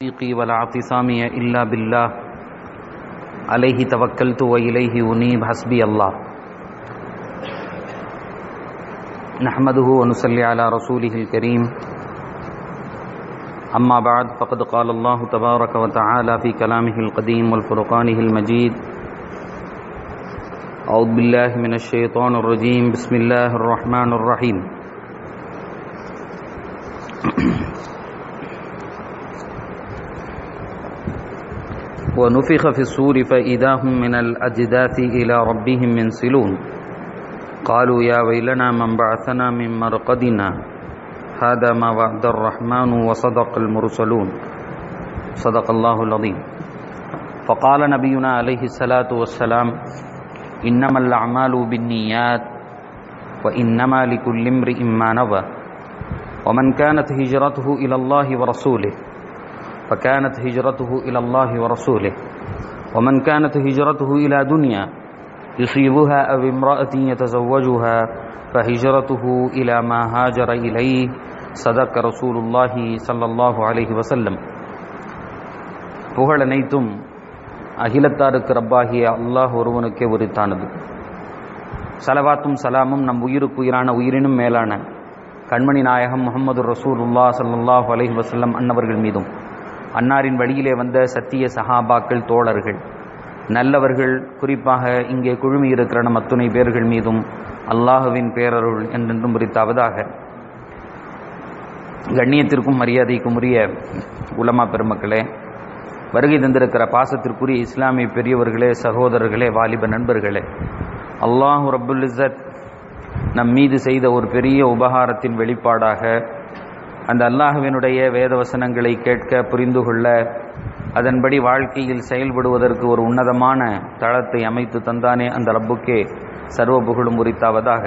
توفيقي ولا اعتصامي إلا بالله عليه توكلت وإليه أنيب حسبي الله نحمده ونصلي على رسوله الكريم أما بعد فقد قال الله تبارك وتعالى في كلامه القديم والفرقانه المجيد أعوذ بالله من الشيطان الرجيم بسم الله الرحمن الرحيم ونفخ في الصور فإذا هم من الأجداث إلى ربهم منسلون قالوا يا ويلنا من بعثنا من مرقدنا هذا ما وعد الرحمن وصدق المرسلون صدق الله العظيم فقال نبينا عليه الصلاة والسلام إنما الأعمال بالنيات وإنما لكل امرئ ما نوى ومن كانت هجرته إلى الله ورسوله فكانت هجرته إلى الله ورسوله ومن كانت هجرته إلى دنيا يصيبها أو امرأة يتزوجها فهجرته إلى ما هاجر إليه صدق رسول الله صلى الله عليه وسلم புகழ் அனைத்தும் அகிலத்தாருக்கு ரப்பாகிய அல்லாஹ் ஒருவனுக்கே உரித்தானது சலவாத்தும் சலாமும் நம் உயிருக்கு உயிரான உயிரினும் மேலான கண்மணி நாயகம் முகமது ரசூலுல்லா சல்லாஹூ அலஹி வசல்லம் அன்னவர்கள் மீதும் அன்னாரின் வழியிலே வந்த சத்திய சஹாபாக்கள் தோழர்கள் நல்லவர்கள் குறிப்பாக இங்கே குழுமி இருக்கிற நம் அத்துணை பேர்கள் மீதும் அல்லாஹுவின் பேரருள் என்றென்றும் குறித்தாவதாக கண்ணியத்திற்கும் மரியாதைக்கும் உரிய உலமா பெருமக்களே வருகை தந்திருக்கிற பாசத்திற்குரிய இஸ்லாமிய பெரியவர்களே சகோதரர்களே வாலிப நண்பர்களே அல்லாஹு ரபுல் இசத் நம் மீது செய்த ஒரு பெரிய உபகாரத்தின் வெளிப்பாடாக அந்த அல்லாஹுவினுடைய வேத வசனங்களை கேட்க புரிந்து கொள்ள அதன்படி வாழ்க்கையில் செயல்படுவதற்கு ஒரு உன்னதமான தளத்தை அமைத்து தந்தானே அந்த ரப்புக்கே சர்வ புகழும் உரித்தாவதாக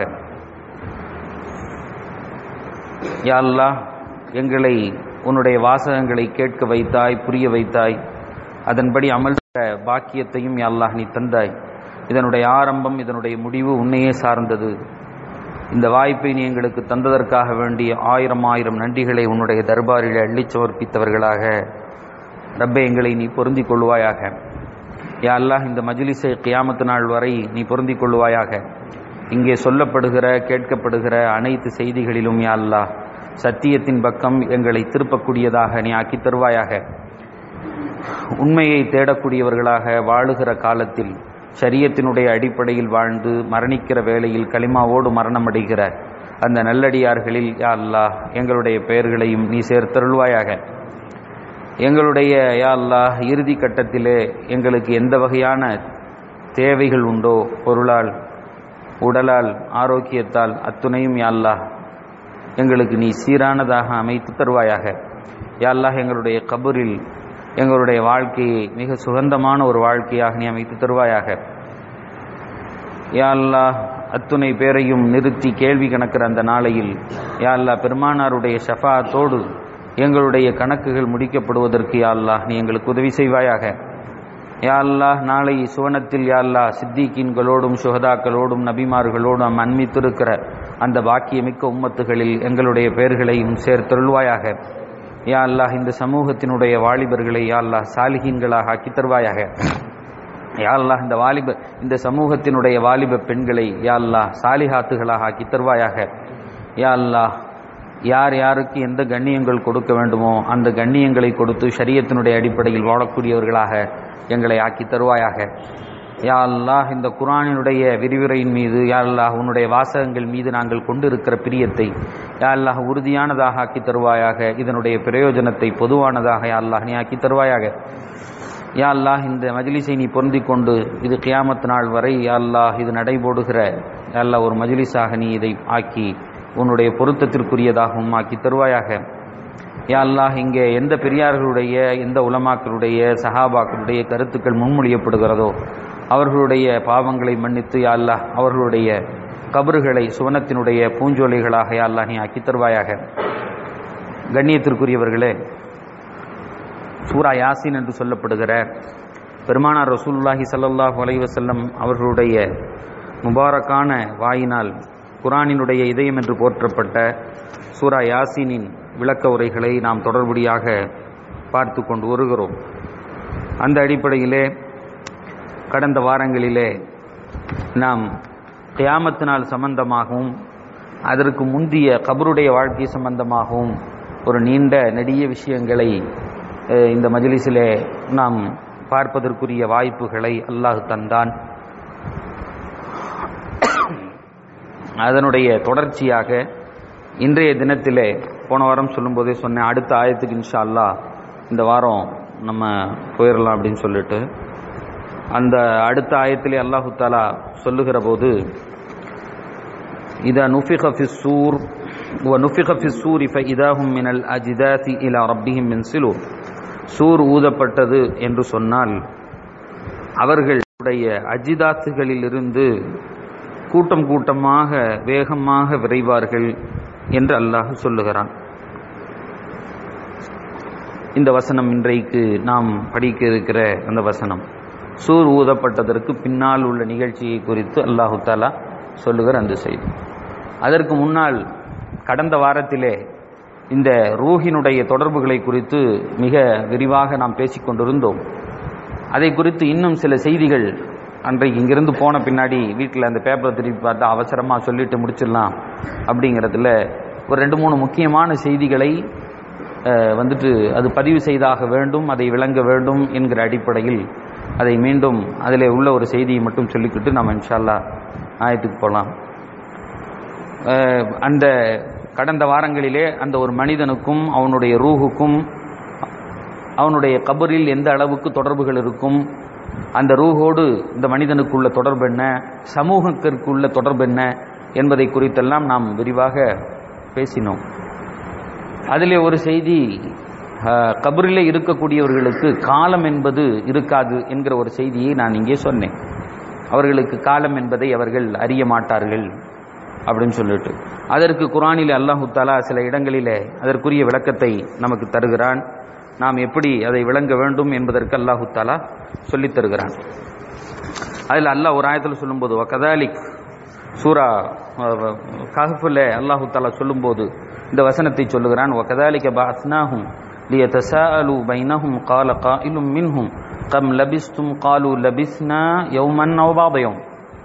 யா அல்லாஹ் எங்களை உன்னுடைய வாசகங்களை கேட்க வைத்தாய் புரிய வைத்தாய் அதன்படி அமல் பாக்கியத்தையும் யா அல்லாஹ் நீ தந்தாய் இதனுடைய ஆரம்பம் இதனுடைய முடிவு உன்னையே சார்ந்தது இந்த வாய்ப்பை நீ எங்களுக்கு தந்ததற்காக வேண்டிய ஆயிரம் ஆயிரம் நன்றிகளை உன்னுடைய தர்பாரில் அள்ளி சமர்ப்பித்தவர்களாக ரப்பை எங்களை நீ பொருந்திக் கொள்வாயாக யா அல்லாஹ் இந்த மஜிலிசை கியாமத்து நாள் வரை நீ பொருந்திக் கொள்வாயாக இங்கே சொல்லப்படுகிற கேட்கப்படுகிற அனைத்து செய்திகளிலும் யா அல்லாஹ் சத்தியத்தின் பக்கம் எங்களை திருப்பக்கூடியதாக நீ ஆக்கி தருவாயாக உண்மையை தேடக்கூடியவர்களாக வாழுகிற காலத்தில் சரியத்தினுடைய அடிப்படையில் வாழ்ந்து மரணிக்கிற வேளையில் களிமாவோடு மரணமடைகிற அந்த நல்லடியார்களில் யா அல்லாஹ் எங்களுடைய பெயர்களையும் நீ சேர்த்தருள்வாயாக எங்களுடைய யா அல்லாஹ் இறுதி கட்டத்திலே எங்களுக்கு எந்த வகையான தேவைகள் உண்டோ பொருளால் உடலால் ஆரோக்கியத்தால் அத்துணையும் யா அல்லாஹ் எங்களுக்கு நீ சீரானதாக அமைத்து தருவாயாக யா அல்லாஹ் எங்களுடைய கபூரில் எங்களுடைய வாழ்க்கையை மிக சுகந்தமான ஒரு வாழ்க்கையாக நீ அமைத்து தருவாயாக யா அல்லாஹ் அத்துணை பேரையும் நிறுத்தி கேள்வி கணக்கிற அந்த நாளையில் யா அல்லாஹ் பெருமானாருடைய ஷஃபாத்தோடு எங்களுடைய கணக்குகள் முடிக்கப்படுவதற்கு யா அல்லாஹ் நீ எங்களுக்கு உதவி செய்வாயாக யா அல்லாஹ் நாளை சுவனத்தில் யா அல்லாஹ் சித்திகீன்களோடும் சுகதாக்களோடும் நபிமார்களோடும் அன்மித்திருக்கிற அந்த பாக்கியமிக்க உம்மத்துகளில் எங்களுடைய பெயர்களையும் சேர்த்தருள்வாயாக யா அல்லாஹ் இந்த சமூகத்தினுடைய வாலிபர்களை யா அல்லாஹ் சாலிகீன்களாக ஆக்கி தருவாயாக யா அல்லாஹ் இந்த வாலிப இந்த சமூகத்தினுடைய வாலிப பெண்களை யா அல்லாஹ் சாலிஹாத்துகளாக ஆக்கி தருவாயாக யா அல்லாஹ் யார் யாருக்கு எந்த கண்ணியங்கள் கொடுக்க வேண்டுமோ அந்த கண்ணியங்களை கொடுத்து ஷரியத்தினுடைய அடிப்படையில் வாழக்கூடியவர்களாக எங்களை ஆக்கி தருவாயாக யா அல்லாஹ் இந்த குரானினுடைய விரிவுரையின் மீது யா அல்லாஹ் உன்னுடைய வாசகங்கள் மீது நாங்கள் கொண்டிருக்கிற பிரியத்தை யா அல்லாஹ் உறுதியானதாக ஆக்கி தருவாயாக இதனுடைய பிரயோஜனத்தை பொதுவானதாக யா அல்லாஹ் நீ ஆக்கி தருவாயாக யா அல்லாஹ் இந்த மஜிலிஸை நீ பொருந்தி கொண்டு இது கியாமத் நாள் வரை யா அல்லாஹ் இது நடைபோடுகிற யா அல்லாஹ் ஒரு மஜிலிஸாக நீ இதை ஆக்கி உன்னுடைய பொருத்தத்திற்குரியதாகவும் ஆக்கி தருவாயாக யா அல்லாஹ் இங்கே எந்த பெரியார்களுடைய எந்த உலமாக்களுடைய சஹாபாக்களுடைய கருத்துக்கள் முன்மொழியப்படுகிறதோ அவர்களுடைய பாவங்களை மன்னித்து யா அல்லாஹ் அவர்களுடைய கபறுகளை சுவனத்தினுடைய பூஞ்சோலைகளாக யா அல்லாஹ் நீ ஆக்கி தருவாயாக கண்ணியத்திற்குரியவர்களே சூரா யாசின் என்று சொல்லப்படுகிற பெருமானார் ரசூலுல்லாஹி சல்லாஹூ அலைவசல்லம் அவர்களுடைய முபாரக்கான வாயினால் குரானினுடைய இதயம் என்று போற்றப்பட்ட சூரா யாசீனின் விளக்க உரைகளை நாம் தொடர்படியாக பார்த்து கொண்டு வருகிறோம் அந்த அடிப்படையிலே கடந்த வாரங்களிலே நாம் கியாமத்து நாள் சம்பந்தமாகவும் அதற்கு முந்திய கபருடைய வாழ்க்கை சம்பந்தமாகவும் ஒரு நீண்ட நெடிய விஷயங்களை அஹ், இந்த மஜ்லிஸிலே நாம் பார்ப்பதற்குரிய வாய்ப்புகளை அல்லாஹ் தந்தான் அதனுடைய தொடர்ச்சியாக இன்றைய தினத்திலே போன வாரம் சொல்லும்போதே சொன்னேன் அடுத்த ஆயத்துக்கு இன்ஷா அல்லாஹ் இந்த வாரம் நம்ம போயிடலாம் அப்படின்னு சொல்லிட்டு அந்த அடுத்த ஆயத்திலே அல்லாஹு தாலா சொல்லுகிற போது إذا نفخ في السور ونفخ في السور فإذا هم من الأجداث إلى ربهم ينسلون சூர் ஊதப்பட்டது என்று சொன்னால் அவர்களுடைய அஜிதாத்துகளிலிருந்து கூட்டம் கூட்டமாக வேகமாக விரைவார்கள் என்று அல்லாஹ் சொல்லுகிறான் இந்த வசனம் இன்றைக்கு நாம் படிக்க இருக்கிற அந்த வசனம் சூர் ஊதப்பட்டதற்கு பின்னால் உள்ள நிகழ்ச்சியை குறித்து அல்லாஹு தாலா சொல்லுகிற அந்த செய்தி அதற்கு முன்னால் கடந்த வாரத்திலே இந்த ரூஹினுடைய தொடர்புகளை குறித்து மிக விரிவாக நாம் பேசிக் கொண்டிருந்தோம் அதை குறித்து இன்னும் சில செய்திகள் அன்றைக்கு இங்கிருந்து போன பின்னாடி வீட்டில் அந்த பேப்பரை திருப்பி பார்த்தா அவசரமாக சொல்லிட்டு முடிச்சிடலாம் அப்படிங்கிறதுல ஒரு ரெண்டு மூணு முக்கியமான செய்திகளை அஹ், வந்துட்டு அது பதிவு செய்தாக வேண்டும் அதை விளங்க வேண்டும் என்கிற அடிப்படையில் அதை மீண்டும் அதில் உள்ள ஒரு செய்தியை மட்டும் சொல்லிக்கிட்டு நம்ம இன்ஷால்லா ஆயத்துக்கு போகலாம் அஹ், அந்த கடந்த வாரங்களிலே அந்த ஒரு மனிதனுக்கும் அவனுடைய ரூஹுக்கும் அவனுடைய கபரில் எந்த அளவுக்கு தொடர்புகள் இருக்கும் அந்த ரூஹோடு இந்த மனிதனுக்குள்ள தொடர்பு என்ன சமூகத்திற்குள்ள தொடர்பு என்ன என்பதை குறித்தெல்லாம் நாம் விரிவாக பேசினோம் அதிலே ஒரு செய்தி அஹ், கபரிலே இருக்கக்கூடியவர்களுக்கு காலம் என்பது இருக்காது என்கிற ஒரு செய்தியை நான் இங்கே சொன்னேன் அவர்களுக்கு காலம் என்பதை அவர்கள் அறிய மாட்டார்கள் அப்படின்னு சொல்லிட்டு அதற்கு குரானில் அல்லாஹு தாலா சில இடங்களிலே அதற்குரிய விளக்கத்தை நமக்கு தருகிறான் நாம் எப்படி அதை விளங்க வேண்டும் என்பதற்கு அல்லாஹு தாலா சொல்லித் தருகிறான் அதில் அல்லாஹ் ஒரு ஆயத்தில் சொல்லும்போது கதாலிக் சூரா கஹஃபுல அல்லாஹு தாலா சொல்லும்போது இந்த வசனத்தை சொல்லுகிறான் وكذلك بعثناهم ليتساءلوا بينهم قال قائل منهم كم لبستم قالوا لبثنا يوما أو بعض يوم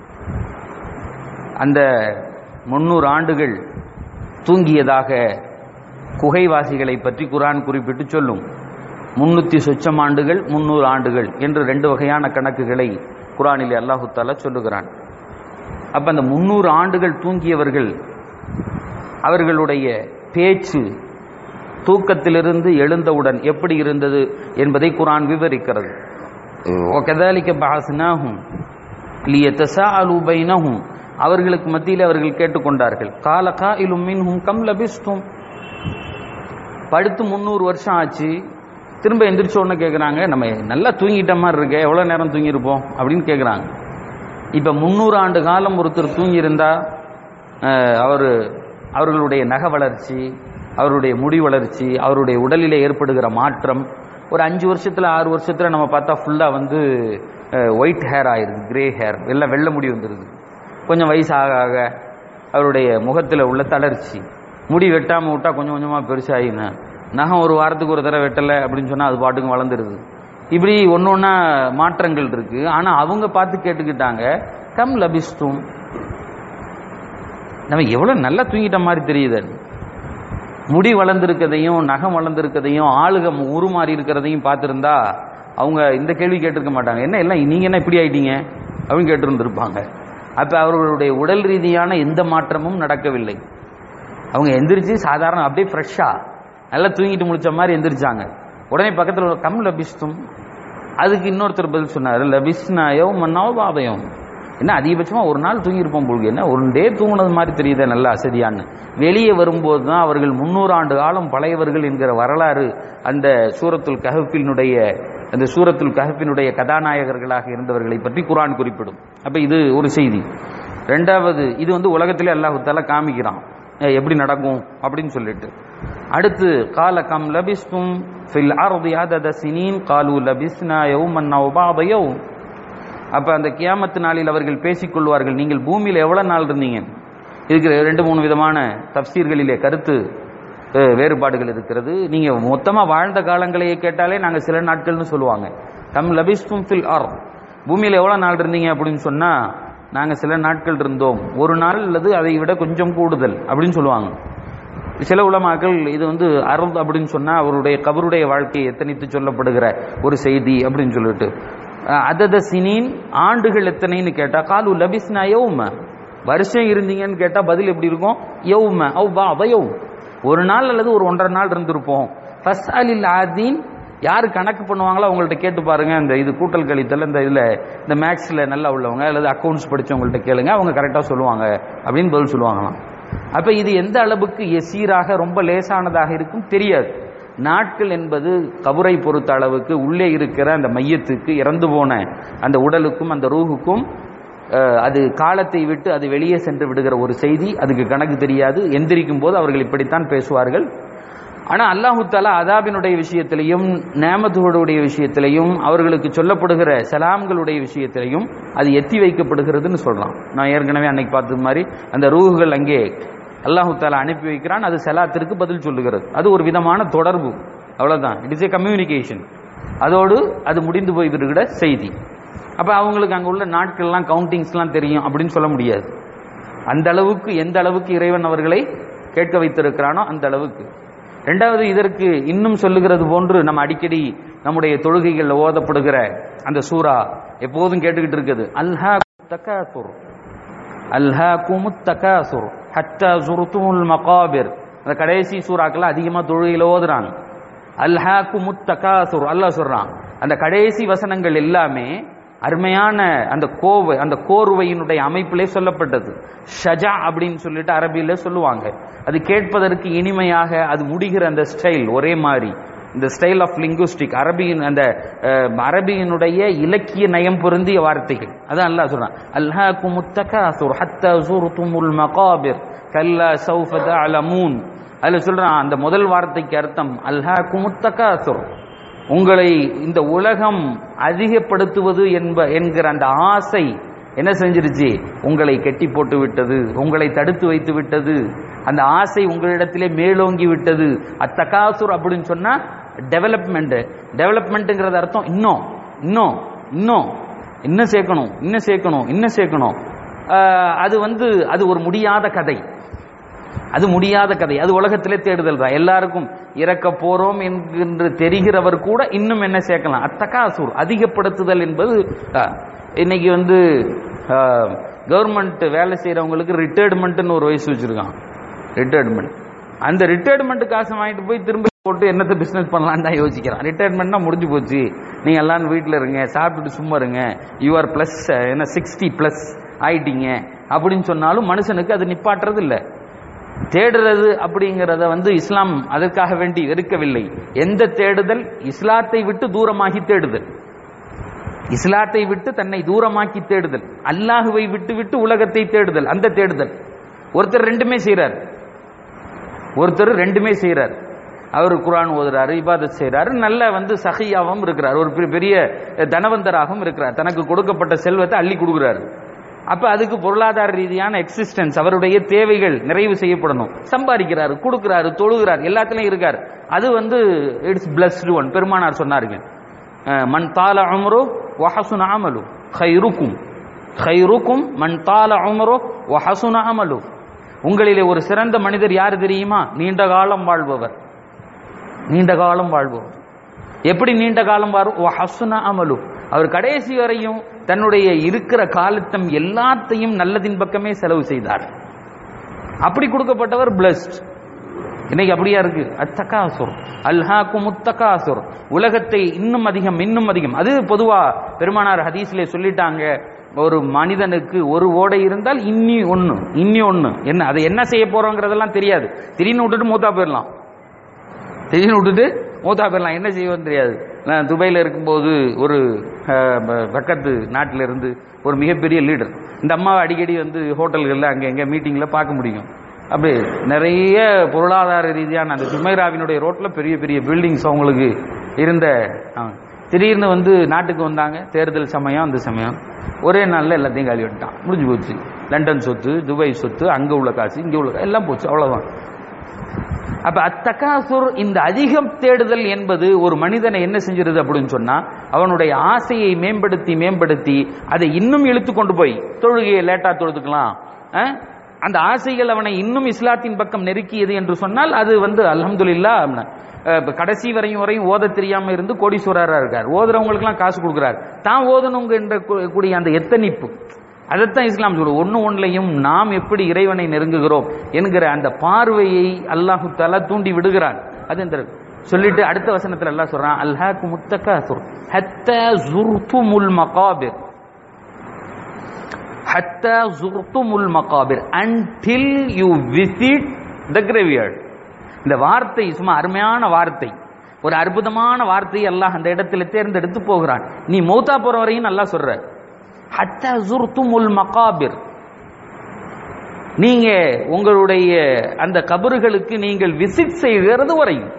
அந்த முன்னூறு ஆண்டுகள் தூங்கியதாக குகைவாசிகளை பற்றி குரான் குறிப்பிட்டு சொல்லும் முன்னூத்தி சொச்சம் ஆண்டுகள் முன்னூறு ஆண்டுகள் என்று ரெண்டு வகையான கணக்குகளை குரானிலே அல்லாஹு தாலா சொல்லுகிறான் அப்ப அந்த முன்னூறு ஆண்டுகள் தூங்கியவர்கள் அவர்களுடைய பேச்சு தூக்கத்திலிருந்து எழுந்தவுடன் எப்படி இருந்தது என்பதை குரான் விவரிக்கிறது وَكَذَلِكَ بَعَثْنَاهُمْ لِيَتَسَاءَلُوا بَيْنَهُمْ அவர்களுக்கு மத்தியில் அவர்கள் கேட்டுக்கொண்டார்கள் கால காயிலும் மின்ஹும் கம் லபிஸ்தும் படுத்து முந்நூறு வருஷம் ஆச்சு திரும்ப எந்திரிச்ச உடனே கேட்குறாங்க நம்ம நல்லா தூங்கிட்ட மாதிரி இருக்க எவ்வளோ நேரம் தூங்கியிருப்போம் அப்படின்னு கேட்குறாங்க இப்போ முந்நூறு ஆண்டு காலம் ஒருத்தர் தூங்கியிருந்தா அவர் அவர்களுடைய நக வளர்ச்சி அவருடைய முடி வளர்ச்சி அவருடைய உடலிலே ஏற்படுகிற மாற்றம் ஒரு அஞ்சு வருஷத்தில் ஆறு வருஷத்தில் நம்ம பார்த்தா ஃபுல்லாக வந்து ஒயிட் ஹேர் ஆயிருது கிரே ஹேர் எல்லாம் வெள்ளை முடி வந்துடுது கொஞ்சம் வயசு ஆக ஆக அவருடைய முகத்தில் உள்ள தளர்ச்சி முடி வெட்டாமல் விட்டா கொஞ்சம் கொஞ்சமாக பெருசாகினா நகம் ஒரு வாரத்துக்கு ஒரு தடவை வெட்டலை அப்படின்னு சொன்னால் அது பாட்டுக்கும் வளர்ந்துருது இப்படி ஒன்று ஒன்றா மாற்றங்கள் இருக்கு ஆனால் அவங்க பார்த்து கேட்டுக்கிட்டாங்க கம் லபிஸ்தும் நம்ம எவ்வளோ நல்லா தூங்கிட்ட மாதிரி தெரியுது முடி வளர்ந்துருக்கதையும் நகம் வளர்ந்துருக்கதையும் ஆளுக உருமாறி இருக்கிறதையும் பார்த்துருந்தா அவங்க இந்த கேள்வி கேட்டிருக்க மாட்டாங்க என்ன எல்லாம் நீங்க என்ன இப்படி ஆயிட்டீங்க அப்படின்னு கேட்டிருந்திருப்பாங்க அப்ப அவர்களுடைய உடல் ரீதியான எந்த மாற்றமும் நடக்கவில்லை அவங்க எந்திரிச்சு சாதாரண அப்படியே ஃப்ரெஷ்ஷா நல்லா தூங்கிட்டு முடிச்ச மாதிரி எந்திரிச்சாங்க உடனே பக்கத்தில் ஒரு கம் லபிஸ்தும் அதுக்கு இன்னொருத்தர் பதில் சொன்னார் லபிஸ்னாயோ மன்னாவோ பாபயம் என்ன அதிகபட்சமா ஒரு நாள் தூங்கியிருப்போம் போலுக்கு என்ன ஒரு டே தூங்குனது மாதிரி தெரியுது நல்லா அசதியான்னு வெளியே வரும்போது தான் அவர்கள் முன்னூறு ஆண்டு காலம் பழையவர்கள் என்கிற வரலாறு அந்த சூரத்துல் கஹப்பினுடைய அந்த சூரத்துல் கஹப்பினுடைய கதாநாயகர்களாக இருந்தவர்களை பற்றி குரான் குறிப்பிடும் அப்ப இது ஒரு செய்தி ரெண்டாவது இது வந்து உலகத்திலே அல்லாஹு தாலா காமிக்கிறான் அஹ் எப்படி நடக்கும் அப்படின்னு சொல்லிட்டு அடுத்து கால கம் லபிஸ்தும் ஃபில் அர்தி அதத சினீன் காலு லபிஸ்னா யௌமன் அவ் பாத யௌம் அப்ப அந்த கியாமத்து நாளில் அவர்கள் பேசிக்கொள்வார்கள் நீங்கள் பூமியில் எவ்வளவு நாள் இருந்தீங்க இதுக்கு ரெண்டு மூணு விதமான தப்சீர்களிலே கருத்து அஹ், வேறுபாடுகள் இருக்கிறது நீங்க மொத்தமா வாழ்ந்த காலங்களையே கேட்டாலே நாங்க சில நாட்கள்னு சொல்லுவாங்க கம் லபிஸ்தும் ஃபில் ஆர் பூமியில எவ்வளவு நாள் இருந்தீங்க அப்படின்னு சொன்னா நாங்க சில நாட்கள் இருந்தோம் ஒரு நாள் அல்லது அதை விட கொஞ்சம் கூடுதல் அப்படின்னு சொல்லுவாங்க சில உலமாக்கள் இது வந்து அருள் அப்படின்னு சொன்னா அவருடைய கபருடைய வாழ்க்கையை எத்தனைத்து சொல்லப்படுகிற ஒரு செய்தி அப்படின்னு சொல்லிட்டு அஹ், அதத சினின் ஆண்டுகள் எத்தனைன்னு கேட்டா காலு லபிஸ்னா யௌம வருஷம் இருந்தீங்கன்னு கேட்டா பதில் எப்படி இருக்கும் யௌம அவ் பா அவயவும் ஒரு நாள் அல்லது ஒரு ஒன்றரை நாள் இருந்திருப்போம் ஃபஸ்ட் அலில் ஆதீன் யார் கணக்கு பண்ணுவாங்களோ அவங்கள்ட்ட கேட்டு பாருங்க இந்த இது கூட்டல் கழித்தல் இந்த இதுல இந்த மேக்ஸ்ல நல்லா உள்ளவங்க அல்லது அக்கௌண்ட்ஸ் படிச்சவங்கள்ட்ட கேளுங்க அவங்க கரெக்டா சொல்லுவாங்க அப்படின்னு பதில் சொல்லுவாங்களாம் அப்ப இது எந்த அளவுக்கு எசீராக ரொம்ப லேசானதாக இருக்கும் தெரியாது நாட்கள் என்பது கபரை பொறுத்த அளவுக்கு உள்ளே இருக்கிற அந்த மையத்துக்கு இறந்து போன அந்த உடலுக்கும் அந்த ரூஹுக்கும் அஹ், அது காலத்தை விட்டு அது வெளியே சென்று விடுகிற ஒரு செய்தி அதுக்கு கணக்கு தெரியாது எந்திரிக்கும் போது அவர்கள் இப்படித்தான் பேசுவார்கள் ஆனா அல்லாஹு தாலா அதாபினுடைய விஷயத்திலையும் நேமத்துகளுடைய விஷயத்திலையும் அவர்களுக்கு சொல்லப்படுகிற சலாம்களுடைய விஷயத்திலையும் அது எத்தி வைக்கப்படுகிறதுன்னு சொல்றான் நான் ஏற்கனவே அன்னைக்கு பார்த்தது மாதிரி அந்த ரூஹுகள் அங்கே அல்லாஹு தாலா அனுப்பி வைக்கிறான் அது சலாத்திற்கு பதில் சொல்லுகிறது அது ஒரு விதமான தொடர்பு அவ்வளவுதான் இட் இஸ் ஏ கம்யூனிகேஷன் அதோடு அது முடிந்து போய் விடுகிற செய்தி அப்ப அவங்களுக்கு அங்க உள்ள நாட்கள்லாம் கவுண்டிங்ஸ்லாம் தெரியும் அப்படின்னு சொல்ல முடியாது அந்த அளவுக்கு எந்த அளவுக்கு இறைவன் அவர்களை கேட்க வைத்திருக்கிறானோ அந்த அளவுக்கு ரெண்டாவது இதற்கு இன்னும் சொல்லுகிறது போன்று நம்ம அடிக்கடி நம்முடைய தொழுகைகள்ல ஓதப்படுகிற அந்த சூரா எப்போதும் கேட்டுக்கிட்டு இருக்குது அல்ஹா தகாசுர் அல்ஹா குமுத் தகாசுர் ஹத்தா சுருத்துமுல் மகாபிர் அந்த கடைசி சூறாக்கெல்லாம் அதிகமா தொழுகையில ஓதுறாங்க அல்ஹா குமுத் தகாசுர் அல்லாஹ் சொல்றான் அந்த கடைசி வசனங்கள் எல்லாமே அருமையான அந்த கோவை அந்த கோர்வையினுடைய அமைப்பிலே சொல்லப்பட்டது ஷஜா அப்படின்னு சொல்லிட்டு அரபியில சொல்லுவாங்க அது கேட்பதற்கு இனிமையாக அது முடிகிற அந்த ஸ்டைல் ஒரே மாதிரி இந்த ஸ்டைல் ஆஃப் லிங்குஸ்டிக் அரபியின் அந்த அஹ், அரபியினுடைய இலக்கிய நயம் பொருந்திய வார்த்தைகள் அதான் அல்லாஹ் சொல்றான் அல்ஹா குமுத்தகாசுர் ஹத்தா சுருத்துமுல் மகாபிர் கல்லா சௌஃப தஅலமூன் அதுல சொல்றான் அந்த முதல் வார்த்தைக்கு அர்த்தம் அல்ஹா குமுத்தகாசுர் உங்களை இந்த உலகம் அதிகப்படுத்துவது என்ப என்கிற அந்த ஆசை என்ன செஞ்சிருச்சு உங்களை கெட்டி போட்டு விட்டது உங்களை தடுத்து வைத்து விட்டது அந்த ஆசை உங்களிடத்திலே மேலோங்கி விட்டது அத்தகாசுர் அப்படின்னு சொன்னா டெவலப்மெண்ட் டெவலப்மெண்ட்ங்கிறது அர்த்தம் இன்னும் இன்னும் இன்னும் இன்னும் சேர்க்கணும் இன்னும் சேர்க்கணும் இன்னும் சேர்க்கணும் ஆஹ் அது வந்து அது ஒரு முடியாத கதை அது முடியாத கதை அது உலகத்திலே தேடுதல் தான் எல்லாருக்கும் இறக்க போறோம் என்கின்ற தெரிகிறவர் கூட இன்னும் என்ன சேர்க்கலாம் அத்தகாசூர் அதிகப்படுத்துதல் என்பது அஹ், இன்னைக்கு வந்து கவர்மெண்ட் வேலை செய்யறவங்களுக்கு ரிட்டையர்மெண்ட்னு ஒரு வயசு வச்சிருக்கான் ரிட்டையர்மெண்ட் அந்த ரிட்டையர்மெண்ட் காசு வாங்கிட்டு போய் திரும்ப போட்டு என்னத்த பிசினஸ் பண்ணலாம்னு தான் யோசிக்கிறான் ரிட்டையர்மெண்ட்னா முடிஞ்சு போச்சு நீங்க எல்லாரும் வீட்டில் இருங்க சாப்பிட்டுட்டு சும்மா இருங்க யூஆர் பிளஸ் என்ன சிக்ஸ்டி பிளஸ் ஆயிட்டீங்க அப்படின்னு சொன்னாலும் மனுஷனுக்கு அது நிப்பாட்டுறது இல்லை தேடுறது அப்படிங்கிறத வந்து இஸ்லாம் அதற்காக வேண்டி வெறுக்கவில்லை எந்த தேடுதல் இஸ்லாத்தை விட்டு தூரமாகி தேடுதல் இஸ்லாத்தை விட்டு தன்னை தூரமாக்கி தேடுதல் அல்லாஹுவை விட்டு விட்டு உலகத்தை தேடுதல் அந்த தேடுதல் ஒருத்தர் ரெண்டுமே செய்றார் ஒருத்தர் ரெண்டுமே செய்றார் அவர் குர்ஆன் ஓதுறாரு இபாதத் செய்றாரு நல்ல வந்து சஹியாவும் இருக்கிறார் ஒரு பெரிய- பெரிய தனவந்தராகவும் இருக்கிறார் தனக்கு கொடுக்கப்பட்ட செல்வத்தை அள்ளி கொடுக்குறாரு அப்ப அதுக்கு பொருளாதார ரீதியான எக்ஸிஸ்டன்ஸ் அவருடைய தேவைகள் நிறைவு செய்யப்படணும் சம்பாதிக்கிறாரு கொடுக்கிறாரு தொழுகிறார் எல்லாத்துலயும் இருக்கார் அது வந்து இட்ஸ் பிளஸ்டு ஒன் பெருமானார் சொன்னாருங்க அஹ், மன் தால உம்ரு வஹசுன அமலு ஹைருக்கும் ஹைருக்கும் மன் தால உம்ரு வஹசுன அமலு உங்களிலே ஒரு சிறந்த மனிதர் யார் தெரியுமா நீண்ட காலம் வாழ்பவர் நீண்ட காலம் வாழ்பவர் எப்படி நீண்ட காலம் வாரும் ஹசுன அமலு அவர் கடைசி வரையும் தன்னுடைய இருக்கிற காலத்தம் எல்லாத்தையும் நல்லதின் பக்கமே செலவு செய்தார் அப்படி கொடுக்கப்பட்டவர் பிளஸ்ட் இன்னைக்கு அப்படியா இருக்கு அத்தகாசுர் அல்ஹாக்கு முத்தகாசுர் உலகத்தை இன்னும் அதிகம் இன்னும் அதிகம் அது பொதுவா பெருமானார் ஹதீஸ்ல சொல்லிட்டாங்க ஒரு மனிதனுக்கு ஒரு ஓடை இருந்தால் இன்னி ஒண்ணு இன்னி ஒண்ணு என்ன அதை என்ன செய்ய போறோங்கிறதெல்லாம் தெரியாது திடீர்னு விட்டுட்டு மூத்தா போயிடலாம் திடீர்னு விட்டுட்டு மூத்தா போயிடலாம் என்ன செய்வோன்னு தெரியாது நான் துபாயில் இருக்கும்போது ஒரு அஹ், ப- பக்கத்து நாட்டில இருந்து ஒரு மிகப்பெரிய லீடர் இந்த அம்மாவை அடிக்கடி வந்து ஹோட்டல்களில் அங்கே எங்கே மீட்டிங்கில் பார்க்க முடியும் அப்படி நிறைய பொருளாதார ரீதியான அந்த ஜுமைராவினுடைய ரோட்ல பெரிய பெரிய பில்டிங்ஸ் அவங்களுக்கு இருந்த ஆ, திடீர்னு வந்து நாட்டுக்கு வந்தாங்க தேர்தல் சமயம் அந்த சமயம் ஒரே நாளில் எல்லாத்தையும் காலி விட்டான் முடிஞ்சு போச்சு லண்டன் சொத்து துபாய் சொத்து அங்கே உள்ள காசு இங்கே உள்ள கா- எல்லாம் போச்சு அவ்வளோதான் அப்ப அத்தகாசுர் இந்த அதிகம் தேடுதல் என்பது ஒரு மனிதனை என்ன செஞ்சிருது அப்படின்னு சொன்னா அவனுடைய ஆசையை மேம்படுத்தி மேம்படுத்தி அதை இன்னும் இழுத்து கொண்டு போய் தொழுகையை லேட்டா தொழுதுக்கலாம் அஹ்? அந்த ஆசைகள் அவனை இன்னும் இஸ்லாத்தின் பக்கம் நெருக்கியது என்று சொன்னால் அது வந்து அல்ஹம்துலில்லா அஹ், இப்ப கடைசி வரையும் வரையும் ஓத தெரியாம இருந்து கோடீஸ்வரரா இருக்கார் ஓதுறவங்களுக்குலாம் காசு கொடுக்குறார் தான் ஓதணுங்க என்ற கூ- கூடிய அந்த எத்தனிப்பு அதைத்தான் இஸ்லாம் சொல்லுவோம் ஒன்று ஒன்றையும் நாம் எப்படி இறைவனை நெருங்குகிறோம் என்கிற அந்த பார்வையை அல்லாஹு தஆலா தூண்டி விடுகிறான் அது இந்த சொல்லிட்டு அடுத்த வசனத்துல அல்லாஹ் சொல்றான் அல்ஹாக்கு முத்தகாசுர் ஹத்த ஜுர்துமுல் மகாபிர் ஹத்த ஜுர்துமுல் மகாபிர் until you visit the graveyard இந்த வார்த்தை சும்மா அருமையான வார்த்தை ஒரு அற்புதமான வார்த்தையை அல்லாஹ் அந்த இடத்துல தேர்ந்தெடுத்து போகிறான் நீ மௌத்தா போற வரையும் நல்லா சொல்ற ஹத்த ஜுர்துமுல் மகாபிர் நீங்க உங்களுடைய அந்த கபறுகளுக்கு நீங்கள் விசிட் செய்கிறது வரையும்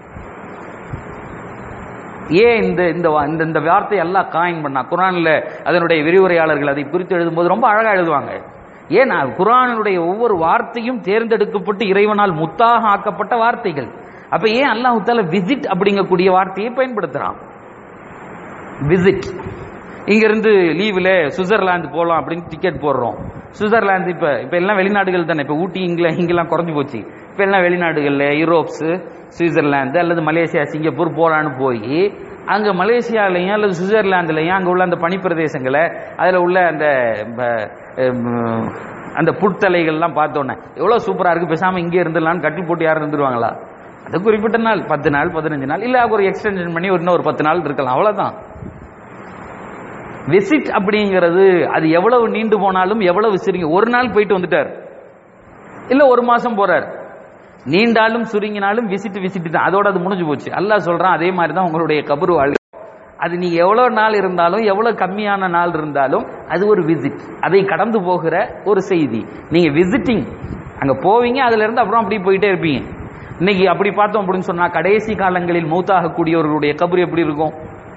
ஏன் இந்த இந்த வா- இந்த இந்த வார்த்தை எல்லாம் காயின் பண்ணா குரான்ல அதனுடைய விரிவுரையாளர்கள் அதை குறித்து எழுதும்போது ரொம்ப அழகா எழுதுவாங்க ஏன் குரானுடைய ஒவ்வொரு வார்த்தையும் தேர்ந்தெடுக்கப்பட்டு இறைவனால் முத்தாக ஆக்கப்பட்ட வார்த்தைகள் அப்ப ஏன் அல்லாஹ் தால விசிட் அப்படிங்கக்கூடிய வார்த்தையை பயன்படுத்துறான் விசிட் இங்க இருந்து லீவ்ல சுவிட்சர்லாந்து போலாம் அப்படின்னு டிக்கெட் போடுறோம் சுவிட்சர்லாந்து இப்ப இப்ப எல்லாம் வெளிநாடுகள் தானே இப்ப ஊட்டி இங்கில இங்கெல்லாம் குறைஞ்சு போச்சு இப்ப எல்லாம் வெளிநாடுகள்ல யூரோப்ஸ் சுவிட்சர்லாந்து அல்லது மலேசியா சிங்கப்பூர் போலான்னு போய் அங்க மலேசியாலையும் அல்லது சுவிட்சர்லாந்துலையும் அங்க உள்ள அந்த பனிப்பிரதேசங்களை அதுல உள்ள அந்த ப- உம், அந்த புட்தலைகள்லாம் பார்த்தோன்னே எவ்வளவு சூப்பரா இருக்கு பேசாம இங்கே இருந்துடலாம்னு கட்டில் போட்டு யாரும் இருந்துருவாங்களா அது குறிப்பிட்ட நாள் பத்து நாள் பதினஞ்சு நாள் இல்ல ஒரு எக்ஸ்டென்ஷன் பண்ணி ஒரு இன்னும் ஒரு பத்து நாள் இருக்கலாம் அவ்வளவுதான் விசிட் அப்படிங்கிறது அது எவ்வளவு நீண்டு போனாலும் எவ்வளவு சுருங்கி ஒரு நாள் போயிட்டு வந்துட்டார் இல்ல ஒரு மாசம் போறார் நீண்டாலும் சுருங்கினாலும் விசிட் விசிட் தான் அதோட அது முடிஞ்சு போச்சு அல்லாஹ் சொல்றான் அதே மாதிரி தான் உங்களுடைய கபரு வாழ்க்கை அது நீ எவ்வளவு நாள் இருந்தாலும் எவ்வளவு கம்மியான நாள் இருந்தாலும் அது ஒரு விசிட் அதை கடந்து போகிற ஒரு செய்தி நீங்க விசிட்டிங் அங்க போவீங்க அதுல இருந்து அப்புறம் அப்படி போயிட்டே இருப்பீங்க இன்னைக்கு அப்படி பார்த்தோம் அப்படின்னு சொன்னா கடைசி காலங்களில் மூத்தாகக்கூடியவர்களுடைய கபர் எப்படி இருக்கும்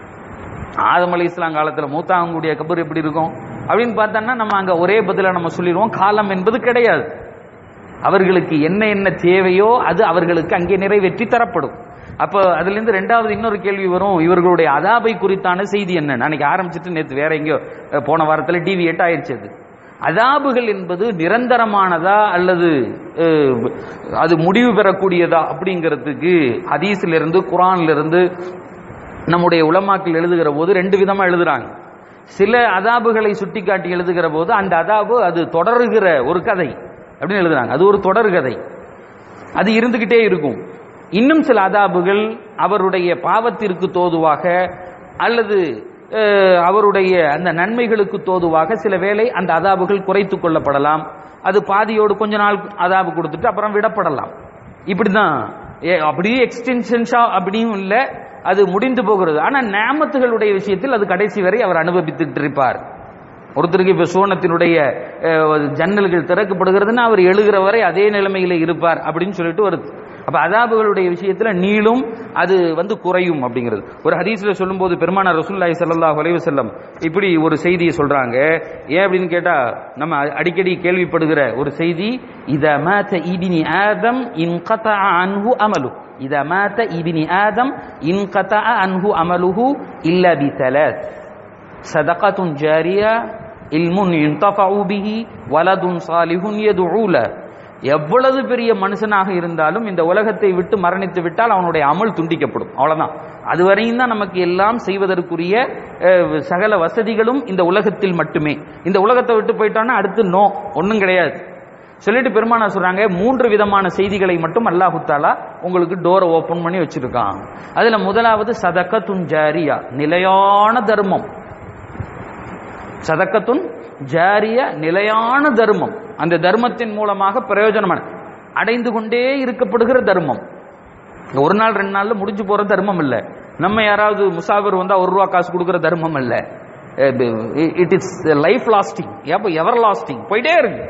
ஆதம் அலி இஸ்லாம் காலத்துல மூத்தாகக்கூடிய கபர் எப்படி இருக்கும் அப்படின்னு பார்த்தோம்னா நம்ம அங்க ஒரே பதில நம்ம சொல்லிடுவோம் காலம் என்பது கிடையாது அவர்களுக்கு என்ன என்ன தேவையோ அது அவர்களுக்கு அங்கே நிறைவேற்றி தரப்படும் அப்ப அதுல இருந்து ரெண்டாவது இன்னொரு கேள்வி வரும் இவர்களுடைய அதாபை குறித்தான செய்தி என்ன அன்னைக்கு ஆரம்பிச்சிட்டு நேத்து வேற எங்கேயோ அஹ், போன வாரத்துல டிவியேட் ஆயிடுச்சு அது அதாபுகள் என்பது நிரந்தரமானதா அல்லது அஹ், அது முடிவு பெறக்கூடியதா அப்படிங்கிறதுக்கு ஹதீஸ்ல இருந்து குரான்ல இருந்து நம்முடைய உலமாக்கள் எழுதுகிற போது ரெண்டு விதமா எழுதுறாங்க சில அதாபுகளை சுட்டிக்காட்டி எழுதுகிற போது அந்த அதாபு அது தொடருகிற ஒரு கதை அப்படின்னு எழுதுறாங்க அது ஒரு தொடர் கதை அது இருந்துகிட்டே இருக்கும் இன்னும் சில அதாபுகள் அவருடைய பாவத்திற்கு தோதுவாக அல்லது அஹ், அவருடைய அந்த நன்மைகளுக்கு தோதுவாக சில வேளை அந்த அதாபுகள் குறைத்துக் கொள்ளப்படலாம் அது பாதியோடு கொஞ்ச நாள் அதாபு கொடுத்துட்டு அப்புறம் விடப்படலாம் இப்படிதான் ஏ- அப்படியே எக்ஸ்டென்ஷன்ஸா அப்படியும் இல்ல அது முடிந்து போகிறது ஆனா நேமத்துகளுடைய விஷயத்தில் அது கடைசி வரை அவர் அனுபவித்துட்டு இருப்பார் ஒருத்தருக்கு இப்ப சோனத்தினுடைய அஹ், ஜன்னல்கள் திறக்கப்படுகிறதுன்னா அவர் எழுகிற வரை அதே நிலைமையில இருப்பார் அப்படின்னு சொல்லிட்டு வருது அப்ப அதாபுகளுடைய விஷயத்துல நீளும் அது வந்து குறையும் அப்படிங்கிறது ஒரு ஹதீஸ்ல சொல்லும்போது பெருமானார் ரசூலுல்லாஹி ஸல்லல்லாஹு அலைஹி வஸல்லம் இப்படி ஒரு செய்தியை சொல்றாங்க ஏன் அப்படின்னு கேட்டா நம்ம அடிக்கடி கேள்விப்படுகிற ஒரு செய்தி இத மாத இபினி ஆதம் இன்கதா அன்ஹு அமலு இத மாத இபினி ஆதம் இன்கதா அன்ஹு அமலுஹு இல்ல பி ثلاث صدقة جارية علم ينتفع به ولد صالح يدعو له எவ்வளவு பெரிய மனுஷனாக இருந்தாலும் இந்த உலகத்தை விட்டு மரணித்து விட்டால் அவனுடைய அமல் துண்டிக்கப்படும் அவ்வளவுதான் அதுவரையும் தான் நமக்கு எல்லாம் செய்வதற்குரிய அஹ், சகல வசதிகளும் இந்த உலகத்தில் மட்டுமே இந்த உலகத்தை விட்டு போயிட்டோம்னா அடுத்து நோ ஒன்றும் கிடையாது சொல்லிட்டு பெருமானா சொல்றாங்க மூன்று விதமான செய்திகளை மட்டும் அல்லாஹு தாலா உங்களுக்கு டோரை ஓபன் பண்ணி வச்சிருக்கான் அதுல முதலாவது சதக்கத்துன் ஜாரியா நிலையான தர்மம் சதக்கத்துன் ஜாரிய நிலையான தர்மம் அந்த தர்மத்தின் மூலமாக பிரயோஜனமான அடைந்து கொண்டே இருக்கப்படுகிற தர்மம் ஒரு நாள் ரெண்டு நாள்ல முடிஞ்சு போற தர்மம் இல்ல நம்ம யாராவது முசாஃபிர் வந்தா ஒரு ரூபா காசு கொடுக்கிற தர்மம் இல்ல it is life lasting ever lasting போயிட்டே இருக்கு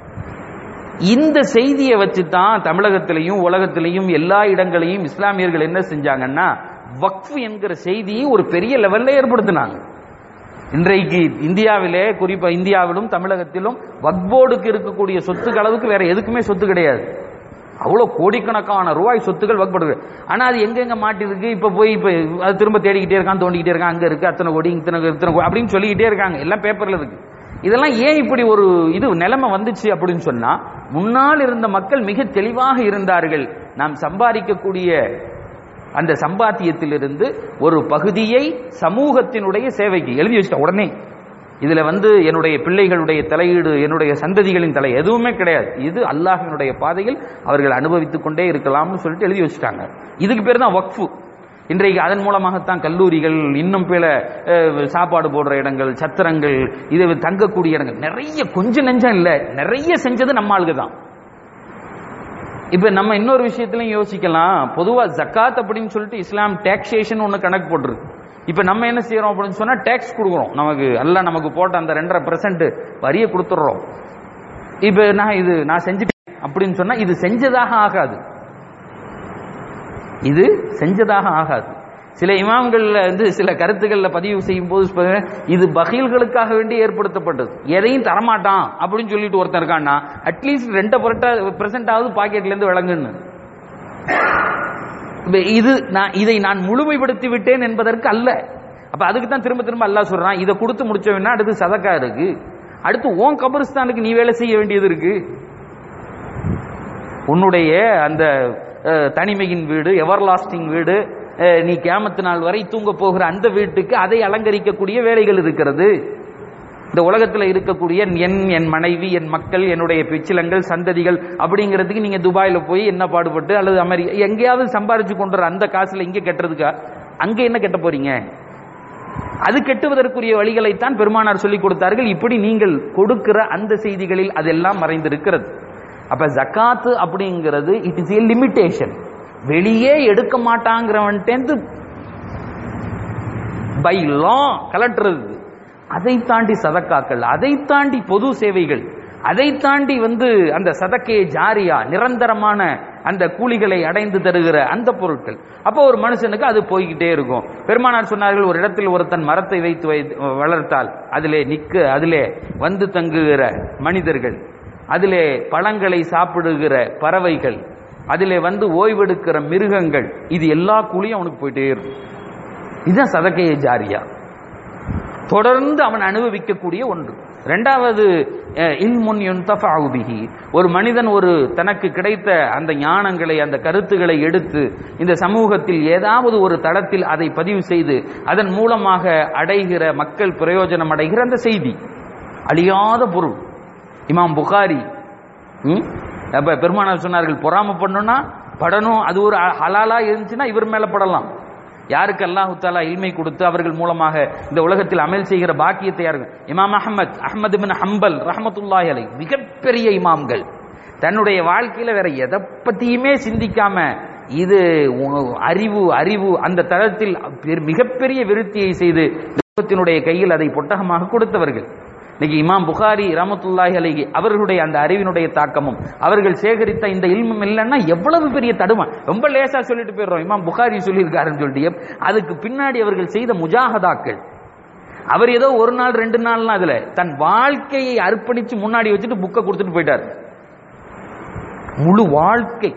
இந்த செய்தியை வச்சு தான் தமிழகத்திலையும் உலகத்திலையும் எல்லா இடங்களையும் இஸ்லாமியர்கள் என்ன செஞ்சாங்கன்னா வக்ஃப் என்கிற செய்தியை ஒரு பெரிய லெவல்ல ஏற்படுத்தினாங்க இன்றைக்கு இந்தியாவிலே குறிப்பா இந்தியாவிலும் தமிழகத்திலும் வக்போர்டுக்கு இருக்கக்கூடிய சொத்துக்கு அளவுக்கு வேற எதுக்குமே சொத்து கிடையாது அவ்வளோ கோடிக்கணக்கான ரூபாய் சொத்துக்கள் வகுப்படுது ஆனா அது எங்கெங்க மாட்டிருக்கு இப்ப போய் இப்ப அது திரும்ப தேடிக்கிட்டே இருக்கான் தோண்டிக்கிட்டே இருக்கான் அங்க இருக்கு அத்தனை கோடி இத்தனை இத்தனை கோடி அப்படின்னு சொல்லிக்கிட்டே இருக்காங்க எல்லாம் பேப்பர்ல இருக்கு இதெல்லாம் ஏன் இப்படி ஒரு இது நிலைமை வந்துச்சு அப்படின்னு சொன்னா முன்னால் இருந்த மக்கள் மிக தெளிவாக இருந்தார்கள் நாம் சம்பாதிக்கக்கூடிய அந்த சம்பாத்தியத்திலிருந்து ஒரு பகுதியை சமூகத்தினுடைய சேவைக்கு எழுதி வச்சுட்ட உடனே இதுல வந்து என்னுடைய பிள்ளைகளுடைய தலையீடு என்னுடைய சந்ததிகளின் தலை எதுவுமே கிடையாது இது அல்லாஹினுடைய பாதையில் அவர்கள் அனுபவித்துக் கொண்டே இருக்கலாம்னு சொல்லிட்டு எழுதி வச்சுட்டாங்க இதுக்கு பேர் தான் வக்ஃபு இன்றைக்கு அதன் மூலமாகத்தான் கல்லூரிகள் இன்னும் பிற அஹ், சாப்பாடு போடுற இடங்கள் சத்திரங்கள் இது தங்கக்கூடிய இடங்கள் நிறைய கொஞ்சம் நெஞ்சம் இல்ல நிறைய செஞ்சது நம்ம ஆளுங்க தான் இப்ப நம்ம இன்னொரு விஷயத்திலையும் யோசிக்கலாம் பொதுவா ஜக்காத் அப்படின்னு சொல்லிட்டு இஸ்லாம் டாக்ஸேஷன் ஒண்ணு கணக்கு போட்டுருக்கு இப்ப நம்ம என்ன செய்யறோம் அப்படின்னு சொன்னா டாக்ஸ் கொடுக்குறோம் நமக்கு அல்ல நமக்கு போட்ட அந்த ரெண்டரை பெர்சன்ட் வரியை கொடுத்துடுறோம் இப்ப நான் இது நான் செஞ்சுட்டேன் அப்படின்னு சொன்னா இது செஞ்சதாக ஆகாது இது செஞ்சதாக ஆகாது சில இமாம்கள்ல வந்து சில கருத்துக்கள்ல பதிவு செய்யும் போது சொல்றாங்க, இது பகீல்களுக்காக வேண்டி ஏற்படுத்தப்பட்டது எதையும் தரமாட்டான் அப்படின்னு சொல்லிட்டு ஒருத்தன் இருக்கான்னா அட்லீஸ்ட் ரெண்டு பெர்சென்ட் ஆகுது பாக்கெட்ல இருந்து விளங்குன்னு இப்ப இது நான் இதை நான் முழுமைப்படுத்தி விட்டேன் என்பதற்கு அல்ல அப்ப அதுக்கு தான் திரும்ப திரும்ப அல்லாஹ் சொல்றான் இதை கொடுத்து முடிச்சவனா அடுத்து சதக்கா இருக்கு அடுத்து ஓன் கபரிஸ்தானுக்கு நீ வேலை செய்ய வேண்டியது இருக்கு உன்னுடைய அந்த அஹ், தனிமையின் வீடு எவர்லாஸ்டிங் வீடு அஹ், நீ கேமத்து நாள் வரை தூங்க போகிற அந்த வீட்டுக்கு அதை அலங்கரிக்கக்கூடிய வேலைகள் இருக்கிறது இந்த உலகத்தில் இருக்கக்கூடிய என் என் மனைவி என் மக்கள் என்னுடைய பிச்சிலங்கள் சந்ததிகள் அப்படிங்கிறதுக்கு நீங்க துபாயில போய் என்ன பாடுபட்டு அல்லது அமெரிக்கா எங்கேயாவது சம்பாரிச்சு கொண்டு வர அந்த காசுல இங்க கட்டுறதுக்கா அங்க என்ன கட்ட போறீங்க அது கெட்டுவதற்குரிய வழிகளைத்தான் பெருமானார் சொல்லிக் கொடுத்தார்கள் இப்படி நீங்கள் கொடுக்கிற அந்த செய்திகளில் அதெல்லாம் மறைந்திருக்கிறது அப்ப ஜக்காத்து அப்படிங்கிறது இட் இஸ் ஏ லிமிட்டேஷன் வெளியே எடுக்க மாட்டாங்கிறவன்ட்டேந்து பை லா கலட்டுறது அதை தாண்டி சதக்காக்கள் அதை தாண்டி பொது சேவைகள் அதை தாண்டி வந்து அந்த சதக்கையை ஜாரியா நிரந்தரமான அந்த கூலிகளை அடைந்து தருகிற அந்த பொருட்கள் அப்போ ஒரு மனுஷனுக்கு அது போய்கிட்டே இருக்கும் பெருமானார் சொன்னார்கள் ஒரு இடத்தில் ஒருத்தன் மரத்தை வைத்து வை வளர்த்தால் அதிலே நிக்க அதிலே வந்து தங்குகிற மனிதர்கள் அதிலே பழங்களை சாப்பிடுகிற பறவைகள் அதிலே வந்து ஓய்வெடுக்கிற மிருகங்கள் இது எல்லா கூலியும் அவனுக்கு போயிட்டே இருக்கும் இதுதான் சதக்கையை ஜாரியா தொடர்ந்து அவன் அனுபவிக்கக்கூடிய ஒன்று ரெண்டாவது அஹ், இல்முன் யுன்தஃபஅு பிஹி ஒரு மனிதன் ஒரு தனக்கு கிடைத்த அந்த ஞானங்களை அந்த கருத்துக்களை எடுத்து இந்த சமூகத்தில் ஏதாவது ஒரு தளத்தில் அதை பதிவு செய்து அதன் மூலமாக அடைகிற மக்கள் பிரயோஜனம் அடைகிற அந்த செய்தி அழியாத பொருள் இமாம் புகாரி ம்? அப்ப பெருமானார் சொன்னார்கள் பொறாம பண்ணணும்னா படணும் அது ஒரு அ- ஹலாலா இருந்துச்சுன்னா இவர் மேல படலாம் யாருக்கு அல்லாஹு தாலா இல்மை கொடுத்து அவர்கள் மூலமாக இந்த உலகத்தில் அமல் செய்கிற பாக்கியத்தை யாருக்கு இமாம் அஹமத் அஹ்மத் பின் ஹம்பல் ரஹமத்துல்லாஹி அலை மிகப்பெரிய இமாம்கள் தன்னுடைய வாழ்க்கையில வேற எதை பத்தியுமே சிந்திக்காம இது உ- அறிவு அறிவு அந்த தளத்தில் பெரு- மிகப்பெரிய விருத்தியை செய்து உலகத்தினுடைய கையில் அதை பொட்டகமாக கொடுத்தவர்கள் இன்னைக்கு இமாம் புகாரி ரமத்துல்லாஹி அலைஹி அவர்களுடைய அந்த அறிவினுடைய தாக்கமும் அவர்கள் சேகரித்த இந்த இல்மும் இல்லைன்னா எவ்வளவு பெரிய தடுமை ரொம்ப லேசா சொல்லிட்டு போயிடுறோம் இமாம் புகாரி சொல்லியிருக்காருன்னு சொல்லிட்டு எப்- அதுக்கு பின்னாடி அவர்கள் செய்த முஜாஹதாக்கள் அவர் ஏதோ ஒரு நாள் ரெண்டு நாள்லாம் அதுல தன் வாழ்க்கையை அர்ப்பணிச்சு முன்னாடி வச்சுட்டு புக்கை கொடுத்துட்டு போயிட்டார் முழு வாழ்க்கை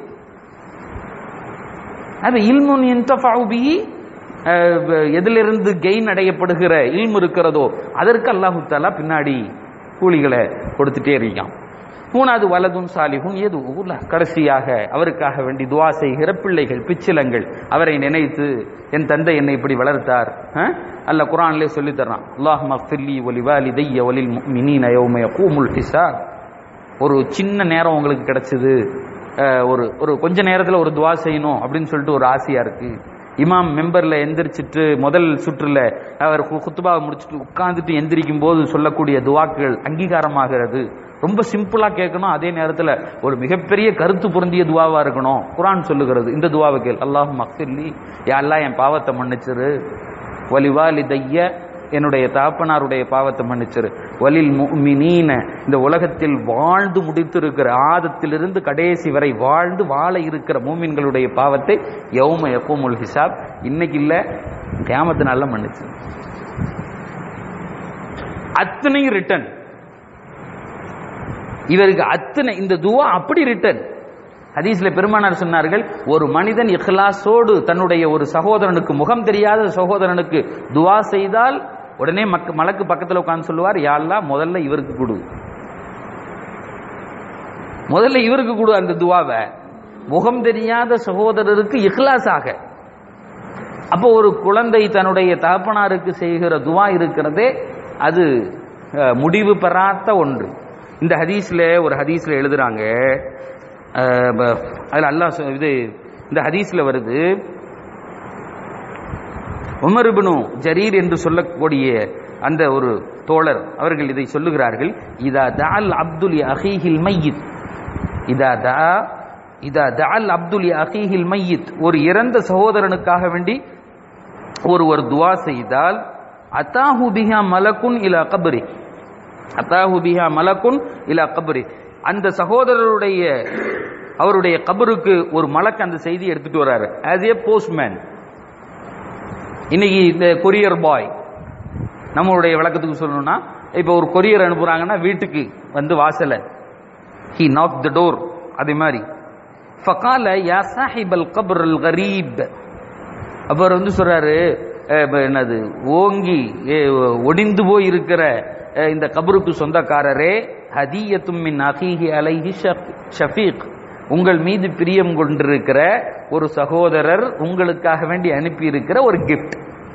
அது இல்முன் இன்தஃபஉ பிஹி அஹ், எதிலிருந்து கெயின் அடையப்படுகிற இல்மு இருக்கிறதோ அதற்கு அல்லாஹு தாலா பின்னாடி கூலிகளை கொடுத்துட்டே இருக்கான் மூணாவது வலதும் சாலிகும் எது ஊர்ல கடைசியாக அவருக்காக வேண்டி துவா செய்கிற பிள்ளைகள் பிச்சிலங்கள் அவரை நினைத்து என் தந்தை என்னை இப்படி வளர்த்தார் அஹ்? அல்ல குரான்லே சொல்லி தர்றான் அல்லாஹ் மஃபில்லி ஒலி வாலிதைய ஒலில் மினீன யௌம யகூமுல் ஹிசாப் ஒரு சின்ன நேரம் உங்களுக்கு கிடைச்சது அஹ், ஒரு ஒரு கொஞ்ச நேரத்தில் ஒரு துவா செய்யணும் அப்படின்னு சொல்லிட்டு ஒரு ஆசையா இருக்கு இமாம் மெம்பர்ல எந்திரிச்சிட்டு முதல் சுற்றுல அவர் கு- குத்துபாவை முடிச்சுட்டு உட்கார்ந்துட்டு எந்திரிக்கும் போது சொல்லக்கூடிய துவாக்கள் அங்கீகாரமாகிறது ரொம்ப சிம்பிளா கேட்கணும் அதே நேரத்துல ஒரு மிகப்பெரிய கருத்து பொருந்திய துவாவா இருக்கணும் குரான் சொல்லுகிறது இந்த துவாவை கேள் அல்லாஹ் மக்ஃபிர்லி யா அல்லாஹ் என் பாவத்தை மன்னிச்சிரு வலிவாலிதைய என்னுடைய தாப்பனாருடைய பாவத்தை மன்னிச்சிரு வலில் முஃமினீன இந்த உலகத்தில் வாழ்ந்து முடித்திருக்கிற ஆதத்திலிருந்து கடைசி வரை வாழ்ந்து வாழ இருக்கிற மூமின்களுடைய பாவத்தை யௌம யக்கூமுல் ஹிசாப் இன்னைக்கு இல்ல கியாமத்து நாள்ல மன்னிச்சு அத்தனையும் ரிட்டன் இவருக்கு அத்தனை இந்த துவா அப்படி ரிட்டன் ஹதீஸ்ல பெருமானார் சொன்னார்கள் ஒரு மனிதன் இஹ்லாஸோடு தன்னுடைய ஒரு சகோதரனுக்கு முகம் தெரியாத சகோதரனுக்கு துவா செய்தால் உடனே மக்க மலக்கு பக்கத்துல உட்கார்ந்து சொல்லுவார் யா அல்லாஹ் முதல்ல இவருக்கு கொடு முதல்ல இவருக்கு கொடு அந்த துவாவை முகம் தெரியாத சகோதரருக்கு இஹ்லாஸாக அப்போ ஒரு குழந்தை தன்னுடைய தகப்பனாருக்கு செய்கிற துவா இருக்கிறதே அது அஹ், முடிவு பெறாத ஒன்று இந்த ஹதீஸ்ல ஒரு ஹதீஸ்ல எழுதுறாங்க அஹ், ப- அதுல அல்லாஹ் சொ- இது இந்த ஹதீஸ்ல வருது உமர் இப்னு ஜரீர் என்று சொல்லக்கூடிய அந்த ஒரு தோழர் அவர்கள் இதை சொல்லுகிறார்கள் இதா தஅல் அப்துல் அஹீஹில் மையித் இதா தா இதா தஅல் அப்துல் அஹீஹில் மையித் ஒரு இறந்த சகோதரனுக்காக வேண்டி ஒருவர் துவா செய்தால் அத்தாஹு பிஹா மலக்குன் இலா கபரி அத்தாஹு பிஹா மலக்குன் இலா கபரி அந்த சகோதரருடைய அவருடைய கபருக்கு ஒரு மலக்கு அந்த செய்தி எடுத்துட்டு வராரு ஆஸ் ஏ போஸ்ட்மேன் இன்னைக்கு இந்த கொரியர் பாய் நம்மளுடைய விளக்கத்துக்கு சொல்லணும்னா இப்போ ஒரு கொரியர் அனுப்புறாங்கன்னா வீட்டுக்கு வந்து வாசல ஹி நாக் த டோர் அதே மாதிரி ஃபகால யா சாஹிபல் கபர் அல் கரீப் அப்ப அவர் வந்து சொல்றாரு அஹ், இப்ப என்னது ஓங்கி அஹ், ஒடிந்து போய் இருக்கிற அஹ், இந்த கபருக்கு சொந்தக்காரரே ஹதியத்தும் மின் அகீஹி அலைஹி ஷஃப்- ஷஃபீக் உங்கள் மீது பிரியம் கொண்டிருக்கிற ஒரு சகோதரர் உங்களுக்காக வேண்டி அனுப்பி இருக்கிற ஒரு கிஃப்ட்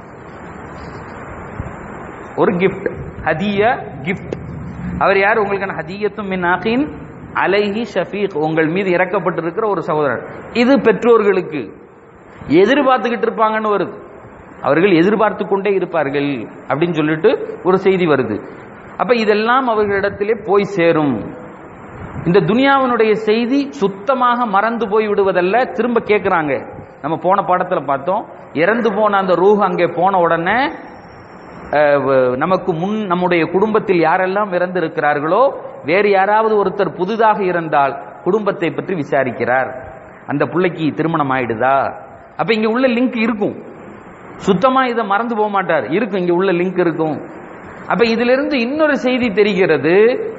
ஒரு கிஃப்ட் ஹதிய கிஃப்ட் அவர் யார் உங்களுக்கு ஹதியத்தும் மின் அகீன் அலைஹி ஷஃபீக் உங்கள் மீது இறக்கப்பட்டிருக்கிற ஒரு சகோதரர் இது பெற்றோர்களுக்கு எதிர்பார்த்துக்கிட்டு இருப்பாங்கன்னு வருது அவர்கள் எதிர்பார்த்து கொண்டே இருப்பார்கள் அப்படின்னு சொல்லிட்டு ஒரு செய்தி வருது அப்ப இதெல்லாம் அவர்களிடத்திலே போய் சேரும் இந்த துனியாவினுடைய செய்தி சுத்தமாக மறந்து போய் விடுவதல்ல திரும்ப கேட்கிறாங்க நம்ம போன பாடத்துல பார்த்தோம் இறந்து போன அந்த ரூஹ் அங்கே போன உடனே அஹ், வ- நமக்கு முன் நம்முடைய குடும்பத்தில் யாரெல்லாம் இறந்து இருக்கிறார்களோ வேறு யாராவது ஒருத்தர் புதிதாக இருந்தால் குடும்பத்தை பற்றி விசாரிக்கிறார் அந்த பிள்ளைக்கு திருமணம் ஆயிடுதா அப்ப இங்க உள்ள லிங்க் இருக்கும் சுத்தமா இதை மறந்து போக மாட்டார் இருக்கும் இங்க உள்ள லிங்க் இருக்கும் அப்ப இதுல இருந்து இன்னொரு செய்தி தெரிகிறது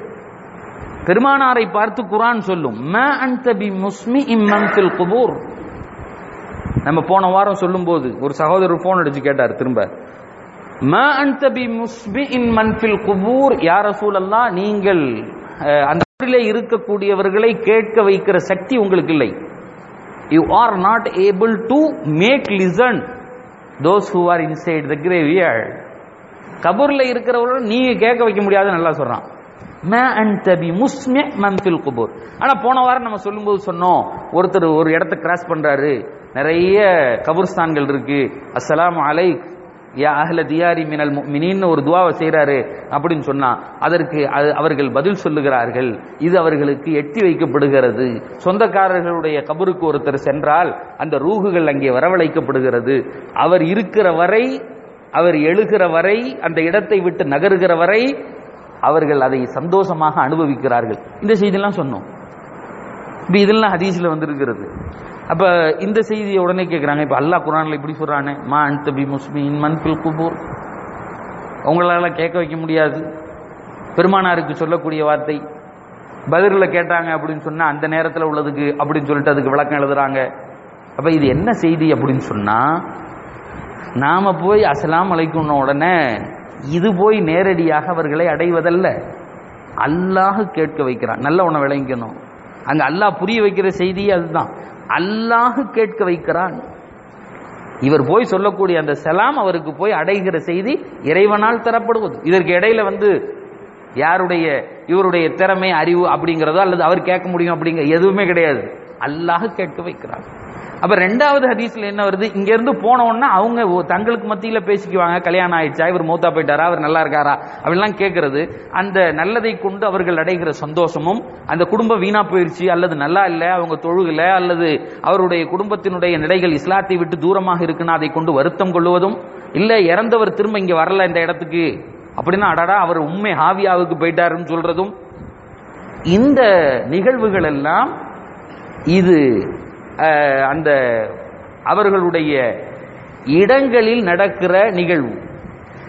பெருமானாரை பார்த்து குரான் சொல்லும் "மா அன்த பி முஸ்மி இம்மன் ஃபில் குபூர் நம்ம போன வாரம் சொல்லும்போது ஒரு சகோதரர் போன் அடிச்சு கேட்டார் திரும்ப "மா அன்த பி முஸ்மி இன் மன் ஃபில் குபூர் யா ரசூலல்லாஹ் நீங்கள் அஹ், அந்த கபரிலே இருக்கக்கூடியவர்களை கேட்க வைக்கிற சக்தி உங்களுக்கு இல்லை you are not able to make listen those who are inside the graveyard கபூர்ல இருக்கிறவர்கள் நீங்க கேட்க வைக்க முடியாதுன்னு நல்லா சொல்றான் மா அன்த பி முஸ்மி மன் ஃபில் குபூர் ஆனா போன வாரம் நம்ம சொல்லும்போது சொன்னோம் ஒருத்தர் ஒரு இடத்த கிராஸ் பண்றாரு நிறைய கபூர்ஸ்தான்கள் இருக்கு அஸ்ஸலாமு அலைக் யா அஹ்ல தியாரி மினல் முஃமினீன்னு ஒரு துவாவை செய்றாரு அப்படின்னு சொன்னா அதற்கு அது- அவர்கள் பதில் சொல்லுகிறார்கள் இது அவர்களுக்கு எட்டி வைக்கப்படுகிறது சொந்தக்காரர்களுடைய கபருக்கு ஒருத்தர் சென்றால் அந்த ரூகுகள் அங்கே வரவழைக்கப்படுகிறது அவர் இருக்கிற வரை அவர் எழுகிற வரை அந்த இடத்தை விட்டு நகருகிற வரை அவர்கள் அதை சந்தோஷமாக அனுபவிக்கிறார்கள் இந்த செய்தியெல்லாம் சொன்னோம் இப்ப இதெல்லாம் ஹதீஸ்ல வந்திருக்கிறது அப்ப இந்த செய்தியை உடனே கேட்கிறாங்க இப்ப அல்லாஹ் குரான்ல இப்படி சொல்றானே மா அன்த பி முஸ்மின் மன் ஃபில் குபூர் உங்களால கேட்க வைக்க முடியாது பெருமானாருக்கு சொல்லக்கூடிய வார்த்தை பதிலில் கேட்டாங்க அப்படின்னு சொன்னா அந்த நேரத்தில் உள்ளதுக்கு அப்படின்னு சொல்லிட்டு அதுக்கு விளக்கம் எழுதுறாங்க அப்ப இது என்ன செய்தி அப்படின்னு சொன்னா நாம போய் அஸ்ஸலாமு அலைக்கும்ன உடனே இது போய் நேரடியாக அவர்களை அடைவதல்ல அல்லாஹ் கேட்க வைக்கிறான் நல்ல உணவு விளங்கிக்கணும் அங்க அல்லாஹ் புரிய வைக்கிற செய்தி அதுதான் அல்லாஹ் கேட்க வைக்கிறான் இவர் போய் சொல்லக்கூடிய அந்த சலாம் அவருக்கு போய் அடைகிற செய்தி இறைவனால் தரப்படுவது இதற்கு இடையில வந்து யாருடைய இவருடைய திறமை அறிவு அப்படிங்கிறதோ அல்லது அவர் கேட்க முடியும் அப்படிங்கிற எதுவுமே கிடையாது அல்லாஹ் கேட்க வைக்கிறார் அப்ப ரெண்டாவது ஹதீஸ்ல என்ன வருது இங்க இருந்து போன உடனே அவங்க ஒ- தங்களுக்கு மத்தியில பேசிக்குவாங்க கல்யாணம் ஆயிடுச்சா இவர் மூத்தா போயிட்டாரா அவர் நல்லா இருக்காரா அப்படிலாம் கேட்கறது அந்த நல்லதை கொண்டு அவர்கள் அடைகிற சந்தோஷமும் அந்த குடும்பம் வீணா போயிருச்சு அல்லது நல்லா இல்ல அவங்க தொழுகல அல்லது அவருடைய குடும்பத்தினுடைய நிலைகள் இஸ்லாத்தை விட்டு தூரமாக இருக்குன்னா அதை கொண்டு வருத்தம் கொள்வதும் இல்ல இறந்தவர் திரும்ப இங்க வரல இந்த இடத்துக்கு அப்படின்னா அடடா அவர் உண்மை ஹாவியாவுக்கு போயிட்டாருன்னு சொல்றதும் இந்த நிகழ்வுகள் எல்லாம் இது அஹ், அந்த அவர்களுடைய இடங்களில் நடக்கிற நிகழ்வு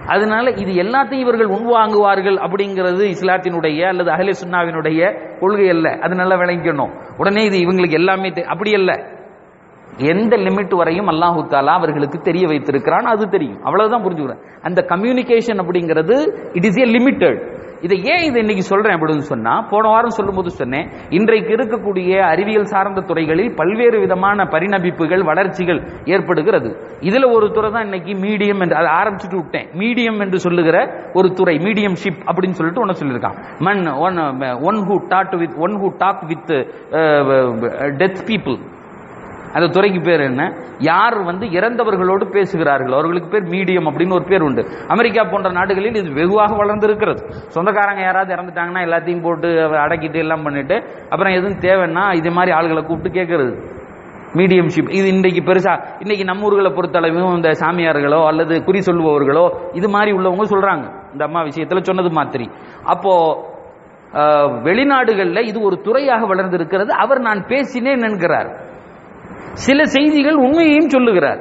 அதனால இது எல்லாத்தையும் இவர்கள் உள்வாங்குவார்கள் அப்படிங்கிறது இஸ்லாத்தினுடைய அல்லது அஹ்லே சுன்னாவினுடைய கொள்கை அல்ல அது நல்லா விளங்கிக்கணும் உடனே இது இவங்களுக்கு எல்லாமே தெ- அப்படி அல்ல எந்த லிமிட் வரையும் அல்லாஹு தாலா அவர்களுக்கு தெரிய வைத்திருக்கிறான் அது தெரியும் அவ்வளவுதான் புரிஞ்சுக்கிறேன் அந்த கம்யூனிகேஷன் அப்படிங்கிறது இட் இஸ் ஏ லிமிட்டட் இதை ஏன் இதை இன்னைக்கு சொல்றேன் அப்படின்னு சொன்னா போன வாரம் சொல்லும்போது சொன்னேன் இன்றைக்கு இருக்கக்கூடிய அறிவியல் சார்ந்த துறைகளில் பல்வேறு விதமான பரிணமிப்புகள் வளர்ச்சிகள் ஏற்படுகிறது இதுல ஒரு துறை தான் இன்னைக்கு மீடியம் என்று அதை ஆரம்பிச்சுட்டு விட்டேன் மீடியம் என்று சொல்லுகிற ஒரு துறை மீடியம் ஷிப் அப்படின்னு சொல்லிட்டு ஒன்னு சொல்லியிருக்கான் man one one who talk with one who talk with death people அந்த துறைக்கு பேர் என்ன யார் வந்து இறந்தவர்களோடு பேசுகிறார்கள் அவர்களுக்கு பேர் மீடியம் அப்படின்னு ஒரு பேர் உண்டு அமெரிக்கா போன்ற நாடுகளில் இது வெகுவாக வளர்ந்திருக்கிறது சொந்தக்காரங்க யாராவது இறந்துட்டாங்கன்னா எல்லாத்தையும் போட்டு அடக்கிட்டு எல்லாம் பண்ணிட்டு அப்புறம் எதுவும் தேவைன்னா இது மாதிரி ஆளுகளை கூப்பிட்டு கேட்கறது மீடியம்ஷிப் இது இன்னைக்கு பெருசா இன்னைக்கு நம்ம ஊர்களை பொறுத்தளவும் இந்த சாமியார்களோ அல்லது குறி சொல்லுபவர்களோ இது மாதிரி உள்ளவங்க சொல்றாங்க இந்த அம்மா விஷயத்துல சொன்னது மாதிரி அப்போ அஹ், வெளிநாடுகள்ல இது ஒரு துறையாக வளர்ந்திருக்கிறது அவர் நான் பேசினேன் என்கிறார் சில செய்திகள் உண்மையையும் சொல்லுகிறார்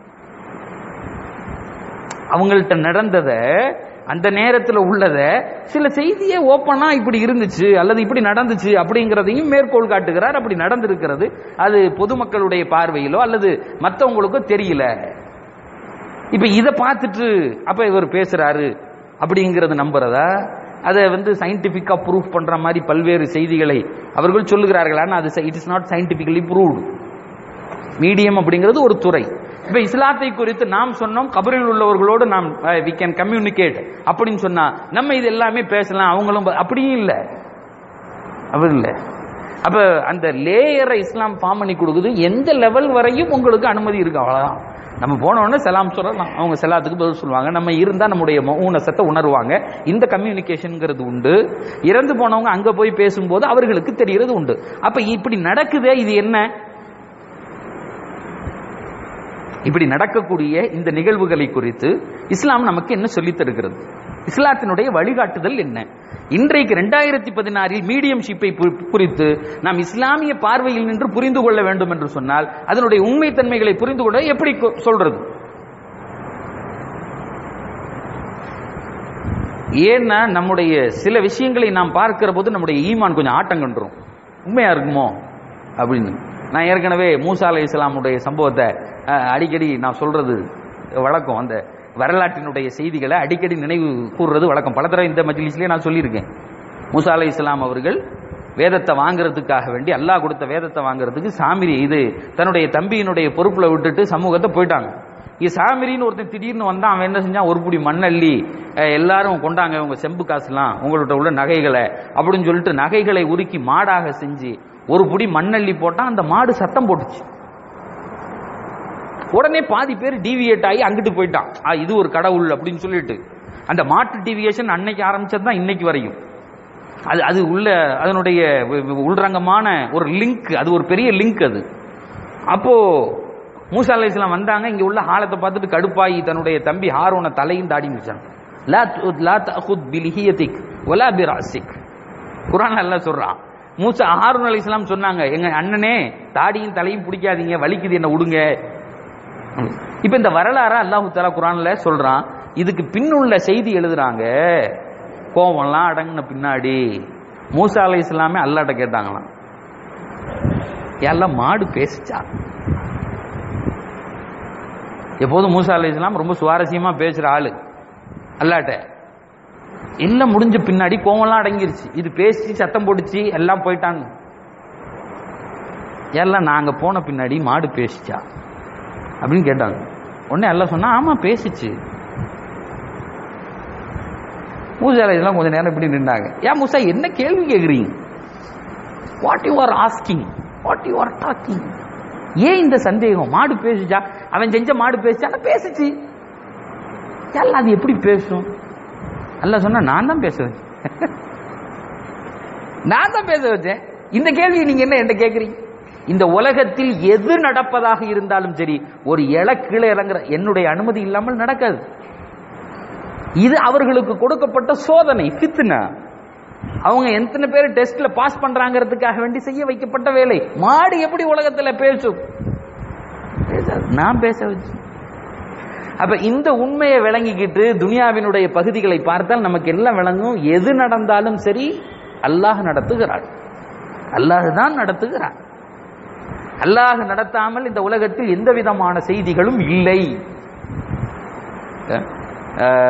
அவங்கள்ட்ட நடந்தத அந்த நேரத்தில் உள்ளத சில செய்தியை ஓப்பனா இப்படி இருந்துச்சு அல்லது இப்படி நடந்துச்சு அப்படிங்கிறதையும் மேற்கோள் காட்டுகிறார் அப்படி நடந்திருக்கிறது அது பொதுமக்களுடைய பார்வையிலோ அல்லது மற்றவங்களுக்கோ தெரியல இப்ப இதை பார்த்துட்டு அப்ப இவர் பேசுறாரு அப்படிங்கிறது நம்புறதா அதை வந்து சயின்டிபிக்கா ப்ரூஃப் பண்ற மாதிரி பல்வேறு செய்திகளை அவர்கள் சொல்லுகிறார்கள் ஆனால் அது it is not scientifically proved medium அப்படிங்கிறது ஒரு துறை இப்ப இஸ்லாத்தை குறித்து நாம் சொன்னோம் கபரில் உள்ளவர்களோடு நாம் வி கேன் கம்யூனிகேட் அப்படின்னு சொன்னா நம்ம இது எல்லாமே பேசலாம் அவங்களும் ப- அப்படியும் இல்லை அவர் இல்லை அப்ப அந்த லேயரை இஸ்லாம் ஃபார்ம் பண்ணி கொடுக்குது எந்த லெவல் வரையும் உங்களுக்கு அனுமதி இருக்கு அவ்வளவுதான் நம்ம போன உடனே செலாம் சொல்லலாம் அவங்க செலாத்துக்கு பதில் சொல்லுவாங்க நம்ம இருந்தா நம்முடைய ஊனசத்தை உணர்வாங்க இந்த கம்யூனிகேஷன்ங்கிறது உண்டு இறந்து போனவங்க அங்க போய் பேசும்போது அவர்களுக்கு தெரிகிறது உண்டு அப்ப இப்படி நடக்குதே இது என்ன இப்படி நடக்கக்கூடிய இந்த நிகழ்வுகளை குறித்து இஸ்லாம் நமக்கு என்ன சொல்லித் தருகிறது இஸ்லாத்தினுடைய வழிகாட்டுதல் என்ன இன்றைக்கு ரெண்டாயிரத்தி பதினாறில் மீடியம் ஷிப்பை குறித்து நாம் இஸ்லாமிய பார்வையில் நின்று புரிந்து கொள்ள வேண்டும் என்று சொன்னால் அதனுடைய உண்மைத்தன்மைகளை புரிந்து கொள்ள எப்படி கொ- சொல்றது ஏன்னா நம்முடைய சில விஷயங்களை நாம் பார்க்கிற போது நம்முடைய ஈமான் கொஞ்சம் ஆட்டம் கண்டுரும் உண்மையா இருக்குமோ அப்படின்னு நான் ஏற்கனவே மூசா அலை இஸ்லாமுடைய சம்பவத்தை அஹ், அடிக்கடி நான் சொல்றது வழக்கம் அந்த வரலாற்றினுடைய செய்திகளை அடிக்கடி நினைவு கூறுறது வழக்கம் பல தடவை இந்த மஜ்லிஸ்லயே நான் சொல்லியிருக்கேன் மூசா அலை இஸ்லாம் அவர்கள் வேதத்தை வாங்குறதுக்காக வேண்டி அல்லாஹ் கொடுத்த வேதத்தை வாங்குறதுக்கு சாமிரி இது தன்னுடைய தம்பியினுடைய பொறுப்புல விட்டுட்டு சமூகத்தை போயிட்டாங்க இது சாமிரின்னு ஒருத்தன் திடீர்னு வந்தான் அவன் என்ன செஞ்சான் ஒரு புடி மண்ணள்ளி அஹ், எல்லாரும் கொண்டாங்க உங்க செம்பு காசுலாம் உங்கள்ட்ட உள்ள நகைகளை அப்படின்னு சொல்லிட்டு நகைகளை உருக்கி மாடாக செஞ்சு ஒரு புடி மண்ணள்ளி போட்டா அந்த மாடு சத்தம் போட்டுச்சு உடனே பாதி பேர் டீவியேட் ஆகி அங்கிட்டு போயிட்டான் ஆ, இது ஒரு கடவுள் அப்படின்னு சொல்லிட்டு அந்த மாட்டு டிவியேஷன் அன்னைக்கு ஆரம்பிச்சது தான் இன்னைக்கு வரையும் அது அது உள்ள அதனுடைய வி- வி- உள்ரங்கமான ஒரு லிங்க் அது ஒரு பெரிய லிங்க் அது அப்போ மூசா அலைஹிஸ்ஸலாம் வந்தாங்க இங்க உள்ள ஹாலத்தை பார்த்துட்டு கடுப்பாயி தன்னுடைய தம்பி ஹாரூனை தலையும் தாடி முடிச்சாங்க லா து- லா தஅகுத் பிலிஹியதிக் வலா பிராசிக் குர்ஆன் அல்லாஹ் சொல்றான் மூசா ஹாரூன் அலைஹிஸ்ஸலாம் சொன்னாங்க எங்க அண்ணனே தாடியும் தலையும் பிடிக்காதீங்க வலிக்குது என்ன விடுங்க இப்ப இந்த வரலாற அல்லாஹு தஆலா குர்ஆன்ல சொல்றான் இதுக்கு பின்னுள்ள செய்தி எழுதுறாங்க கோவம்லாம் அடங்கின பின்னாடி மூசா அலை இஸ்லாமே அல்லாட்ட கேட்டாங்களாம் எல்லாம் மாடு பேசிச்சா எப்போதும் மூசா அலை இஸ்லாம் ரொம்ப சுவாரஸ்யமா பேசுற ஆளு அல்லாட்ட எல்லாம் முடிஞ்ச பின்னாடி கோவம்லாம் அடங்கிருச்சு இது பேசி சத்தம் போட்டுச்சு எல்லாம் போயிட்டாங்க எல்லாம் நாங்க போன பின்னாடி மாடு பேசிச்சா அப்படின்னு கேட்டாங்க உடனே எல்லாம் சொன்னா ஆமா பேசிச்சு மூசா அலைஹிஸ்ஸலாம் கொஞ்ச நேரம் இப்படி நின்றாங்க ஏன் மூசா என்ன கேள்வி கேக்குறீங்க what you are asking what you are talking ஏன் இந்த சந்தேகம் மாடு பேசிச்சா அவன் செஞ்ச மாடு பேசிச்சா பேசிச்சு எல்லாம் அது எப்படி பேசும் அல்ல சொன்னா நான் தான் பேச வச்சேன் நான் தான் பேச வச்சேன் இந்த கேள்வியை நீங்க என்ன என்கிட்ட கேக்குறீங்க இந்த உலகத்தில் எது நடப்பதாக இருந்தாலும் சரி ஒரு இலை கீழே இறங்குற என்னுடைய அனுமதி இல்லாமல் நடக்காது இது அவர்களுக்கு கொடுக்கப்பட்ட சோதனை ஃபித்னா அவங்க எத்தனை பேர் டெஸ்ட்ல பாஸ் பண்றாங்கிறதுக்காக வேண்டி செய்ய வைக்கப்பட்ட வேலை மாடு எப்படி உலகத்துல பேசும் பேசாது. நான் பேச வச்சு அப்ப இந்த உண்மையை விளங்கிக்கிட்டு துனியாவினுடைய பகுதிகளை பார்த்தால் நமக்கு எல்லாம் விளங்கும் எது நடந்தாலும் சரி அல்லாஹ் நடத்துகிறான் அல்லாஹ் தான் நடத்துகிறான் அல்லாஹ் நடத்தாமல் இந்த உலகத்தில் எந்த விதமான செய்திகளும் இல்லை அஹ்,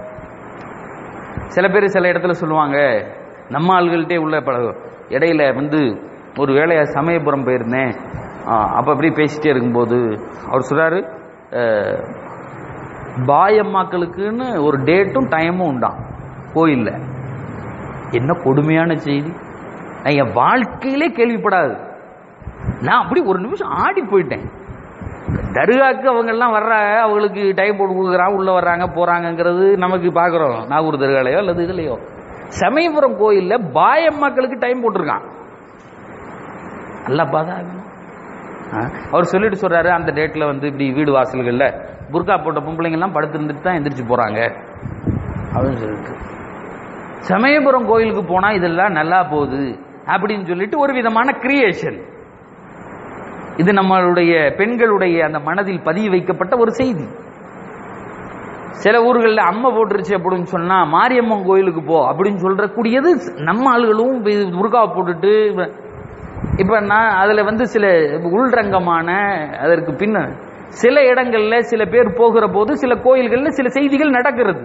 சில பேர் சில இடத்துல சொல்லுவாங்க நம்ம ஆள்கள்ட்டே உள்ள பல இடையில வந்து ஒரு வேலையை சமயபுரம் போயிருந்தேன் ஆஹ், அப்ப அப்படி பேசிட்டே இருக்கும்போது அவர் சொல்றாரு அஹ், பாயம்மாக்களுக்குன்னு ஒரு டேட்டும் டைமும் உண்டாம் கோயில்ல என்ன கொடுமையான செய்தி நான் என் வாழ்க்கையிலே கேள்விப்படாது நான் அப்படி ஒரு நிமிஷம் ஆடி போயிட்டேன் தர்காக்கு அவங்க எல்லாம் வர்றாங்க அவங்களுக்கு டைம் போட்டு கொடுக்குறாங்க உள்ள வர்றாங்க போறாங்கங்கிறது நமக்கு பார்க்குறோம் நாகூர் தர்காலையோ அல்லது இதுலையோ சமயபுரம் கோயில்ல பாயம்மாக்களுக்கு டைம் போட்டிருக்கான் நல்லா பார்த்தா அவர் சொல்லிட்டு சொல்றாரு அந்த டேட்ல வந்து இப்படி வீடு வாசல்கள்ல புர்கா போட்ட பொம்பளைங்க எல்லாம் படுத்திருந்துட்டு தான் எந்திரிச்சு போறாங்க அப்படின்னு சொல்லிட்டு சமயபுரம் கோயிலுக்கு போனா இதெல்லாம் நல்லா போகுது அப்படின்னு சொல்லிட்டு ஒரு விதமான கிரியேஷன் இது நம்மளுடைய பெண்களுடைய அந்த மனதில் பதிய வைக்கப்பட்ட ஒரு செய்தி சில ஊர்களில் அம்மை போட்டுருச்சு அப்படின்னு சொன்னா மாரியம்மன் கோயிலுக்கு போ அப்படின்னு சொல்ற கூடியது நம்ம ஆளுகளும் இது முருகாவை போட்டுட்டு இப்ப நான் அதுல வந்து சில உள்ரங்கமான அதற்கு பின்ன சில இடங்கள்ல சில பேர் போகிற போது சில கோயில்கள்ல சில செய்திகள் நடக்கிறது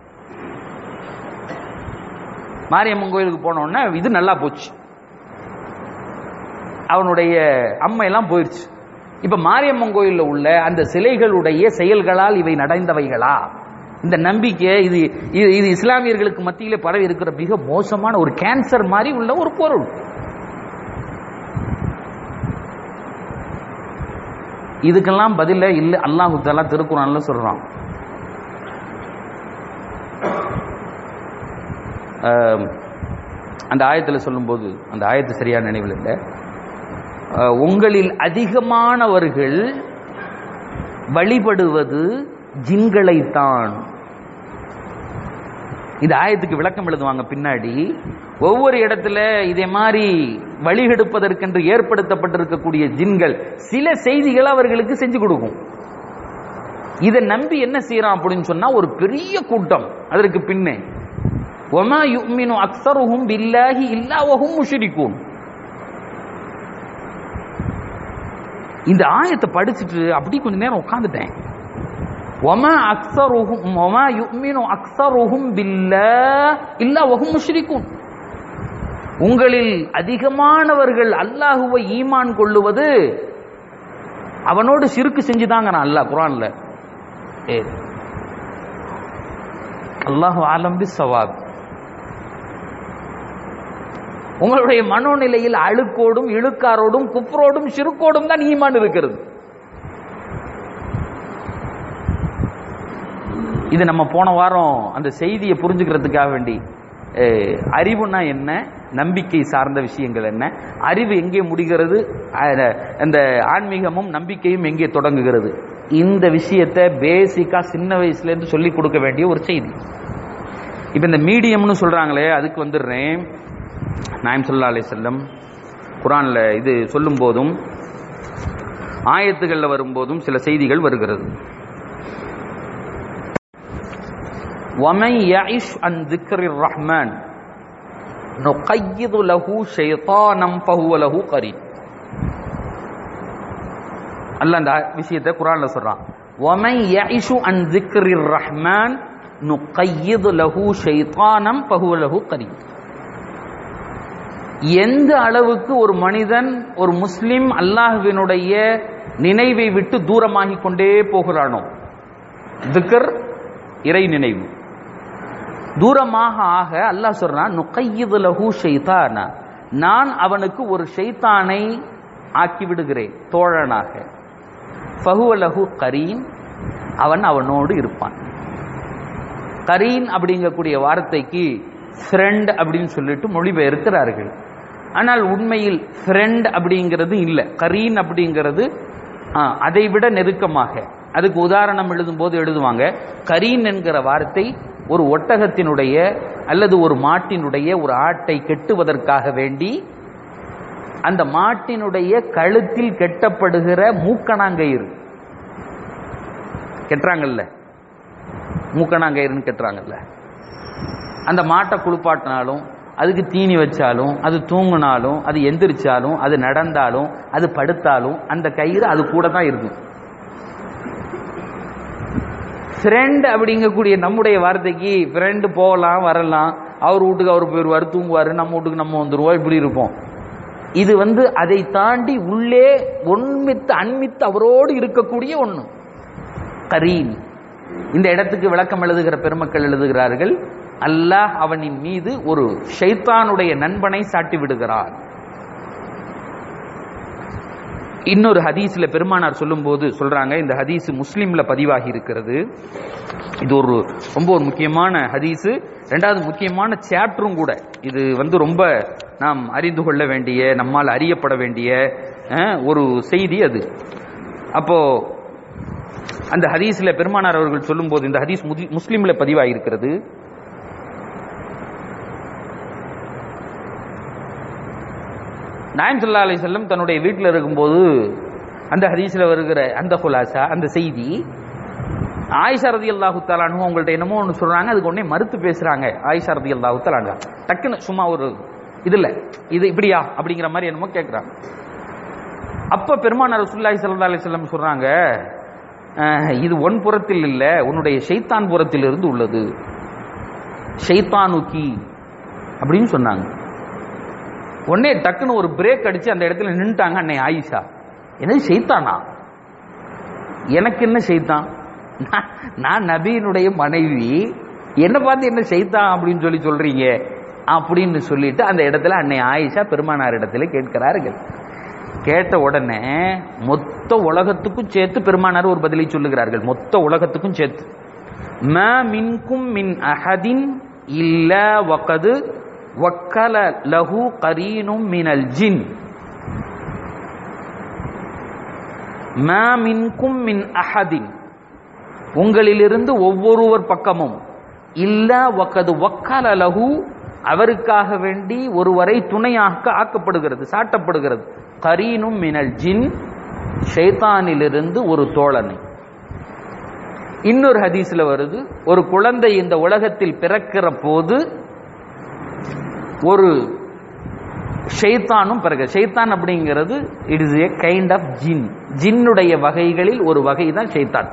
மாரியம்மன் கோயிலுக்கு போனோடனே இது நல்லா போச்சு அவனுடைய அம்மையெல்லாம் போயிடுச்சு இப்ப மாரியம்மன் கோயில்ல உள்ள அந்த சிலைகளுடைய செயல்களால் இவை நடந்தவைகளா இந்த நம்பிக்கை இது இது இது இஸ்லாமியர்களுக்கு மத்தியில பரவி இருக்கிற மிக மோசமான ஒரு கேன்சர் மாதிரி உள்ள ஒரு பொருள் இதுக்கெல்லாம் பதில இல்ல அல்லாஹு தாலா திருக்குறான்ல சொல்றான் ஆம், அந்த ஆயத்துல சொல்லும்போது அந்த ஆயத்து சரியான நினைவில் இல்லை அஹ், உங்களில் அதிகமானவர்கள் வழிபடுவது ஜின்களைத்தான் இந்த ஆயத்துக்கு விளக்கம் எழுதுவாங்க பின்னாடி ஒவ்வொரு இடத்துல இதே மாதிரி வழிகெடுப்பதற்கென்று ஏற்படுத்தப்பட்டிருக்கக்கூடிய ஜின்கள் சில செய்திகளை அவர்களுக்கு செஞ்சு கொடுக்கும் இதை நம்பி என்ன செய்யறான் அப்படின்னு சொன்னா ஒரு பெரிய கூட்டம் அதற்கு பின்னே ஒமா யுமினு அக்ஸருஹும் பில்லாஹி இல்லா வஹும் முஷ்ரிகூன் இந்த ஆயத்தை படிச்சுட்டு அப்படி கொஞ்ச நேரம் உட்காந்துட்டேன் ஒமா அக்ஸருஹும் ஒமா யுமினு அக்ஸருஹும் பில்லாஹ் இல்லா வஹும் முஷ்ரிகூன் உங்களில் அதிகமானவர்கள் அல்லாஹுவை ஈமான் கொள்ளுவது அவனோடு சிறுக்கு செஞ்சுதாங்க நான் அல்லாஹ் குரான்ல ஏ அல்லாஹு ஆலம் பி சவாப் உங்களுடைய மனோநிலையில் அழுக்கோடும் இழுக்காரோடும் குப்ரோடும் சிறுக்கோடும் தான் ஈமான் இருக்கிறது இது நம்ம போன வாரம் அந்த செய்தியை புரிஞ்சுக்கிறதுக்காக வேண்டி அஹ், அறிவுனா என்ன நம்பிக்கை சார்ந்த விஷயங்கள் என்ன அறிவு எங்கே முடிகிறது அஹ், அந்த ஆன்மீகமும் நம்பிக்கையும் எங்கே தொடங்குகிறது இந்த விஷயத்தை பேசிக்கா சின்ன வயசுல இருந்து சொல்லி கொடுக்க வேண்டிய ஒரு செய்தி இப்ப இந்த மீடியம்னு சொல்றாங்களே அதுக்கு வந்துடுறேன் நாயம் சொல்லா அலை செல்லம் குரான்ல இது சொல்லும் போதும் ஆயத்துகள்ல வரும்போதும் சில செய்திகள் வருகிறது ومن يعش عن ذكر الرحمن نقيض له شيطانا فهو له قرين அல்லாஹ் அந்த விஷயத்தை குரான்ல சொல்றான் ومن يعش عن ذكر الرحمن نقيض له شيطانا فهو له قرين எந்த அளவுக்கு ஒரு மனிதன் ஒரு முஸ்லிம் அல்லாஹ்வினுடைய நினைவை விட்டு தூரமாகிக் கொண்டே போகிறானோ திக்கர் இறை நினைவு தூரமாக ஆக அல்லாஹ் சொல்றான் நுகையிது லஹு ஷைத்தானா நான் அவனுக்கு ஒரு ஷைத்தானை ஆக்கி விடுகிறேன் தோழனாக ஃபஹுவ லஹு கரீன் அவன் அவனோடு இருப்பான் கரீன் அப்படிங்கக்கூடிய வார்த்தைக்கு ஃப்ரெண்ட் அப்படின்னு சொல்லிட்டு மொழிபெயர்க்கிறார்கள் ஆனால் உண்மையில் ஃப்ரெண்ட் அப்படிங்கிறது இல்லை கரீன் அப்படிங்கிறது ஆ, அதை விட நெருக்கமாக அதுக்கு உதாரணம் எழுதும்போது எழுதுவாங்க கரீன் என்கிற வார்த்தை ஒரு ஒட்டகத்தினுடைய அல்லது ஒரு மாட்டினுடைய ஒரு ஆட்டை கெட்டுவதற்காக வேண்டி அந்த மாட்டினுடைய கழுத்தில் கெட்டப்படுகிற மூக்கணாங்கயிறு கெட்டுறாங்கல்ல மூக்கணாங்கயிறுன்னு கெட்டுறாங்கல்ல அந்த மாட்டை குளிப்பாட்டினாலும் அதுக்கு தீனி வச்சாலும் அது தூங்கினாலும் அது எந்திரிச்சாலும் அது நடந்தாலும் அது படுத்தாலும் அந்த கயிறு அது கூட தான் இருக்கும் ஃப்ரெண்ட் அப்படிங்கக்கூடிய நம்முடைய வார்த்தைக்கு ஃப்ரெண்டு போகலாம் வரலாம் அவர் வீட்டுக்கு அவர் போயிடுவார் தூங்குவார் நம்ம வீட்டுக்கு நம்ம வந்துருவோம் இப்படி இருப்போம் இது வந்து அதை தாண்டி உள்ளே ஒன்மித்து அன்மித்து அவரோடு இருக்கக்கூடிய ஒன்று கரீன் இந்த இடத்துக்கு விளக்கம் எழுதுகிற பெருமக்கள் எழுதுகிறார்கள் அல்லாஹ் அவனின் மீது ஒரு ஷைத்தானுடைய நண்பனை சாட்டி விடுகிறார் இன்னொரு ஹதீஸ்ல பெருமானார் சொல்லும்போது சொல்றாங்க இந்த ஹதீஸ் முஸ்லிம்ல பதிவாகி இருக்கிறது இது ஒரு ரொம்ப ஒரு முக்கியமான ஹதீஸ் ரெண்டாவது முக்கியமான சாப்டரும் கூட இது வந்து ரொம்ப நாம் அறிந்து கொள்ள வேண்டிய நம்மால் அறியப்பட வேண்டிய அஹ், ஒரு செய்தி அது அப்போ அந்த ஹதீஸ்ல பெருமானார் அவர்கள் சொல்லும்போது இந்த ஹதீஸ் முதி- முஸ்லிம்ல பதிவாகி இருக்கிறது நாயம் சல்லா அலி செல்லம் தன்னுடைய வீட்டில் இருக்கும்போது அந்த ஹதீஸ்ல வருகிற அந்த குலாசா அந்த செய்தி ஆயிஷா ரதி அல்லாஹு தாலானு உங்கள்ட்ட என்னமோ ஒன்று சொல்றாங்க அதுக்கு உடனே மறுத்து பேசுறாங்க ஆயிஷா ரதி அல்லாஹு தாலாங்க டக்குன்னு சும்மா ஒரு இதுல இது இப்படியா அப்படிங்கிற மாதிரி என்னமோ கேட்குறாங்க அப்ப பெருமானார் ரசூலுல்லாஹி ஸல்லல்லாஹு அலைஹி வஸல்லம் சொல்றாங்க அஹ், இது உன் புறத்தில் இல்ல உன்னுடைய ஷைத்தான் புறத்தில் இருந்து உள்ளது ஷைத்தானுக்கி அப்படின்னு சொன்னாங்க உடனே டக்குன்னு ஒரு பிரேக் அடிச்சு அந்த இடத்துல நின்னுட்டாங்க அன்னை ஆயிஷா என்னது ஷைத்தானா எனக்கு என்ன ஷைத்தான் நான்- நான் நபியினுடைய மனைவி என்ன பார்த்து என்ன ஷைத்தான் அப்படின்னு சொல்லி சொல்றீங்க அப்படின்னு சொல்லிட்டு அந்த இடத்துல அன்னை ஆயிஷா பெருமானார் இடத்துல கேட்கிறார்கள் கேட்ட உடனே மொத்த உலகத்துக்கும் சேர்த்து பெருமானார் ஒரு பதிலை சொல்லுகிறார்கள் மொத்த உலகத்துக்கும் சேர்த்து ம மின்கும் மின் அஹதின் இல்ல வகது வக்கல லஹு கரீனும் மினல் ஜின் ம மின்கும் மின் அஹதின் உங்களிலிருந்து ஒவ்வொருவர் பக்கமும் இல்ல வக்கது வக்கல லஹு அவருக்காக வேண்டி ஒருவரை துணையாக ஆக்கப்படுகிறது சாட்டப்படுகிறது கரீனும் மினல் ஜின் ஷைத்தானிலிருந்து ஒரு தோழனை இன்னொரு ஹதீஸ்ல வருது ஒரு குழந்தை இந்த உலகத்தில் பிறக்கிற போது ஒரு ஷைத்தானும் பிறகு ஷைத்தான் அப்படிங்கிறது it is a kind of jinn ஜின்னுடைய வகைகளில் ஒரு வகை தான் ஷைத்தான்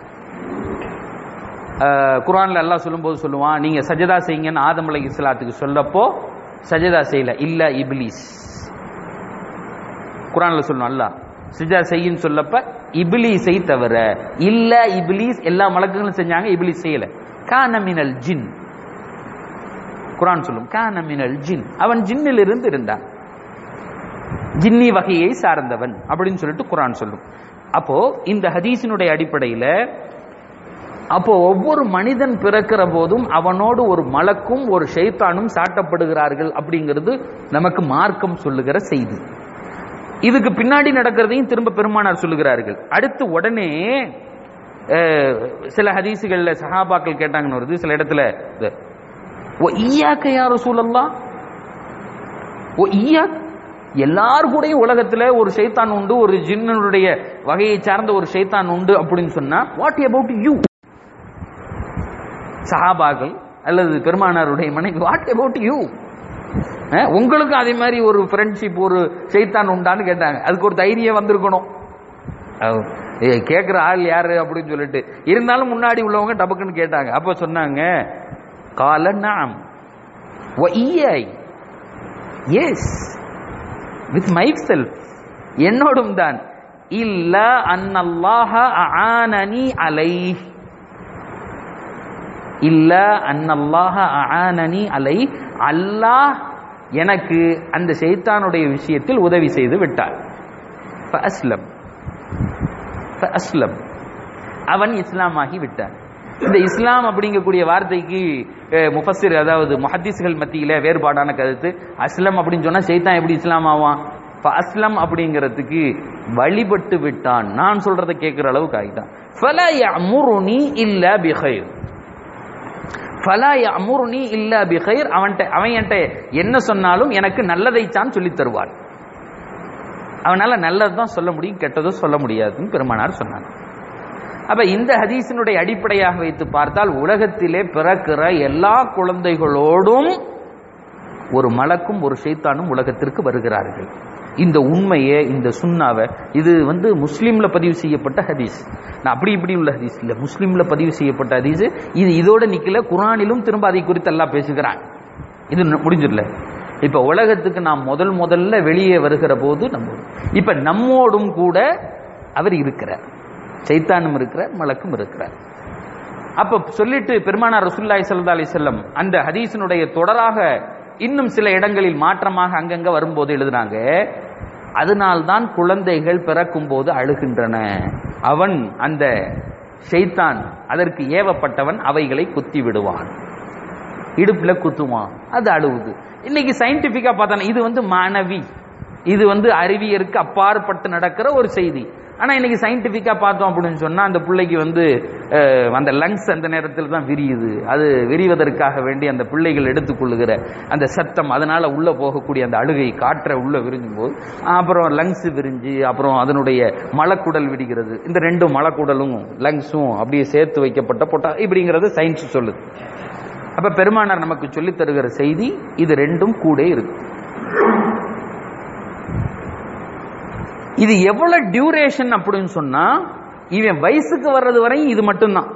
அஹ், குர்ஆன்ல அல்லாஹ் சொல்லும்போது சொல்லுவான் நீங்க சஜதா செய்யுங்கன்னு ஆதம் அலை இஸ்லாத்துக்கு சொல்லப்போ சஜதா செய்யல இல்ல இப்லீஸ் குர்ஆன்ல சொல்லணும் அல்லாஹ் சஜதா செய்யின்னு சொல்லப்ப இப்லீஸை தவிர இல்ல இப்லீஸ் எல்லா மலக்குகளும் செஞ்சாங்க இப்லீஸ் செய்யல கான மினல் ஜின் குர்ஆன் சொல்லும் கான மினல் ஜின் அவன் ஜின்னில் இருந்து இருந்தான் ஜின்னி வகையை சார்ந்தவன் அப்படின்னு சொல்லிட்டு குர்ஆன் சொல்லும் அப்போ இந்த ஹதீஸினுடைய அடிப்படையில அப்போ ஒவ்வொரு மனிதன் பிறக்கிற போதும் அவனோடு ஒரு மலக்கும் ஒரு ஷைத்தானும் சாட்டப்படுகிறார்கள் அப்படிங்கிறது நமக்கு மார்க்கம் சொல்லுகிற செய்தி இதுக்கு பின்னாடி நடக்கிறதையும் திரும்ப பெருமானார் சொல்லுகிறார்கள் அடுத்து உடனே அஹ், சில ஹதீசுகள்ல சஹாபாக்கள் கேட்டாங்கன்னு வருது சில இடத்துல இது, "ஓ ஈயாக்க யா ரசூலல்லாஹ் ஓ ஈயா எல்லார் கூடயும் உலகத்துல ஒரு ஷைத்தான் உண்டு ஒரு ஜின்னனுடைய வகையை சார்ந்த ஒரு ஷைத்தான் உண்டு அப்படின்னு சொன்னா வாட் அபவுட் யூ சஹாபாக்கள் அல்லது பெருமானாருடைய மனைவி வாட் அபவுட் யூ உங்களுக்கு அதே மாதிரி ஒரு ஃப்ரெண்ட்ஷிப் ஒரு ஷைத்தான் உண்டான்னு கேட்டாங்க அதுக்கு ஒரு தைரியம் வந்திருக்கணும் அஹ், ஏ, கேக்குற ஆள் யாரு அப்படின்னு சொல்லிட்டு இருந்தாலும் முன்னாடி உள்ளவங்க டபக்குன்னு கேட்டாங்க அப்ப சொன்னாங்க கால நாம் எஸ் வித் மைக் செல்ஃப் என்னோடும் தான் இல்ல அன்னல்லாஹ ஆனனி அலை இல்ல அன்னல்லாஹ ஆனனி அலை அல்லாஹ் எனக்கு அந்த ஷைத்தானுடைய விஷயத்தில் உதவி செய்து விட்டார் அஸ்லம் அஸ்லம் அவன் இஸ்லாமாகி விட்டான் இந்த இஸ்லாம் அப்படிங்கக்கூடிய வார்த்தைக்கு அஹ், முஃபஸ்ஸிர் அதாவது முஹத்திஸ்கள் மத்தியில வேறுபாடான கருத்து அஸ்லம் அப்படின்னு சொன்னா ஷைத்தான் எப்படி இஸ்லாம் ஆவான் இப்ப அஸ்லம் அப்படிங்கிறதுக்கு வழிபட்டு விட்டான் நான் சொல்றதை கேட்கிற அளவுக்கு ஆகிட்டான் ஃபலா யஅமுருனி இல்லா பிகைர் ஃபலா யஅமுருனி இல்லா பிகைர் அவன்கிட்ட அவன் என்கிட்ட என்ன சொன்னாலும் எனக்கு நல்லதைத்தான் சொல்லித் தருவான் அவனால நல்லது தான் சொல்ல முடியும் கெட்டதும் சொல்ல முடியாதுன்னு பெருமானார் சொன்னாங்க அப்ப இந்த ஹதீஸினுடைய அடிப்படையாக வைத்து பார்த்தால் உலகத்திலே பிறக்கிற எல்லா குழந்தைகளோடும் ஒரு மலக்கும் ஒரு ஷைத்தானும் உலகத்திற்கு வருகிறார்கள் இந்த உண்மையை இந்த சுண்ணாவை இது வந்து முஸ்லீம்ல பதிவு செய்யப்பட்ட ஹதீஸ் நான் அப்படி இப்படி உள்ள ஹதீஸ் இல்ல முஸ்லீம்ல பதிவு செய்யப்பட்ட ஹதீஸ் இது இதோட நிக்கல குரானிலும் திரும்ப அதை குறித்து எல்லாம் பேசுகிறான் இது ந- முடிஞ்சிடல இப்ப உலகத்துக்கு நாம் முதல் முதல்ல வெளியே வருகிற போது நம்ம இப்ப நம்மோடும் கூட அவர் இருக்கிறார் சைத்தானும் இருக்கிறார் மலக்கும் இருக்கிறார் அப்ப சொல்லிட்டு பெருமானார் ரசூலுல்லாஹி ஸல்லல்லாஹு அலைஹி வஸல்லம் அந்த ஹதீஸினுடைய தொடராக இன்னும் சில இடங்களில் மாற்றமாக அங்கங்க வரும்போது எழுதுனாங்க அதனால்தான் குழந்தைகள் பிறக்கும் போது அழுகின்றன அவன் அந்த ஷைத்தான் அதற்கு ஏவப்பட்டவன் அவைகளை குத்தி விடுவான் இடுப்புல குத்துவான் அது அழுவுது இன்னைக்கு சயின்டிபிக்கா பார்த்தானே இது வந்து மாணவி இது வந்து அறிவியலுக்கு அப்பாற்பட்டு நடக்கிற ஒரு செய்தி ஆனா இன்னைக்கு சயின்டிபிக்கா பார்த்தோம் அப்படின்னு சொன்னா அந்த பிள்ளைக்கு வந்து அஹ், அந்த லங்ஸ் அந்த நேரத்தில் தான் விரியுது அது விரிவதற்காக வேண்டி அந்த பிள்ளைகள் எடுத்துக்கொள்ளுகிற அந்த சத்தம் அதனால உள்ள போகக்கூடிய அந்த அழுகை காற்றை உள்ள விரிஞ்சும் போது அப்புறம் லங்ஸ் விரிஞ்சு அப்புறம் அதனுடைய மலக்குடல் விடுகிறது இந்த ரெண்டு மலக்குடலும் லங்ஸும் அப்படியே சேர்த்து வைக்கப்பட்ட போட்டா இப்படிங்கிறது சயின்ஸ் சொல்லுது அப்ப பெருமானார் நமக்கு சொல்லித் தருகிற செய்தி இது ரெண்டும் கூட இருக்கு இது எவ்வளவு டியூரேஷன் அப்படின்னு சொன்னா இவன் வயசுக்கு வர்றது வரை இது மட்டும்தான்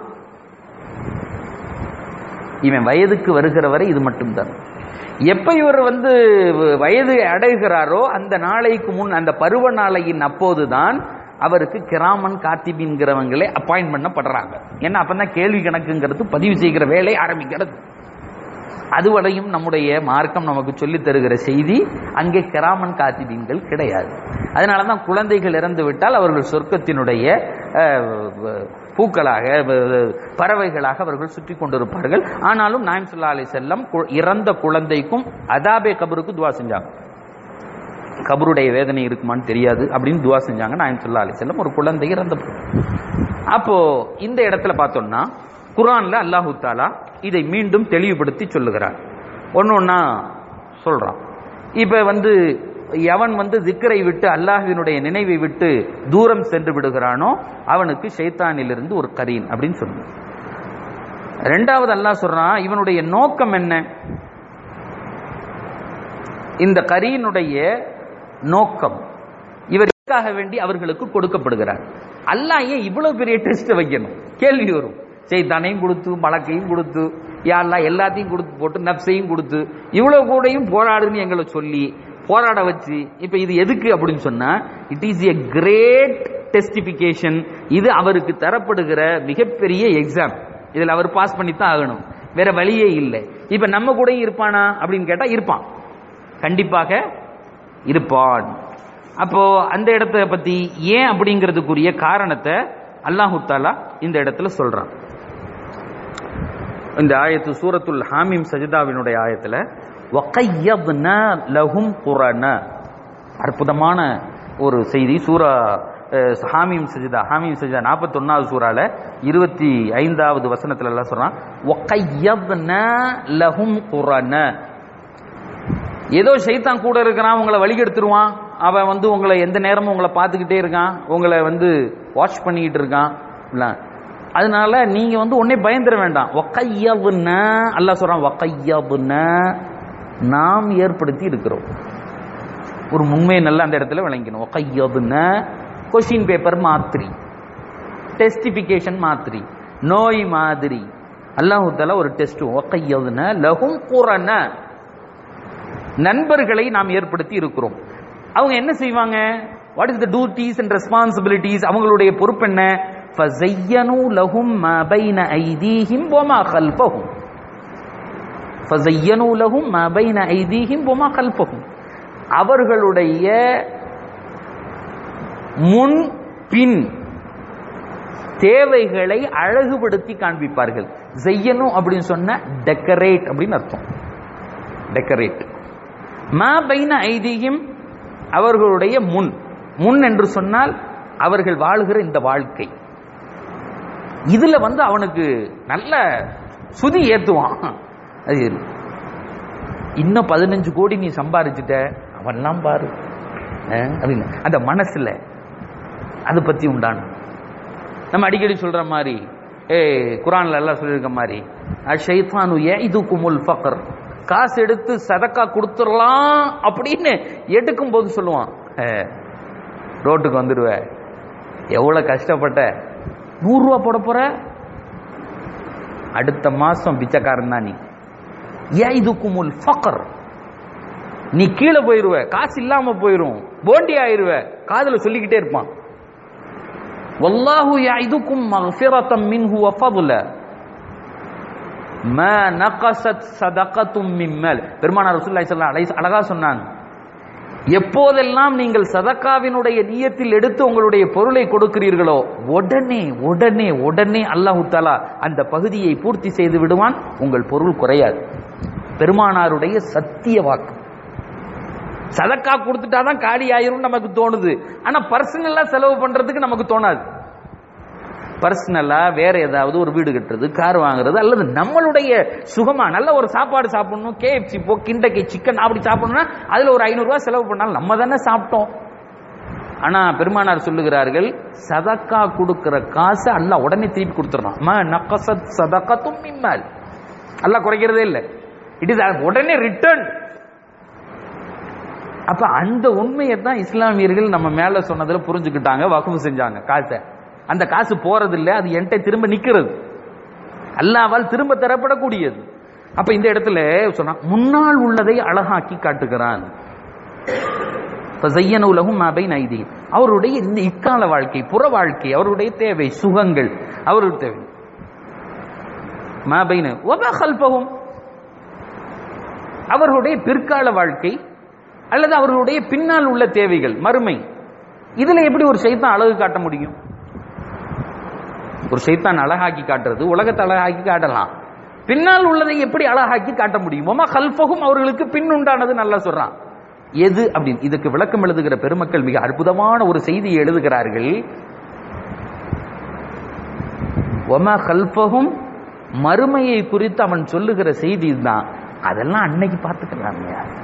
இவன் வயதுக்கு வருகிற வரை இது மட்டும்தான் எப்ப இவர் வந்து வயது அடைகிறாரோ அந்த நாளைக்கு முன் அந்த பருவ நாளையின் அப்போதுதான் அவருக்கு கிராமன் காத்திபின்கிறவங்களே அப்பாயின்ட் பண்ணப்படுறாங்க ஏன்னா அப்பதான் கேள்வி கணக்குங்கிறது பதிவு செய்கிற வேலை ஆரம்பிக்கிறது அதுவரையும் நம்முடைய மார்க்கம் நமக்கு சொல்லித் தருகிற செய்தி அங்கே கிராமன் காத்திபீன்கள் கிடையாது அதனால தான் குழந்தைகள் இறந்து விட்டால் அவர்கள் சொர்க்கத்தினுடைய அஹ், பூக்களாக அஹ், பறவைகளாக அவர்கள் சுற்றி கொண்டிருப்பார்கள் ஆனாலும் நாயம் சுல்லா அலி செல்லம் இறந்த குழந்தைக்கும் அதாபே கபருக்கு துவா செஞ்சாங்க கபருடைய வேதனை இருக்குமான்னு தெரியாது அப்படின்னு துவா செஞ்சாங்க நாயம் சுல்லா அலி செல்லம் ஒரு குழந்தை இறந்த போது. அப்போ இந்த இடத்துல பார்த்தோம்னா குர்ஆன்ல அல்லாஹு தாலா இதை மீண்டும் தெளிவுபடுத்தி சொல்லுகிறார் ஒன்னு ஒன்னா சொல்றான் இப்ப வந்து எவன் வந்து திக்கரை விட்டு அல்லாஹ்வினுடைய நினைவை விட்டு தூரம் சென்று விடுகிறானோ அவனுக்கு ஷைத்தானிலிருந்து ஒரு கரீன் அப்படின்னு சொல்லுவான் ரெண்டாவது அல்லாஹ் சொல்றான் இவனுடைய நோக்கம் என்ன இந்த கரீனுடைய நோக்கம் இவருக்காக வேண்டி அவர்களுக்கு கொடுக்கப்படுகிறார் அல்லாஹ் ஏன் இவ்வளவு பெரிய டெஸ்ட் வைக்கணும் கேள்வி வரும் செய்தானையும் கொடுத்து மலக்கையும் கொடுத்து யாரெல்லாம் எல்லாத்தையும் கொடுத்து போட்டு நப்சையும் கொடுத்து இவ்வளவு கூடயும் போராடுன்னு எங்களை சொல்லி போராட வச்சு இப்ப இது எதுக்கு அப்படின்னு சொன்னா it is a great testification இது அவருக்கு தரப்படுகிற மிகப்பெரிய எக்ஸாம் இதுல அவர் பாஸ் பண்ணி தான் ஆகணும் வேற வழியே இல்லை இப்ப நம்ம கூட இருப்பானா அப்படின்னு கேட்டா இருப்பான் கண்டிப்பாக இருப்பான் அப்போ அந்த இடத்தை பத்தி ஏன் அப்படிங்கிறதுக்குரிய காரணத்தை அல்லாஹு தாலா இந்த இடத்துல சொல்றான் இந்த ஆயத்து சூரத்துல் ஹாமீம் சஜிதாவினுடைய ஆயத்துல வகையப்ன லஹும் குரன அற்புதமான ஒரு செய்தி சூரா அஹ், ஹாமீம் சஜிதா ஹாமீம் சஜிதா நாற்பத்தொன்னாவது சூறால இருபத்தி ஐந்தாவது வசனத்துல எல்லாம் சொல்றான் வகையப்ன லஹும் குரன ஏதோ ஷைத்தான் கூட இருக்கிறான் உங்களை வழிகெடுத்துருவான் அவன் வந்து உங்களை எந்த நேரமும் உங்களை பார்த்துக்கிட்டே இருக்கான் உங்களை வந்து வாட்ச் பண்ணிக்கிட்டு இருக்கான் இல்ல. அதனால நீங்க வந்து உடனே பயந்துட வேண்டாம் ஒக்கையவுன அல்லாஹ் சொல்றான் ஒக்கையவுன நாம் ஏற்படுத்தி இருக்கிறோம் ஒரு உண்மையை நல்லா அந்த இடத்துல விளங்கணும் ஒக்கையவுன கொஸ்டின் பேப்பர் மாத்திரி டெஸ்டிபிகேஷன் மாத்திரி நோய் மாதிரி அல்லாஹு தாலா ஒரு டெஸ்ட் ஒக்கையவுன லஹும் குரன நண்பர்களை நாம் ஏற்படுத்தி இருக்கிறோம் அவங்க என்ன செய்வாங்க what is the duties and responsibilities அவங்களுடைய பொறுப்பு என்ன فَزَيَّنُوا لَهُم مَّا بَيْنَ أَيْدِيهِمْ وَمَا خَلْفَهُم فَزَيَّنُوا لَهُم مَّا بَيْنَ أَيْدِيهِمْ وَمَا خَلْفَهُم அவர்களுடைய முன் பின் தேவைகளை அழகுபடுத்தி காண்பிப்பார்கள் செய்யணும் அப்படின்னு சொன்ன டெக்கரேட் அப்படின்னு அர்த்தம் டெக்கரேட் மா பைன ஐதீகம் அவர்களுடைய முன் முன் என்று சொன்னால் அவர்கள் வாழுகிற இந்த வாழ்க்கை இதுல வந்து அவனுக்கு நல்ல சுதி ஏத்துவான் அது இன்னும் பதினஞ்சு கோடி நீ சம்பாரிச்சுட்ட அவன்லாம் பாரு அஹ், அப்படின்னு அந்த மனசுல அதை பத்தி உண்டான நம்ம அடிக்கடி சொல்ற மாதிரி ஏ குரான்ல எல்லாம் சொல்லியிருக்க மாதிரி ஷைத்தானு இதுக்குமுல் ஃபக்ர் காசு எடுத்து சதக்கா கொடுத்துடலாம் அப்படின்னு எடுக்கும் போது சொல்லுவான் "ஏ, ரோட்டுக்கு வந்துடுவ எவ்வளவு கஷ்டப்பட்ட நூறு ரூபா போட போற அடுத்த மாசம் பிச்சைக்காரன் தான் நீ ஏன் இதுக்குமுல் ஃபக்ர் நீ கீழே போயிருவ காசு இல்லாம போயிரும் போண்டி ஆயிருவ காதுல சொல்லிக்கிட்டே இருப்பான் வல்லாஹு யாஇதுக்கும் மக்ஃபிரத்தம் மின்ஹு வ ஃபضல மா நகஸத் சதகத்தும் மின் மால் பெருமானார் ரசூலுல்லாஹி ஸல்லல்லாஹு அலைஹி வஸல்லம் அழகா சொன்னாங்க எப்போதெல்லாம் நீங்கள் சதக்காவினுடைய நியத்தில் எடுத்து உங்களுடைய பொருளை கொடுக்கிறீர்களோ உடனே உடனே உடனே அல்லாஹு தாலா அந்த பகுதியை பூர்த்தி செய்து விடுவான் உங்கள் பொருள் குறையாது பெருமானாருடைய சத்திய வாக்கு சதக்கா கொடுத்துட்டாதான் காலி ஆயிரும் நமக்கு தோணுது ஆனா பர்சனலா செலவு பண்றதுக்கு நமக்கு தோணாது பர்சனலா வேற ஏதாவது ஒரு வீடு கட்டுறது கார் வாங்குறது அல்லது நம்மளுடைய சுகமா நல்ல ஒரு சாப்பாடு சாப்பிடணும் கேஎஃப்சி போ கிண்டக்கி சிக்கன் அப்படி சாப்பிடணும்னா அதுல ஒரு ஐநூறு ரூபாய் செலவு பண்ணாலும் நம்ம தானே சாப்பிட்டோம் ஆனா பெருமானார் சொல்லுகிறார்கள் சதக்கா கொடுக்கிற காசை அல்லாஹ் உடனே திருப்பி கொடுத்துறான் ம நக்கசத் சதகத்தும் மிம்மல் அல்லாஹ் குறைக்கிறதே இல்லை இட் இஸ் உடனே ரிட்டர்ன் அப்ப அந்த உண்மையை தான் இஸ்லாமியர்கள் நம்ம மேல சொன்னதுல புரிஞ்சுக்கிட்டாங்க வகுப்பு செஞ்சாங்க காசை அந்த காசு போறது இல்ல அது என்கிட்ட திரும்ப நிக்கிறது அல்லாவால் திரும்ப தரப்படக்கூடியது அப்ப இந்த இடத்துல சொன்னா முன்னால் உள்ளதை அழகாக்கி காட்டுகிறான் உலகும் மாபை நைதி அவருடைய இந்த இக்கால வாழ்க்கை புற வாழ்க்கை அவருடைய தேவை சுகங்கள் அவருடைய தேவை மாபைன கல்பகும் அவர்களுடைய பிற்கால வாழ்க்கை அல்லது அவர்களுடைய பின்னால் உள்ள தேவைகள் மறுமை இதுல எப்படி ஒரு சைத்தான் அழகு காட்ட முடியும் ஒரு சைத்தான் அழகாக்கி காட்டுறது உலகத்தை அழகாக்கி காட்டலாம் பின்னால் உள்ளதை எப்படி அழகாக்கி காட்ட முடியும் ஒமா கல்பகும் அவர்களுக்கு பின் உண்டானது நல்லா சொல்றான் எது அப்படின்னு இதுக்கு விளக்கம் எழுதுகிற பெருமக்கள் மிக அற்புதமான ஒரு செய்தியை எழுதுகிறார்கள் ஒமா கல்பகும் மறுமையை குறித்து அவன் சொல்லுகிற செய்தி தான் அதெல்லாம் அன்னைக்கு பார்த்துக்கலாம்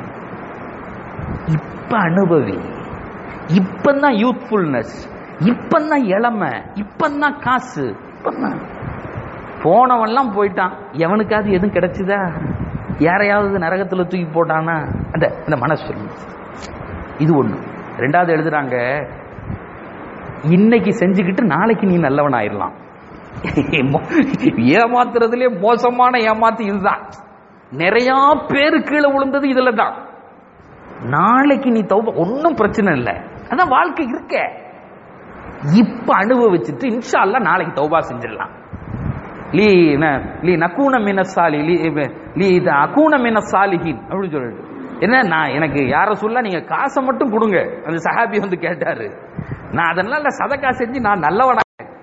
இப்ப அனுபவி இப்பதான் யூத்ஃபுல்னஸ் இப்பதான் இளமை இப்பதான் காசு இப்பதான் போனவன்லாம் போயிட்டான் எவனுக்காவது எதுவும் கிடைச்சுதா யாரையாவது நரகத்துல தூக்கி போட்டானா அந்த அந்த மனசு சொல்லு இது ஒண்ணு ரெண்டாவது எழுதுறாங்க இன்னைக்கு செஞ்சுக்கிட்டு நாளைக்கு நீ நல்லவன் ஆயிடலாம் ஏமாத்துறதுலே மோசமான ஏமாத்து இதுதான் நிறைய பேரு கீழே விழுந்தது இதுல தான் நாளைக்கு நீ தௌப ஒன்றும் பிரச்சனை இல்லை அதான் வாழ்க்கை இருக்க இப்ப அனுபவிச்சுட்டு இன்ஷா அல்லா நாளைக்கு தௌபா செஞ்சிடலாம் லீ ந- லீ நக்கூன மின சாலி லீ லீ இது அக்கூன மின சாலிஹின் அப்படின்னு சொல்லிட்டு என்ன நான் எனக்கு யார சொல்ல நீங்க காசை மட்டும் கொடுங்க அந்த சஹாபி வந்து கேட்டாரு நான் அதனால சதக்கா செஞ்சு நான் நல்லவனா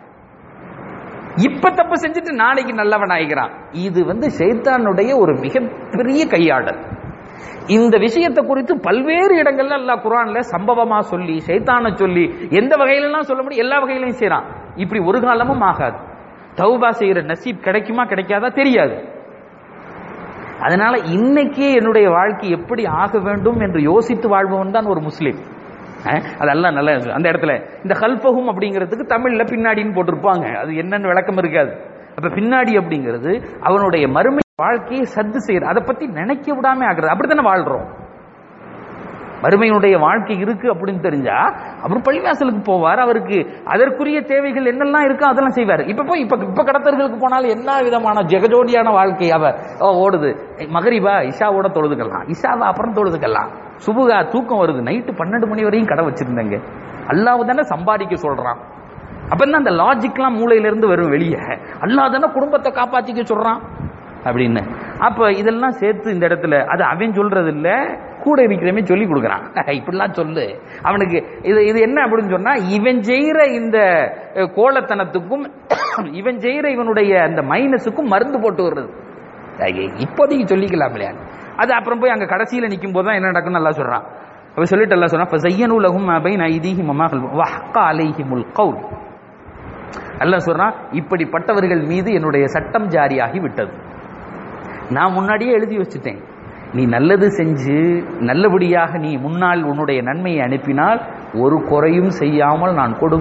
இப்ப தப்பு செஞ்சுட்டு நாளைக்கு நல்லவன் ஆகிறான் இது வந்து சைத்தானுடைய ஒரு மிகப்பெரிய கையாடல் இந்த விஷயத்தை குறித்து பல்வேறு இடங்கள்ல அல்லாஹ் குர்ஆன்ல சம்பவமா சொல்லி சைத்தானை சொல்லி எந்த வகையிலலாம் சொல்ல முடியும் எல்லா வகையிலையும் செய்றான் இப்படி ஒரு காலமும் ஆகாது தௌபா செய்யற நசீப் கிடைக்குமா கிடைக்காதா தெரியாது அதனால இன்னைக்கே என்னுடைய வாழ்க்கை எப்படி ஆக வேண்டும் என்று யோசித்து வாழ்பவன் தான் ஒரு முஸ்லீம் அஹ், அதெல்லாம் நல்ல அந்த இடத்துல இந்த கல்பகும் அப்படிங்கிறதுக்கு தமிழ்ல பின்னாடின்னு போட்டிருப்பாங்க அது என்னன்னு விளக்கம் இருக்காது அப்ப பின்னாடி அப்படிங்கிறது அவனுடைய மறுமை வாழ்க்கையை சத்து செய்யற அதை பத்தி நினைக்க விடாம ஆகுறது அப்படித்தானே வாழ்றோம் மறுமையினுடைய வாழ்க்கை இருக்கு அப்படின்னு தெரிஞ்சா அவர் பள்ளிவாசலுக்கு போவார் அவருக்கு அதற்குரிய தேவைகள் என்னெல்லாம் இருக்கோ அதெல்லாம் செய்வார் இப்ப போய் இப்ப இப்ப கடத்தர்களுக்கு போனாலும் என்ன விதமான ஜெகஜோடியான வாழ்க்கை அவ அவ ஓடுது மகரிபா இஷாவோட தொழுதுக்கலாம் இஷாவா அப்புறம் தொழுதுக்கலாம் சுபுகா தூக்கம் வருது நைட்டு பன்னெண்டு மணி வரையும் கடை வச்சிருந்தேங்க அல்லாஹ் தானே சம்பாதிக்க சொல்றான் அப்ப என்ன அந்த லாஜிக்லாம் மூளையில இருந்து வரும் வெளியே அல்லாஹ் தானே குடும்பத்தை காப்பாத்திக்க சொல்றான் அப்படின்னு அப்ப இதெல்லாம் சேர்த்து இந்த இடத்துல அது அவன் சொல்றது இல்ல கூட இருக்கிறவன் சொல்லி கொடுக்குறான் இப்படிலாம் சொல்லு அவனுக்கு இது இது என்ன அப்படின்னு சொன்னா இவன் செய்யற இந்த அஹ், கோலத்தனத்துக்கும் இவன் செய்யற இவனுடைய அந்த மைனஸுக்கும் மருந்து போட்டு வருது ஐயே, இப்போதைக்கு சொல்லிக்கலாம் இல்லையா அது அப்புறம் போய் அங்க கடைசியில நிக்கும் போது தான் என்ன நடக்கும்னு நல்லா சொல்றான் அப்ப சொல்லிட்டு எல்லாம் சொன்னா ஃபஸய்யனு லஹும் மா பைன ஐதீஹிம் வமா கல்புஹும் வஹக்க அலைஹிமுல் கவுல் அல்லாஹ் சொல்றான் இப்படிப்பட்டவர்கள் மீது என்னுடைய சட்டம் ஜாரியாகி விட்டது நான் முன்னாடியே எழுதி வச்சுட்டேன் நீ நல்லது செஞ்சு நல்லபடியாக நீ முன்னால் உன்னுடைய நன்மையை அனுப்பினால் ஒரு குறையும் செய்யாமல் நான் கொடுப்பேன்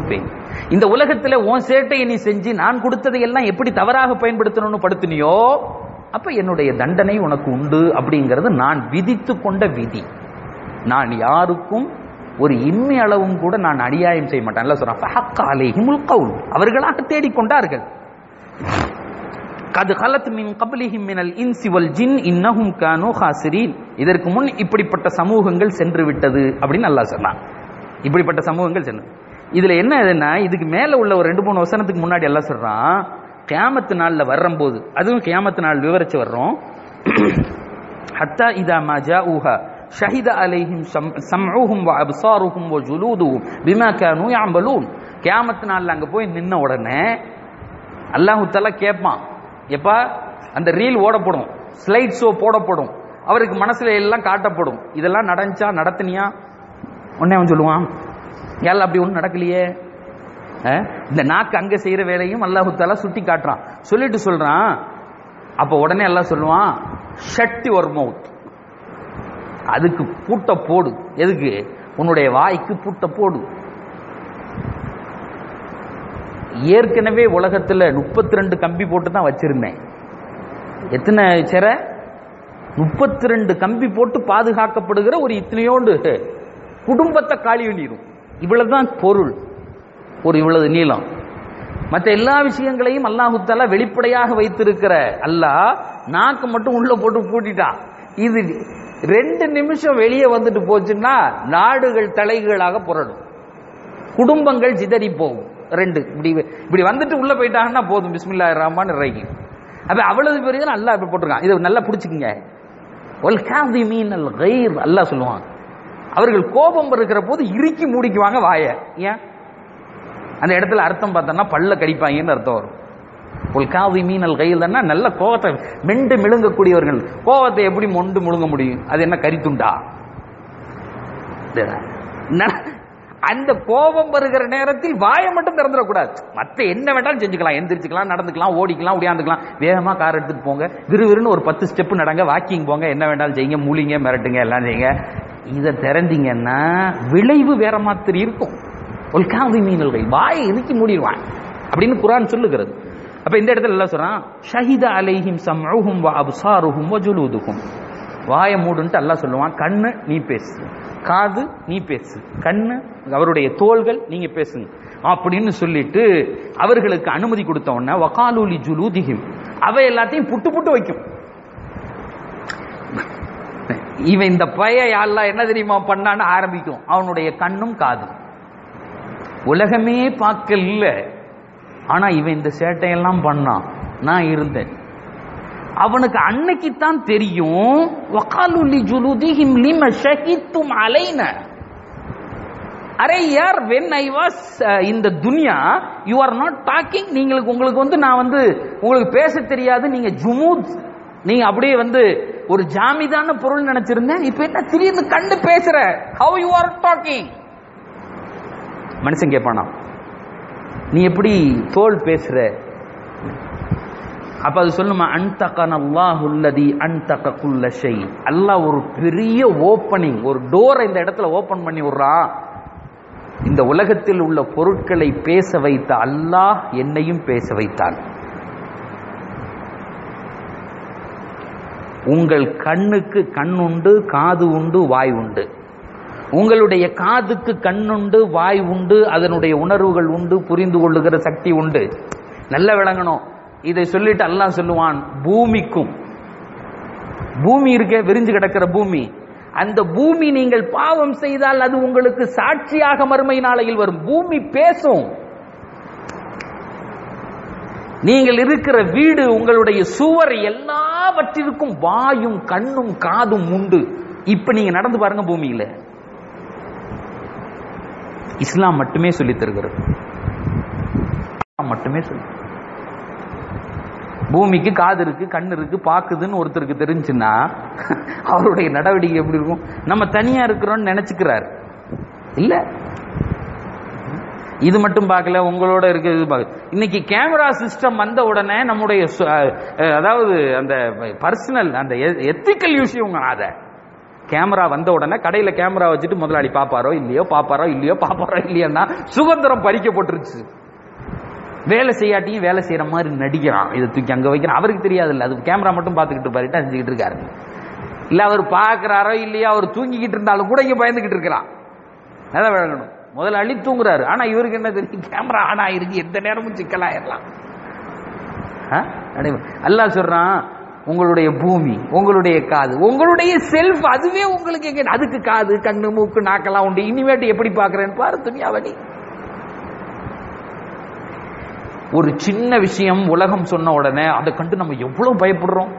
இந்த உலகத்துல உன் சேட்டையை நீ செஞ்சு நான் கொடுத்ததை எல்லாம் எப்படி தவறாக பயன்படுத்தணும்னு படுத்தினியோ அப்ப என்னுடைய தண்டனை உனக்கு உண்டு அப்படிங்கிறது நான் விதித்து கொண்ட விதி நான் யாருக்கும் ஒரு இம்மி அளவும் கூட நான் அநியாயம் செய்ய மாட்டேன் அல்ல சொல்றான் ஃபஹக்க அலைஹிமுல் கவுல் அவர்களாக தேடிக்கொண்டார்கள் கது ஹலத் மின் கபலிஹிம் மினல் இன்சி வல் ஜின் இன்னஹும் கானு ஹாசிரீன் இதற்கு முன் இப்படிப்பட்ட சமூகங்கள் சென்று விட்டது அப்படின்னு அல்லாஹ் சொன்னான் இப்படிப்பட்ட சமூகங்கள் சென்று இதுல என்ன இதுன்னா இதுக்கு மேல உள்ள ஒரு ரெண்டு மூணு வசனத்துக்கு முன்னாடி எல்லாம் சொல்றான் கியாமத்து நாள்ல வர்றம்போது அதுவும் கியாமத்து நாள் விவரிச்சு வர்றோம் ஹத்தா இதா மா ஜாஊஹா ஷஹித அலைஹிம் சம்ஊஹும் வ அப்சாருஹும் வ ஜுலூதுஹும் பிமா கானூ யஅமலூன் கியாமத்து நாள்ல அங்க போய் நின்ன உடனே அல்லாஹு தஆலா கேட்பான் எப்பா அந்த ரீல் ஓடப்படும் ஸ்லைட் ஷோ போடப்படும் அவருக்கு மனசுல எல்லாம் காட்டப்படும் இதெல்லாம் நடந்துச்சா நடத்துனியா உடனே அவன் சொல்லுவான் ஏல்ல அப்படி ஒன்றும் நடக்கலையே அஹ், இந்த நாக்கு அங்க செய்யற வேலையும் அல்லாஹு தாலா சுட்டி காட்டுறான் சொல்லிட்டு சொல்றான் அப்ப உடனே எல்லாம் சொல்லுவான் ஷட் யுவர் மவுத் அதுக்கு பூட்ட போடு எதுக்கு உன்னுடைய வாய்க்கு பூட்ட போடு ஏற்கனவே உலகத்துல முப்பத்தி ரெண்டு கம்பி போட்டு தான் வச்சிருந்தேன் எத்தனை சிறை முப்பத்தி ரெண்டு கம்பி போட்டு பாதுகாக்கப்படுகிற ஒரு இத்தனையோண்டு குடும்பத்தை காலி பண்ணிடும் இவ்வளவுதான் பொருள் ஒரு இவ்வளவு நீளம் மற்ற எல்லா விஷயங்களையும் அல்லாஹு தஆலா வெளிப்படையாக வைத்திருக்கிற அல்லாஹ் நாக்கு மட்டும் உள்ள போட்டு பூட்டிட்டான் இது ரெண்டு நிமிஷம் வெளியே வந்துட்டு போச்சுன்னா நாடுகள் தலைகளாக புரடும் குடும்பங்கள் சிதறி போகும் ரெண்டு இப்படி இப்படி வந்துட்டு உள்ள போயிட்டாங்கன்னா போதும் பிஸ்மில்லா ரஹ்மான் ரஹீம் அப்ப அவ்வளவு பெரிய அல்லாஹ் இப்படி போட்டிருக்கான் இதை நல்லா பிடிச்சுக்குங்க ஒல் காதிமீன் அல் கைர் அல்லாஹ் சொல்லுவான் அவர்கள் கோபம் இருக்கிற போது இறுக்கி மூடிக்குவாங்க வாய ஏன் அந்த இடத்துல அர்த்தம் பார்த்தோம்னா பல்ல கடிப்பாங்கன்னு அர்த்தம் வரும் ஒரு காவி மீனல் கையில் தானே நல்ல கோவத்தை மெண்டு மிழுங்கக்கூடியவர்கள் கோவத்தை எப்படி மொண்டு முழுங்க முடியும் அது என்ன கரித்துண்டா ந- அந்த கோபம் வருகிற நேரத்தில் வாயை மட்டும் திறந்துடக்கூடாது மற்ற என்ன வேண்டாலும் செஞ்சுக்கலாம் எந்திரிச்சுக்கலாம் நடந்துக்கலாம் ஓடிக்கலாம் உடையாந்துக்கலாம் வேகமா கார் எடுத்துட்டு போங்க விறுவிறுன்னு ஒரு பத்து ஸ்டெப் நடங்க வாக்கிங் போங்க என்ன வேண்டாலும் செய்யுங்க மூலிங்க மிரட்டுங்க எல்லாம் செய்யுங்க இதை திறந்தீங்கன்னா விளைவு வேற மாதிரி இருக்கும் ஒரு காவி மீனல்கள் வாயை இறுக்கி மூடிடுவான் அப்படின்னு குரான் சொல்லுகிறது அப்ப இந்த இடத்துல எல்லாம் சொல்றான் ஷஹித அலைஹிம் சம்உஹும் வ அப்சாருஹும் வ ஜுலூதுஹும் வாயை மூடுன்ட்டு அல்லாஹ் சொல்லுவான் கண்ணு நீ பேசு காது நீ பேசு கண்ணு அவருடைய தோள்கள் நீங்க பேசுங்க அப்படின்னு சொல்லிட்டு அவர்களுக்கு அனுமதி கொடுத்த உடனே வகாலூலி ஜுலூதிஹிம் அவை எல்லாத்தையும் புட்டு புட்டு வைக்கும் இவன் இந்த பைய யாரெல்லாம் என்ன தெரியுமா பண்ணான்னு ஆரம்பிக்கும் அவனுடைய கண்ணும் காதும் உலகமே பார்க்கல ஆனா இவன் இந்த சேட்டையெல்லாம் பண்ணான் நான் இருந்தேன் அவனுக்கு அன்னைக்கு தான் தெரியும் வகாலுலி ஜுலுதிஹிம் லிம ஷஹித்தும் அலைன அரே யார் வென் ஐ வாஸ் இந்த துனியா யூ ஆர் நாட் டாக்கிங் நீங்களுக்கு உங்களுக்கு வந்து நான் வந்து உங்களுக்கு பேச தெரியாது நீங்க ஜுமூத் நீங்க அப்படியே வந்து ஒரு ஜாமிதான பொருள் நினைச்சிருந்தேன் இப்ப என்ன திடீர்னு கண்டு பேசுற ஹவ் யூ ஆர் டாக்கிங் மனுஷன் கேட்பானா நீ எப்படி தோல் பேசுற அப்ப அது சொல்லுமா அன்தகன் அல்லாஹுல்லதி அன்தக குல்ல ஷை அல்லாஹ் ஒரு பெரிய ஓப்பனிங் ஒரு டோரை இந்த இடத்துல ஓபன் பண்ணி விடுறான் இந்த உலகத்தில் உள்ள பொருட்களை பேச வைத்த அல்லாஹ் என்னையும் பேச வைத்தான் உங்கள் கண்ணுக்கு கண் உண்டு காது உண்டு வாய் உண்டு உங்களுடைய காதுக்கு கண்ணுண்டு வாய் உண்டு அதனுடைய உணர்வுகள் உண்டு புரிந்து கொள்ளுகிற சக்தி உண்டு நல்ல விளங்கணும் இதை சொல்லிட்டு அல்லாஹ் சொல்லுவான் பூமிக்கும் பூமி இருக்க விரிஞ்சு கிடக்கிற பூமி அந்த பூமி நீங்கள் பாவம் செய்தால் அது உங்களுக்கு சாட்சியாக மறுமை நாளையில் வரும் பூமி பேசும் நீங்கள் இருக்கிற வீடு உங்களுடைய சுவர் எல்லாவற்றிற்கும் வாயும் கண்ணும் காதும் உண்டு இப்ப நீங்க நடந்து பாருங்க பூமியில இஸ்லாம் மட்டுமே சொல்லித் தருகிறது இஸ்லாம் மட்டுமே சொல்லி பூமிக்கு காது இருக்கு கண் இருக்கு பாக்குதுன்னு ஒருத்தருக்கு தெரிஞ்சுன்னா அவருடைய நடவடிக்கை எப்படி இருக்கும் நம்ம தனியா இருக்கிறோம்னு நினைச்சுக்கிறார் இல்ல இது மட்டும் பார்க்கல உங்களோட இருக்கிறது பார்க்க இன்னைக்கு கேமரா சிஸ்டம் வந்த உடனே நம்முடைய சு- அஹ், அதாவது அந்த பர்சனல் அந்த எத்திக்கல் விஷயம் அத கேமரா வந்த உடனே கடையில கேமரா வச்சுட்டு முதலாளி பாப்பாரோ இல்லையோ பாப்பாரோ இல்லையோ பாப்பாரோ இல்லையோன்னா சுதந்திரம் பறிக்கப்பட்டுருச்சு வேலை செய்யாட்டியும் வேலை செய்யற மாதிரி நடிக்கிறான் இதை தூக்கி அங்க வைக்கிறான் அவருக்கு தெரியாது இல்ல அது கேமரா மட்டும் பார்த்துக்கிட்டு இருப்பாரு செஞ்சுக்கிட்டு இருக்காரு இல்ல அவர் பார்க்கறாரோ இல்லையோ அவர் தூங்கிக்கிட்டு இருந்தாலும் கூட இங்க பயந்துகிட்டு இருக்கிறான் அதான் விளங்கணும் முதலாளி தூங்குறாரு ஆனா இவருக்கு என்ன தெரியும் கேமரா ஆன் ஆயிருக்கு எந்த நேரமும் சிக்கலாயிரலாம் அல்லாஹ் சொல்றான் உங்களுடைய பூமி உங்களுடைய காது உங்களுடைய செல்ஃப் அதுவே உங்களுக்கு எங்க அதுக்கு காது கண்ணு மூக்கு நாக்கெல்லாம் உண்டு இனிமேட்டு எப்படி பாக்குறேன்னு பாரு துணியாவடி ஒரு சின்ன விஷயம் உலகம் சொன்ன உடனே அதை கண்டு நம்ம எவ்வளவு பயப்படுறோம்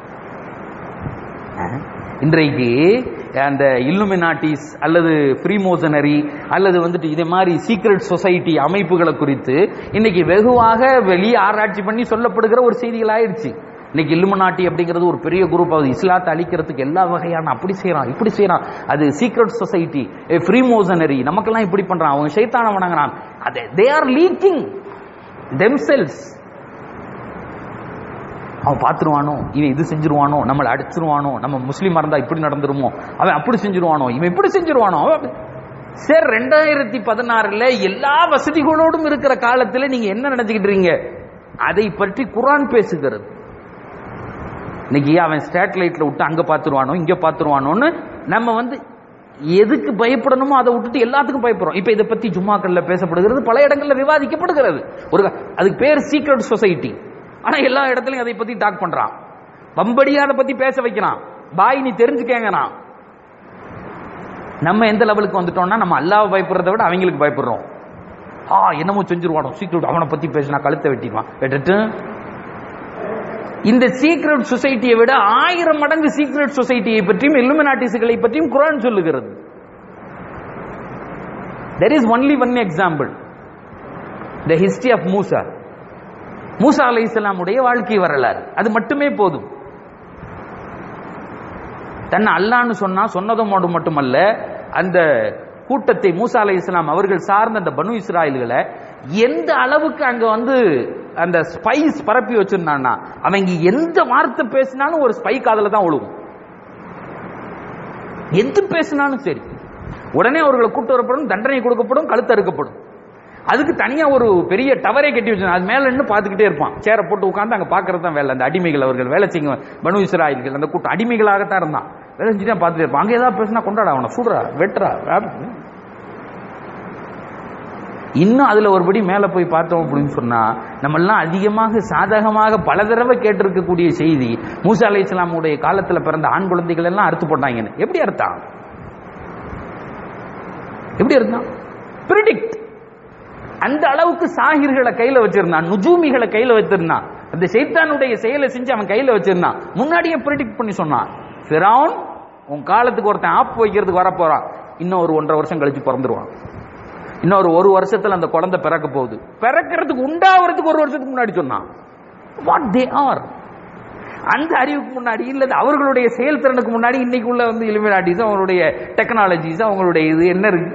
அஹ், இன்றைக்கு அந்த இல்லுமினாட்டிஸ் அல்லது ஃப்ரீமோசனரி அல்லது வந்துட்டு இதே மாதிரி சீக்ரெட் சொசைட்டி அமைப்புகளை குறித்து இன்னைக்கு வெகுவாக வெளியே ஆராய்ச்சி பண்ணி சொல்லப்படுகிற ஒரு செய்திகள் ஆயிடுச்சு இன்னைக்கு இல்லுமினாட்டி அப்படிங்கிறது ஒரு பெரிய குரூப் அது இஸ்லாத்தை அழிக்கிறதுக்கு எல்லா வகையான அப்படி செய்யறான் இப்படி செய்யறான் அது சீக்ரெட் சொசைட்டி ஃப்ரீமோசனரி நமக்கெல்லாம் இப்படி பண்றான் அவங்க சைத்தான வணங்குறான் அது தே ஆர் லீக்கிங் தெம்செல்ஸ் அவன் பார்த்துருவானோ இவன் இது செஞ்சிருவானோ நம்மளை அடிச்சிருவானோ நம்ம முஸ்லீமா இருந்தா இப்படி நடந்துருமோ அவன் அப்படி செஞ்சிருவானோ இவன் இப்படி செஞ்சிருவானோ அவன் அப்படி- சரி ரெண்டாயிரத்தி பதினாறுல எல்லா வசதிகளோடும் இருக்கிற காலத்துல நீங்க என்ன நினைச்சுக்கிட்டு இருக்கீங்க அதை பற்றி குரான் பேசுகிறது இன்னைக்கு அவன் ஸ்டேட்லைட்ல விட்டு அங்க பாத்துருவானோ இங்க பாத்துருவானோன்னு நம்ம வந்து எதுக்கு பயப்படணுமோ அதை விட்டுட்டு எல்லாத்துக்கும் பயப்படுறோம் இப்ப இதை பத்தி ஜும்மாக்கள்ல பேசப்படுகிறது பல இடங்கள்ல விவாதிக்கப்படுகிறது ஒரு அதுக்கு பேர் சீக்ரெட் சொசைட்டி ஆனா எல்லா இடத்துலயும் அதை பத்தி டாக் பண்றான் வம்படியா அதை பத்தி பேச வைக்கிறான் பாய் நீ தெரிஞ்சுக்கேங்கறான் நம்ம எந்த லெவலுக்கு வந்துட்டோம்னா நம்ம அல்லாஹ் பயப்படுறதை விட அவங்களுக்கு பயப்படுறோம் ஆ என்னமோ செஞ்சிருவானோ சீக்கிரம் அவனை பத்தி பேசினா கழுத்தை வெட்டிடுவான் வெட்டிட்டு இந்த சீக்ரெட் சொசைட்டியை விட ஆயிரம் மடங்கு சீக்ரெட் சொசைட்டியை பற்றியும் இல்லுமினாட்டிஸ்களை பற்றியும் குரான் சொல்லுகிறது there is only one example the history of மூசா மூசா அலை இஸ்லாமுடைய வாழ்க்கை வரலாறு அது மட்டுமே போதும் தன்னை அல்லான்னு சொன்னா சொன்னதோடு மட்டுமல்ல அந்த கூட்டத்தை மூசா அலை இஸ்லாம் அவர்கள் சார்ந்த அந்த பனு இஸ்ராயல்களை எந்த அளவுக்கு அங்க வந்து அந்த ஸ்பைஸ் பரப்பி வச்சிருந்தான்னா அவங்க எந்த வார்த்தை பேசினாலும் ஒரு ஸ்பை காதுல தான் விழுவும் எது பேசினாலும் சரி உடனே அவர்களை கூட்டு வரப்படும் தண்டனை கொடுக்கப்படும் கழுத்து அறுக்கப்படும் அதுக்கு தனியா ஒரு பெரிய டவரே கட்டி வச்சு அது மேல நின்று பார்த்துக்கிட்டே இருப்பான் சேரை போட்டு உட்கார்ந்து அங்க பாக்குறது தான் வேலை அந்த அடிமைகள் அவர்கள் வேலை செய்ய பனு இஸ்ராயல்கள் அந்த கூட்டம் அடிமைகளாகத்தான் இருந்தான் வேலை செஞ்சுட்டே பார்த்துட்டே இருப்பான் அங்க ஏதாவது பேசினா கொண்டாட அவனை சுடுறா வெட்டுறா அப்படி. இன்னும் அதுல ஒருபடி மேல போய் பார்த்தோம் அப்படின்னு சொன்னா நம்ம எல்லாம் அதிகமாக சாதகமாக பல தடவை கேட்டிருக்கக்கூடிய செய்தி மூசா அலை இஸ்லாமுடைய காலத்துல பிறந்த ஆண் குழந்தைகள் எல்லாம் அறுத்து போட்டாங்கன்னு எப்படி அறுத்தான் எப்படி இருந்தான் பிரிடிக்ட் அந்த அளவுக்கு சாகிர்களை கையில வச்சிருந்தான் நுஜூமிகளை கையில வச்சிருந்தான் அந்த சைத்தானுடைய செயலை செஞ்சு அவன் கையில வச்சிருந்தான் முன்னாடியே பிரிடிக்ட் பண்ணி சொன்னான் ஃபிரௌன் உன் காலத்துக்கு ஒருத்தன் ஆப் வைக்கிறதுக்கு வர போறான் இன்னும் ஒரு ஒன்றரை வருஷம் கழிச்சு பிறந்துருவான் இன்னொரு ஒரு வருஷத்துல அந்த குழந்தை பிறக்க போகுது பிறக்கிறதுக்கு உண்டாகிறதுக்கு ஒரு வருஷத்துக்கு முன்னாடி சொன்னான் வாட் தே ஆர் அந்த அறிவுக்கு முன்னாடி இல்ல அவர்களுடைய செயல்திறனுக்கு முன்னாடி இன்னைக்கு உள்ள வந்து இலுமினாட்டிஸ் அவங்களுடைய டெக்னாலஜிஸ் அவங்களுடைய இது என்ன இருக்கு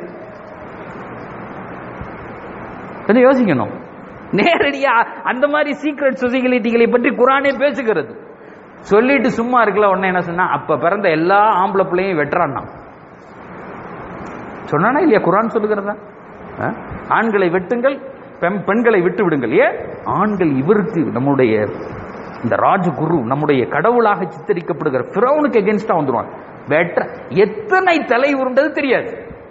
கொஞ்சம் யோசிக்கணும் நேரடியா அந்த மாதிரி சீக்ரெட் சொசைட்டிகளை பற்றி குரானே பேசுகிறது சொல்லிட்டு சும்மா இருக்கல உடனே என்ன சொன்னா அப்ப பிறந்த எல்லா ஆம்பளை பிள்ளையும் வெட்டுறான்னா சொன்னானா இல்லையா குரான் சொல்லுகிறதா ஆ? ஆண்களை வெட்டுங்கள் பெண் பெண்களை விட்டு விடுங்கள் ஏன் ஆண்கள் இவருக்கு நம்முடைய இந்த ராஜகுரு நம்முடைய கடவுளாக சித்தரிக்கப்படுகிற ஃபிரௌனுக்கு எகென்ஸ்டா வந்துருவான் வெட்ட எத்தனை தலை உருண்டது தெரியாது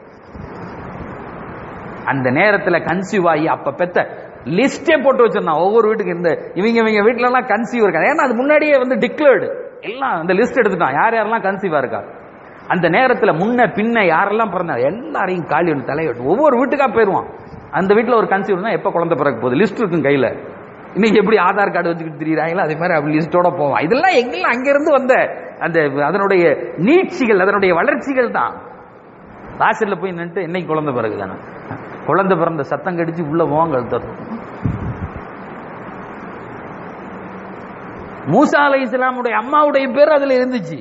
அந்த நேரத்துல கன்சீவ் ஆகி அப்ப பெத்த லிஸ்டே போட்டு வச்சிருந்தான் ஒவ்வொரு வீட்டுக்கு இந்த இவங்க இவங்க வீட்ல எல்லாம் கன்சீவ் இருக்காங்க ஏன்னா அது முன்னாடியே வந்து டிக்ளேர்டு எல்லாம் அந்த லிஸ்ட் எடுத்துட்டான் யார் யாரெல்லாம் கன்சீவா இருக்கா அந்த நேரத்துல முன்ன பின்ன யாரெல்லாம் பிறந்தா எல்லாரையும் காலி ஒன்று தலைவெட்டு ஒவ்வொரு வீட்டுக்கா போயிருவான் அந்த வீட்டுல ஒரு கன்சீவ் இருந்தா எப்ப குழந்தை பிறக்க போகுது லிஸ்ட் இருக்கும் கையில இன்னைக்கு எப்படி ஆதார் கார்டு வச்சுக்கிட்டு திரியிறாங்களோ அதே மாதிரி அப்படி லிஸ்டோட போவான் இதெல்லாம் எங்கெல்லாம் அங்கிருந்து வந்த அந்த அதனுடைய நீட்சிகள் அதனுடைய வளர்ச்சிகள் தான் வாசல்ல போய் நின்று என்னைக்கு குழந்தை பிறகு தானே குழந்தை பிறந்த சத்தம் கடிச்சு உள்ள போவாங்க தரும் மூசா அலை இஸ்லாமுடைய அம்மாவுடைய பேர் அதுல இருந்துச்சு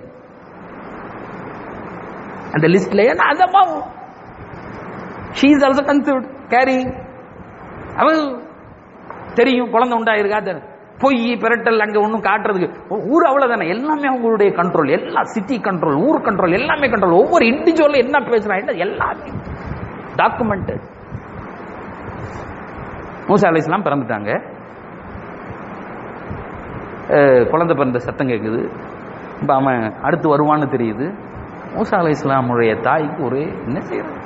அந்த லிஸ்ட்ல ஏன்னா அந்த அம்மா she is also conceived carry அவ தெரியும் குழந்தை உண்டாயிருக்கா தெரி- பொய் பிரட்டல் அங்க ஒன்றும் காட்டுறதுக்கு ஊர் அவ்வளவுதானே எல்லாமே அவங்களுடைய கண்ட்ரோல் எல்லா சிட்டி கண்ட்ரோல் ஊர் கண்ட்ரோல் எல்லாமே கண்ட்ரோல் ஒவ்வொரு இண்டிவிஜுவல் என்ன பேசுறாங்க என்ன எல்லாமே டாக்குமெண்ட் மூசா அலை இஸ்லாம் பிறந்துட்டாங்க அஹ், குழந்தை பிறந்த சத்தம் கேட்குது இப்போ அவன் அடுத்து வருவான்னு தெரியுது மூசா அலை இஸ்லாமுடைய தாய்க்கு ஒரே என்ன செய்யறது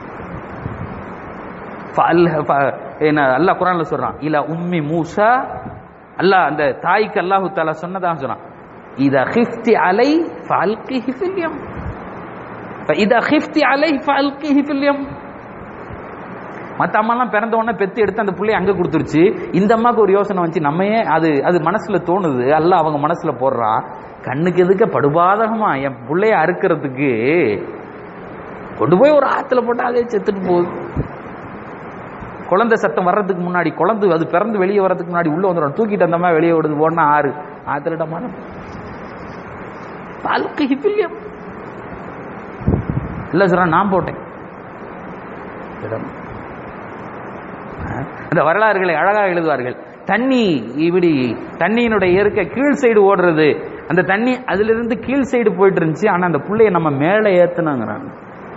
ஃபஅல்ஹ- ஃப- என்ன அல்லாஹ் குரான்ல சொல்றான் இல உம்மி மூசா அல்லாஹ் அந்த தாய்க்கு அல்லாஹு தாலா சொன்னதாக சொல்றான் இத ஹிஃப்தி அலை ஃபஅல்கிஹி ஃபில் யம் فإذا خفت عليه فألقيه في اليم மற்ற அம்மாலாம் பிறந்த உடனே பெத்து எடுத்து அந்த பிள்ளைய அங்க கொடுத்துருச்சு இந்த அம்மாக்கு ஒரு யோசனை வந்துச்சு நம்ம ஏன் அது அது மனசுல தோணுது அல்ல அவங்க மனசுல போடுறான் கண்ணுக்கு எதுக்க படுபாதகமா என் பிள்ளைய அறுக்கிறதுக்கு கொண்டு போய் ஒரு ஆத்துல போட்டா அதே செத்துட்டு போகுது குழந்தை சத்தம் வர்றதுக்கு முன்னாடி குழந்தை அது பிறந்து வெளியே வர்றதுக்கு முன்னாடி உள்ள வந்துடும் தூக்கிட்டு அந்த மாதிரி வெளியே விடுது போனா ஆறு ஆத்திரடமான பாலுக்கு ஹிப்பில்யம் இல்ல சொல்ற நான் போட்டேன் இடம். அந்த வரலாறுகளை அழகாக எழுதுவார்கள் தண்ணி இப்படி தண்ணியினுடைய இயற்கை கீழ் சைடு ஓடுறது அந்த தண்ணி அதுல இருந்து கீழ் சைடு போயிட்டு இருந்துச்சு ஆனா அந்த புள்ளைய நம்ம மேலே ஏத்துனாங்கிறாங்க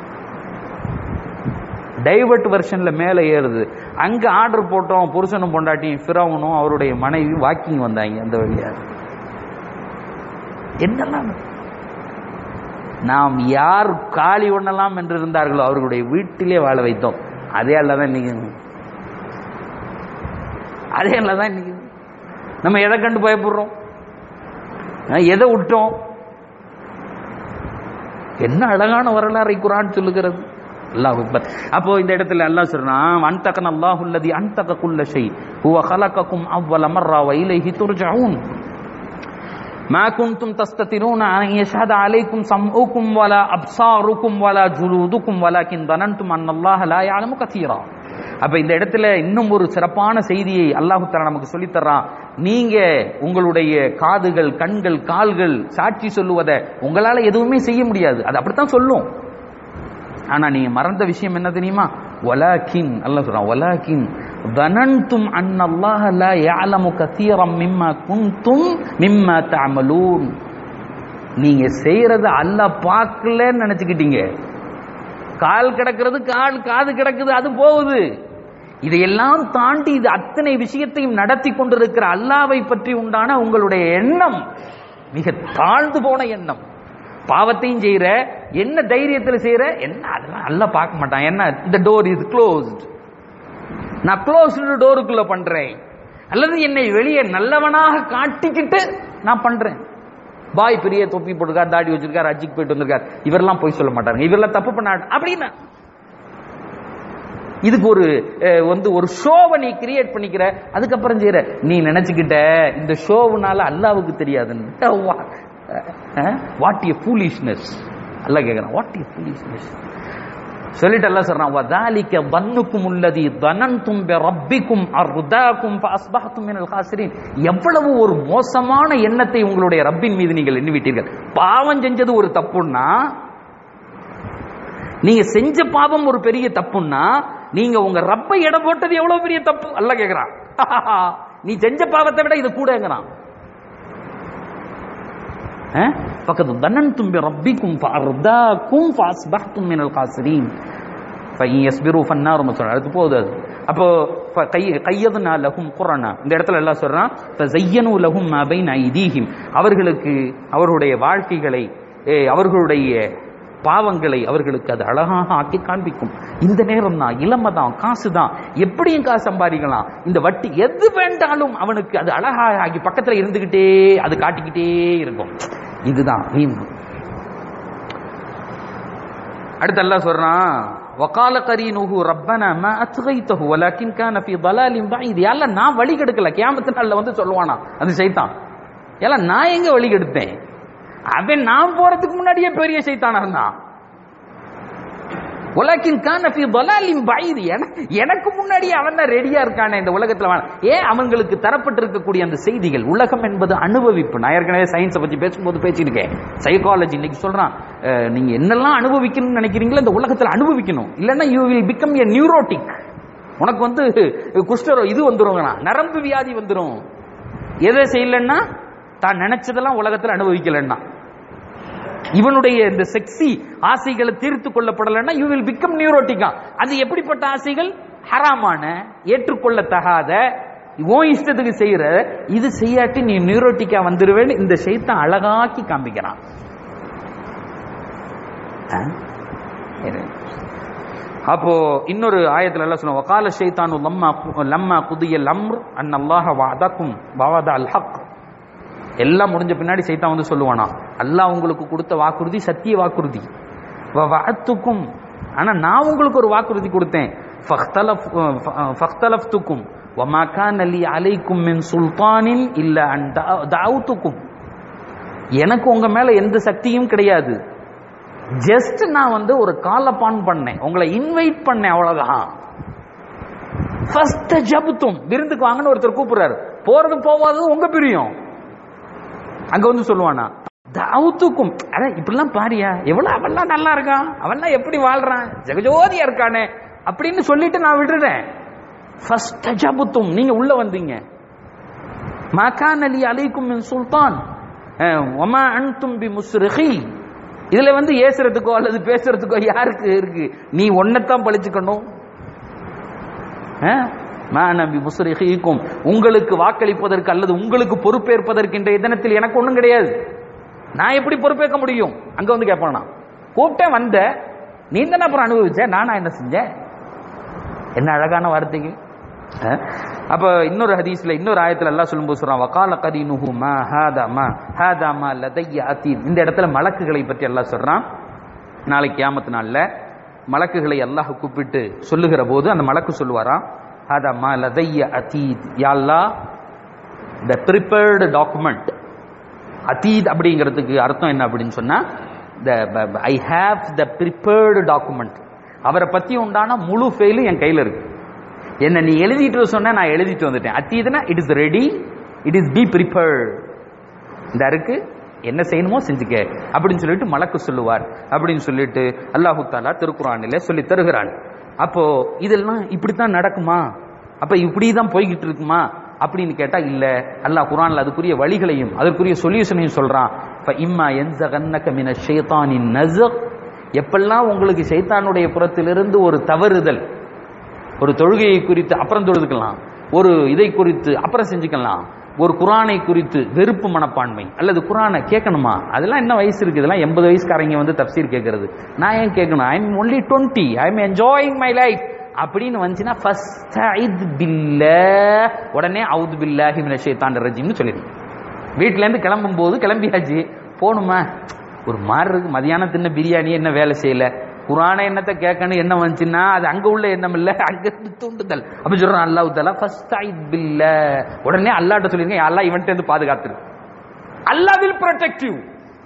டைவர்ட் வெர்ஷன்ல மேலே ஏறுது அங்க ஆர்டர் போட்டோம் புருஷனும் பொண்டாட்டியும் ஃபிரவனும் அவருடைய மனைவி வாக்கிங் வந்தாங்க அந்த வழியா என்னெல்லாம் நாம் யார் காலி உண்ணலாம் என்று இருந்தார்களோ அவர்களுடைய வீட்டிலே வாழ வைத்தோம் அதே அல்லதான் இன்னைக்கு அதே அல்லதான் இன்னைக்கு நம்ம எதை கண்டு பயப்படுறோம் அஹ் எதை விட்டோம் என்ன அழகான வரலாறை குரான் சொல்லுகிறது அல்லாஹ் அக்பர் அப்போ இந்த இடத்துல அல்லாஹ் சொல்றான் அன்தகன் அல்லாஹு அல்லதி அன்தக குல்ல ஷை ஹுவ خلقكم اول مره واليه ترجعون ما كنتم تستترون أن يشهد عليكم سمعكم ولا أبصاركم ولا جلودكم ولكن ظننتم أن الله لا يعلم كثيرا அப்ப இந்த இடத்துல இன்னும் ஒரு சிறப்பான செய்தியை அல்லாஹு தஆலா நமக்கு சொல்லித் தர்றான் நீங்க உங்களுடைய காதுகள் கண்கள் கால்கள் சாட்சி சொல்லுவதை உங்களால எதுவுமே செய்ய முடியாது அது அப்படித்தான் சொல்லும் ஆனா நீங்க மறந்த விஷயம் என்ன தெரியுமா வலாக்கின் அல்லாஹ் சொல்றான் வலாக்கின் ظننتم ان الله لا يعلم كثيرا مما كنتم مما تعملون நீங்க செய்யறத அல்லாஹ் பார்க்கலன்னு நினைச்சுக்கிட்டீங்க கால் கிடக்கிறது கால் காது கிடக்குது அது போகுது இதையெல்லாம் தாண்டி இது அத்தனை விஷயத்தையும் நடத்தி கொண்டிருக்கிற அல்லாவை பற்றி உண்டான உங்களுடைய எண்ணம் மிக தாழ்ந்து போன எண்ணம் பாவத்தையும் செய்யற என்ன தைரியத்தில் செய்யற என்ன அதெல்லாம் அல்லாஹ் பார்க்க மாட்டான் என்ன இந்த டோர் இஸ் க்ளோஸ்ட் நான் க்ளோஸ்டு டோருக்குள்ள பண்றேன் அல்லது என்னை வெளியே நல்லவனாக காட்டிக்கிட்டு நான் பண்றேன் பாய் பெரிய தொப்பி போட்டிருக்கார் தாடி வச்சிருக்கார் அஜிக்கு போயிட்டு வந்திருக்கார் இவரெல்லாம் போய் சொல்ல மாட்டாங்க இவரெல்லாம் தப்பு பண்ண அப்படின்னா இதுக்கு ஒரு அஹ், வந்து ஒரு ஷோவை நீ கிரியேட் பண்ணிக்கிற அதுக்கப்புறம் செய்யற நீ நினைச்சுக்கிட்ட இந்த ஷோவுனால அல்லாவுக்கு தெரியாதுன்னு வாட் ஏ ஃபூலிஷ்னஸ் அல்லாஹ் கேட்கறான் வாட் ஏ ஃபூலிஷ்னஸ் சொல்லிட்டு எல்லாம் சொல்றான் வதாலிக்க வன்னுக்கும் உள்ளதி தனன்தும் ரப்பிக்கும் அர்தாக்கும் ஃபஅஸ்பஹ்தும் மினல் காசிரின் எவ்வளவு ஒரு மோசமான எண்ணத்தை உங்களுடைய ரப்பின் மீது நீங்கள் எண்ணிவிட்டீர்கள் பாவம் செஞ்சது ஒரு தப்புன்னா நீங்க செஞ்ச பாவம் ஒரு பெரிய தப்புன்னா நீங்க உங்க ரப்பை எடை போட்டது எவ்வளவு பெரிய தப்பு அல்ல கேக்குறான் நீ செஞ்ச பாவத்தை விட இது கூடங்கிறான் فقد ظننتم بربكم فأرداكم فأصبحتم من الخاسرين فإن يصبروا فالنار مثلا அடுத்து போகுது அது அப்போ கையதுனா லஹும் குரானா இந்த இடத்துல எல்லாம் சொல்றான் ஃபஸையனு லஹும் மா பைன ஐதீஹிம் அவர்களுக்கு அவர்களுடைய வாழ்க்கைகளை ஏ, அவர்களுடைய பாவங்களை அவர்களுக்கு அது அழகாக ஆக்கி காண்பிக்கும் இந்த நேரம் தான் இளமை தான் காசு தான் எப்படியும் காசு சம்பாதிக்கலாம் இந்த வட்டி எது வேண்டாலும் அவனுக்கு அது அழகாக ஆகி பக்கத்துல இருந்துகிட்டே அது காட்டிக்கிட்டே இருக்கும் இதுதான் மீன் அடுத்து அல்லாஹ் சொல்றான் வகால கரீனுஹு ரப்பனா மா அத்கைத்தஹு வலக்கின் கான ஃபீ ضلالin بعيد யால நான் வழி கெடுக்கல கியாமத்து நாள்ல வந்து சொல்லுவானா அது சைத்தான் ஏல நான் எங்க வழி கெடுத்தேன் அவன் நான் போறதுக்கு முன்னாடியே பெரிய சைத்தானா இருந்தான் உலகின் கானபி பலாலின் பாயுது எனக்கு முன்னாடியே அவன் தான் ரெடியா இருக்கானே இந்த உலகத்துல வாழ. ஏன் அவங்களுக்கு தரப்பட்டிருக்கக்கூடிய அந்த செய்திகள் உலகம் என்பது அனுபவிப்பு நான் ஏற்கனவே சயின்ஸை பத்தி பேசும்போது பேசியிருக்கேன் சைக்காலஜி இன்னைக்கு சொல்றான் அஹ், நீங்க என்னெல்லாம் அனுபவிக்கணும்னு நினைக்கிறீங்களோ இந்த உலகத்துல அனுபவிக்கணும் இல்லைன்னா you will become a neurotic உனக்கு வந்து குஷ்டரோ இது வந்துரும் நரம்பு வியாதி வந்துரும் எதை செய்யலன்னா தான் நினைச்சதெல்லாம் உலகத்தில் அனுபவிக்கலன்னா இவனுடைய இந்த செக்ஸி ஆசைகளை தீர்த்து கொள்ளப்படலைன்னா யூ வில் பிகம் நியூரோட்டிக்கா அது எப்படிப்பட்ட ஆசைகள் ஹராமான ஏற்றுக்கொள்ளத்தகாத உன் இஷ்டத்துக்கு செய்யற இது செய்யாட்டி நீ நியூரோட்டிக்கா வந்துருவேன்னு இந்த ஷைத்தான் அழகாக்கி காமிக்கிறான் ஆ? இரு. அப்போ இன்னொரு ஆயத்துல எல்லாம் சொல்லுவோம் வகால ஷைத்தானு லம்மா லம்மா குதிய லம்ர் அன் அல்லாஹ வாதக்கும் வாவத அல் ஹக் எல்லாம் முடிஞ்ச பின்னாடி சைத்தான் வந்து சொல்லுவானா அல்லாஹ் உங்களுக்கு கொடுத்த வாக்குறுதி சத்திய வாக்குறுதி வஅத்துக்கும் ஆனா நான் உங்களுக்கு ஒரு வாக்குறுதி கொடுத்தேன் ஃபக்தலஃப் ஃபக்தலஃப்துக்கும் வமா கான லி அலைக்கும் மின் சுல்தானின் இல்ல அன் தஅவுத்துக்கும் எனக்கு உங்க மேல எந்த சக்தியும் கிடையாது ஜஸ்ட் நான் வந்து ஒரு கால் அப்பான் பண்ணேன் உங்களை இன்வைட் பண்ணேன் அவ்வளவுதான் ஃபர்ஸ்ட் ஜபுத்தும் விருந்துக்கு வாங்கன்னு ஒருத்தர் கூப்பிடுறாரு போறது போவாதது உங்க பிரியம் அங்க வந்து சொல்லுவானா தவுத்துக்கும் அதான் இப்படிலாம் பாரியா எவ்வளவு அவன்லாம் நல்லா இருக்கான் அவன்லாம் எப்படி வாழ்றான் ஜெகஜோதியா இருக்கானே அப்படின்னு சொல்லிட்டு நான் விடுறேன் ஃபர்ஸ்ட் ஜபுத்தும் நீங்க உள்ள வந்தீங்க மகான் அலி அலைக்கும் மின் சுல்தான் அஹ், ஒமா அன்தும் பி முஸ்ரிஹி இதுல வந்து ஏசுறதுக்கோ அல்லது பேசுறதுக்கோ யாருக்கு இருக்கு நீ ஒன்னத்தான் பழிச்சுக்கணும் நம்பி முஸ்ரிஹிக்கும் உங்களுக்கு வாக்களிப்பதற்கு அல்லது உங்களுக்கு பொறுப்பேற்பதற்கு இன்றைய தினத்தில் எனக்கு ஒண்ணும் கிடையாது நான் எப்படி பொறுப்பேற்க முடியும் அங்க வந்து கேட்பானா கூப்பிட்டேன் வந்த நீ தானே அப்புறம் அனுபவிச்ச நானா என்ன செஞ்சேன் என்ன அழகான வார்த்தைகள் அஹ்? அப்ப இன்னொரு ஹதீஸ்ல இன்னொரு ஆயத்துல எல்லாம் சொல்லும்போது சொல்றான் வகால கரீனுஹு மா ஹாதா மா ஹாதா மா லதைய அதீத் இந்த இடத்துல மலக்குகளை பற்றி எல்லாம் சொல்றான் நாளைக்கு கியாமத்து நாள்ல மலக்குகளை அல்லாஹ் கூப்பிட்டு சொல்லுகிற போது அந்த மலக்கு சொல்லுவாராம் ஹாதா மா லதைய அதீத் யாழ்லா த ப்ரிப்பேர்டு டாக்குமெண்ட் அதீத் அப்படிங்கிறதுக்கு அர்த்தம் என்ன அப்படின்னு சொன்னா the I have the prepared document அவரை பத்தி உண்டான முழு ஃபெயிலும் என் கையில இருக்கு என்ன நீ எழுதிட்டு வர சொன்ன நான் எழுதிட்டு வந்துட்டேன் அத்தீதுனா it is ready it is be prepared இந்த இருக்கு என்ன செய்யணுமோ செஞ்சுக்க அப்படின்னு சொல்லிட்டு மலக்கு சொல்லுவார் அப்படின்னு சொல்லிட்டு அல்லாஹு தாலா திருக்குறானில சொல்லி தருகிறான் அப்போ இதெல்லாம் இப்படித்தான் நடக்குமா அப்ப இப்படிதான் போய்கிட்டு இருக்குமா அப்படின்னு கேட்டா இல்ல அல்லாஹ் குரான்ல அதுக்குரிய வழிகளையும் அதற்குரிய சொல்யூஷனையும் சொல்றான் ஃப இம்மா என்சகன்னக மின ஷைத்தானின் நஸக் எப்பெல்லாம் உங்களுக்கு ஷைத்தானுடைய புறத்திலிருந்து ஒரு தவறுதல் ஒரு தொழுகையை குறித்து அப்புறம் தொழுதுக்கலாம் ஒரு இதை குறித்து அப்புறம் செஞ்சுக்கலாம் ஒரு குரானை குறித்து வெறுப்பு மனப்பான்மை அல்லது குரானை கேட்கணுமா அதெல்லாம் என்ன வயசு இருக்கு இதெல்லாம் எண்பது வயசுக்காரங்க வந்து தப்சீர் கேட்கறது நான் ஏன் கேட்கணும் I am only twenty I am enjoying my life அப்படின்னு வந்துச்சுன்னா ஃபர்ஸ்ட் பில்ல உடனே அவுது பில்லாஹி மின ஷைத்தான் ரஜிம்னு சொல்லிடுங்க வீட்ல இருந்து கிளம்பும் போது கிளம்பியாச்சு போகணுமா ஒரு மாதிரி இருக்கு மதியானம் தின்ன பிரியாணி என்ன வேலை செய்யல குரான எண்ணத்தை கேட்கணும் என்ன வந்துச்சுன்னா அது அங்க உள்ள எண்ணம் இல்ல அங்க இருந்து தூண்டுதல் அப்ப சொல்றான் அல்லாஹ் தலா ஃபர்ஸ்ட் பில்ல உடனே அல்லாட்ட சொல்லிருங்க அல்லா இவன்ட்ட இருந்து பாதுகாத்துரு அல்லாஹ் வில் ப்ரொடெக்ட் யூ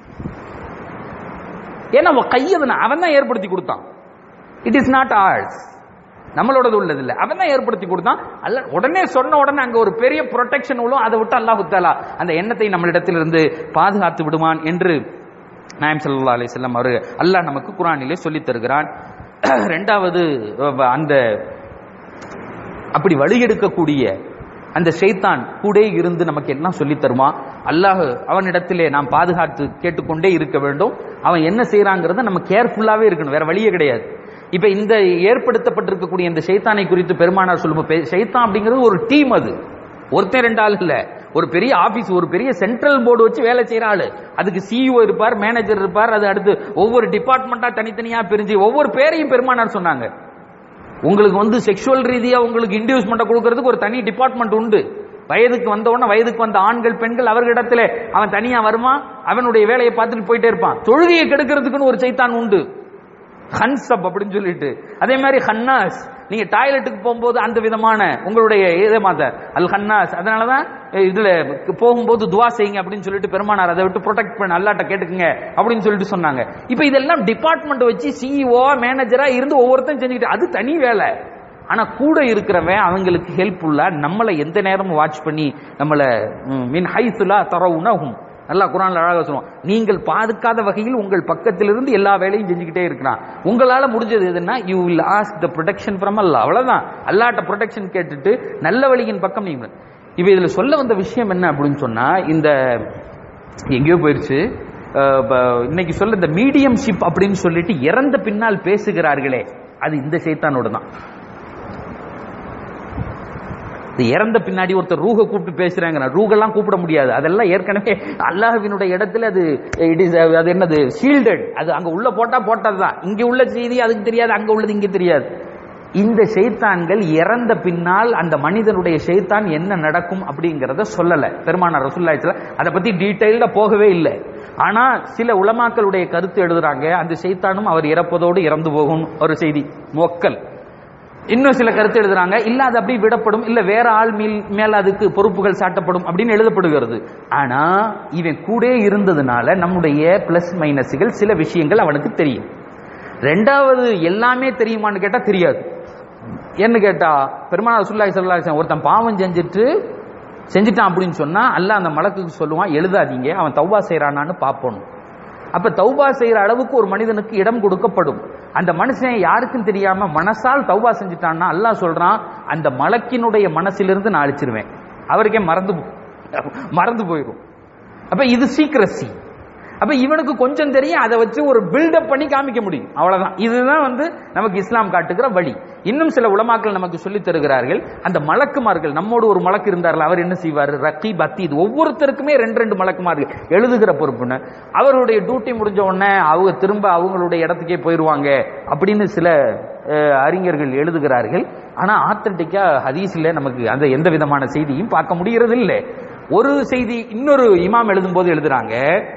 ஏன்னா அவன் கையதன அவன் தான் ஏற்படுத்தி கொடுத்தான் இட் இஸ் நாட் ஆர்ஸ் நம்மளோடது உள்ளது இல்ல அவன் தான் ஏற்படுத்தி கொடுத்தான் அல்ல உடனே சொன்ன உடனே அங்க ஒரு பெரிய ப்ரொடெக்ஷன் உள்ள அதை விட்டு அல்லாஹு தாலா அந்த எண்ணத்தை நம்மளிடத்திலிருந்து பாதுகாத்து விடுவான் என்று நாயம் சல்லா அலிஸ்லாம் அவர் அல்லாஹ் நமக்கு குரானிலே சொல்லித் தருகிறான் ரெண்டாவது அஹ், அந்த அப்படி வழியெடுக்கக்கூடிய அந்த ஷைத்தான் கூட இருந்து நமக்கு எல்லாம் சொல்லித் தருவான் அல்லாஹ் அவனிடத்திலே நாம் பாதுகாத்து கேட்டுக்கொண்டே இருக்க வேண்டும் அவன் என்ன செய்யறாங்கிறத நம்ம கேர்ஃபுல்லாவே இருக்கணும் வேற வழியே கிடையாது இப்ப இந்த ஏற்படுத்தப்பட்டிருக்கக்கூடிய இந்த ஷைத்தானை குறித்து பெருமானார் சொல்லும்போது ஷைத்தான் அப்படிங்கிறது ஒரு டீம் அது ஒருத்தன் ரெண்டு ஆள் இல்ல ஒரு பெரிய ஆபீஸ் ஒரு பெரிய சென்ட்ரல் போர்டு வச்சு வேலை செய்யற ஆளு அதுக்கு சிஇஓ இருப்பார் மேனேஜர் இருப்பார் அது அடுத்து ஒவ்வொரு டிபார்ட்மெண்டா தனித்தனியா பிரிஞ்சு ஒவ்வொரு பேரையும் பெருமானார் சொன்னாங்க உங்களுக்கு வந்து செக்ஷுவல் ரீதியா உங்களுக்கு இன்டியூஸ்மெண்ட் கொடுக்கறதுக்கு ஒரு தனி டிபார்ட்மெண்ட் உண்டு வயதுக்கு வந்த உடனே வயதுக்கு வந்த ஆண்கள் பெண்கள் அவர்களிடத்துல அவன் தனியா வருமா அவனுடைய வேலையை பார்த்துட்டு போயிட்டே இருப்பான் தொழுகையை கெடுக்கிறதுக்குன்னு ஒரு சைத்தான் உண்டு ஹன்சப் அப்படின்னு சொல்லிட்டு அதே மாதிரி ஹன்னாஸ் நீங்க டாய்லெட்டுக்கு போகும்போது அந்த விதமான உங்களுடைய இதை மாத்த அல் ஹன்னாஸ் அதனாலதான் இதுல போகும்போது துவா செய்யுங்க அப்படின்னு சொல்லிட்டு பெருமானார் அதை விட்டு ப்ரொடெக்ட் பண்ண அல்லாட்ட கேட்டுக்குங்க அப்படின்னு சொல்லிட்டு சொன்னாங்க இப்போ இதெல்லாம் டிபார்ட்மெண்ட் வச்சு சிஇஓ மேனேஜரா இருந்து ஒவ்வொருத்தரும் செஞ்சுக்கிட்டு அது தனி வேலை ஆனா கூட இருக்கிறவன் அவங்களுக்கு ஹெல்ப்ஃபுல்லா நம்மளை எந்த நேரமும் வாட்ச் பண்ணி நம்மளை ம், மின் ஹைசுலா தர உணவும் நல்லா குரான்ல அழகா சொல்லுவோம் நீங்கள் பாதுகாத வகையில் உங்கள் பக்கத்திலிருந்து எல்லா வேலையும் செஞ்சுக்கிட்டே இருக்கிறான் உங்களால முடிஞ்சது எதுன்னா you will ask the protection from Allah அவ்வளவுதான் அல்லாட்ட ப்ரொடெக்ஷன் கேட்டுட்டு நல்ல வழியின் பக்கம் நீங்க இப்ப இதுல சொல்ல வந்த விஷயம் என்ன அப்படின்னு சொன்னா இந்த எங்கேயோ போயிருச்சு அஹ், ப- இன்னைக்கு சொல்ல இந்த மீடியம்ஷிப் அப்படின்னு சொல்லிட்டு இறந்த பின்னால் பேசுகிறார்களே அது இந்த சைத்தானோட தான் இது இறந்த பின்னாடி ஒருத்தர் ரூஹ கூப்பிட்டு பேசுறாங்க ரூகெல்லாம் கூப்பிட முடியாது அதெல்லாம் ஏற்கனவே அல்லாஹ்வினுடைய இடத்துல அது இட் இஸ் அது என்னது ஷீல்டட் அது அங்க உள்ள போட்டா போட்டதுதான் இங்க உள்ள செய்தி அதுக்கு தெரியாது அங்க உள்ளது இங்க தெரியாது இந்த ஷைத்தான்கள் இறந்த பின்னால் அந்த மனிதனுடைய ஷைத்தான் என்ன நடக்கும் அப்படிங்கறத சொல்லல பெருமானார் ரசூல்லாய்த்துல அதை பத்தி டீடைல்டா போகவே இல்லை ஆனா சில உலமாக்களுடைய கருத்து எழுதுறாங்க அந்த ஷைத்தானும் அவர் இறப்பதோடு இறந்து போகும் ஒரு செய்தி மொக்கல் இன்னும் சில கருத்து எழுதுறாங்க இல்ல அது அப்படி விடப்படும் இல்ல வேற ஆள் மீல் மேல அதுக்கு பொறுப்புகள் சாட்டப்படும் அப்படின்னு எழுதப்படுகிறது ஆனா இவன் கூட இருந்ததுனால நம்முடைய பிளஸ் மைனஸ்கள் சில விஷயங்கள் அவனுக்கு தெரியும் ரெண்டாவது எல்லாமே தெரியுமான்னு கேட்டா தெரியாது என்ன கேட்டா பெருமாள் ரசூலுல்லாஹி ஸல்லல்லாஹு அலைஹி வஸல்லம் ஒருத்தன் பாவம் செஞ்சுட்டு செஞ்சுட்டான் அப்படின்னு சொன்னா அல்லாஹ் அந்த மலக்குக்கு சொல்லுவான் எழுதாதீங்க அவன் தௌபா செய்யறானான்னு பார்ப்போம் அப்ப தௌபா செய்யற அளவுக்கு ஒரு மனிதனுக்கு இடம் கொடுக்கப்படும் அந்த மனுஷன் யாருக்கும் தெரியாம மனசால் தௌபா செஞ்சுட்டான்னா அல்லாஹ் சொல்றான் அந்த மலக்கினுடைய மனசிலிருந்து நான் அழிச்சிருவேன் அவருக்கே மறந்து போ- மறந்து போயிடும் அப்ப இது சீக்கிரசி அப்ப இவனுக்கு கொஞ்சம் தெரியும் அதை வச்சு ஒரு பில்டப் பண்ணி காமிக்க முடியும் அவ்வளவுதான் இதுதான் வந்து நமக்கு இஸ்லாம் காட்டுகிற வழி இன்னும் சில உலமாக்கள் நமக்கு சொல்லித் தருகிறார்கள் அந்த மலக்குமார்கள் நம்மோடு ஒரு மலக்கு இருந்தார்கள் அவர் என்ன செய்வார் ரக்கீப் அத்தீத் ஒவ்வொருத்தருக்குமே ரெண்டு ரெண்டு மலக்குமார்கள் எழுதுகிற பொறுப்புன்னு அவர்களுடைய டியூட்டி முடிஞ்ச உடனே அவங்க திரும்ப அவங்களுடைய இடத்துக்கே போயிருவாங்க அப்படின்னு சில அஹ், அறிஞர்கள் எழுதுகிறார்கள் ஆனா ஆத்தன்டிக்கா ஹதீஸ்ல நமக்கு அந்த எந்த விதமான செய்தியும் பார்க்க முடிகிறது இல்லை ஒரு செய்தி இன்னொரு இமாம் எழுதும்போது எழுதுறாங்க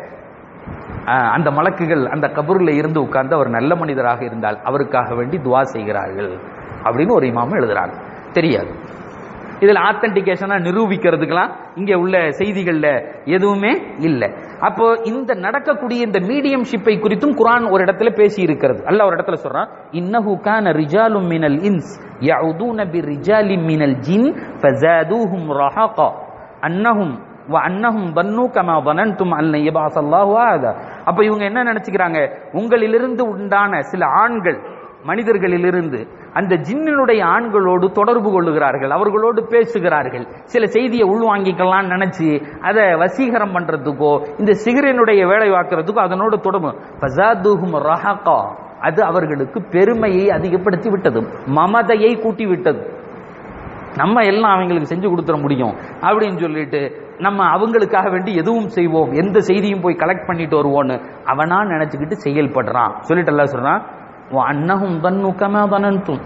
அஹ், அந்த மலக்குகள் அந்த கபூர்ல இருந்து உட்கார்ந்து அவர் நல்ல மனிதராக இருந்தால் அவருக்காக வேண்டி துவா செய்கிறார்கள் அப்படின்னு ஒரு இமாம் எழுதுறாங்க தெரியாது இதுல ஆத்தன்டிகேஷனா நிரூபிக்கிறதுக்கெல்லாம் இங்க உள்ள செய்திகள்ல எதுவுமே இல்லை அப்போ இந்த நடக்கக்கூடிய இந்த மீடியம்ஷிப்பை குறித்தும் குர்ஆன் ஒரு இடத்துல பேசி இருக்கிறது அல்லாஹ் ஒரு இடத்துல சொல்றான் இன்னஹு கான ரிஜாலும் மினல் இன்ஸ் யஉதூன பிரிஜாலிம் மினல் ஜின் ஃபஸாதுஹும் ரஹகா அன்னஹும் வ அன்னஹும் பன்னு கமா வனன்தும் அல்ல யபாஸ் அல்லாஹு ஆதா அப்ப இவங்க என்ன நினைச்சுக்கிறாங்க உங்களிலிருந்து உண்டான சில ஆண்கள் மனிதர்களிலிருந்து அந்த ஜின்னினுடைய ஆண்களோடு தொடர்பு கொள்ளுகிறார்கள் அவர்களோடு பேசுகிறார்கள் சில செய்தியை உள்வாங்கிக்கலாம் நினைச்சு அதை வசீகரம் பண்றதுக்கோ இந்த சிகரனுடைய வேலை வாக்குறதுக்கோ அதனோடு தொடர்பு ஃபஸாதுஹும் ரஹகா அது அவர்களுக்கு பெருமையை அதிகப்படுத்தி விட்டது மமதையை கூட்டி விட்டது நம்ம எல்லாம் அவங்களுக்கு செஞ்சு கொடுத்துட முடியும் அப்படின்னு சொல்லிட்டு நம்ம அவங்களுக்காக வேண்டி எதுவும் செய்வோம் எந்த செய்தியும் போய் கலெக்ட் பண்ணிட்டு வருவோன்னு அவனா நினைச்சுக்கிட்டு செயல்படுறான் சொல்லிட்டு எல்லாம் சொல்றான் அன்னஹும் தன்னு கமா தனன்தும்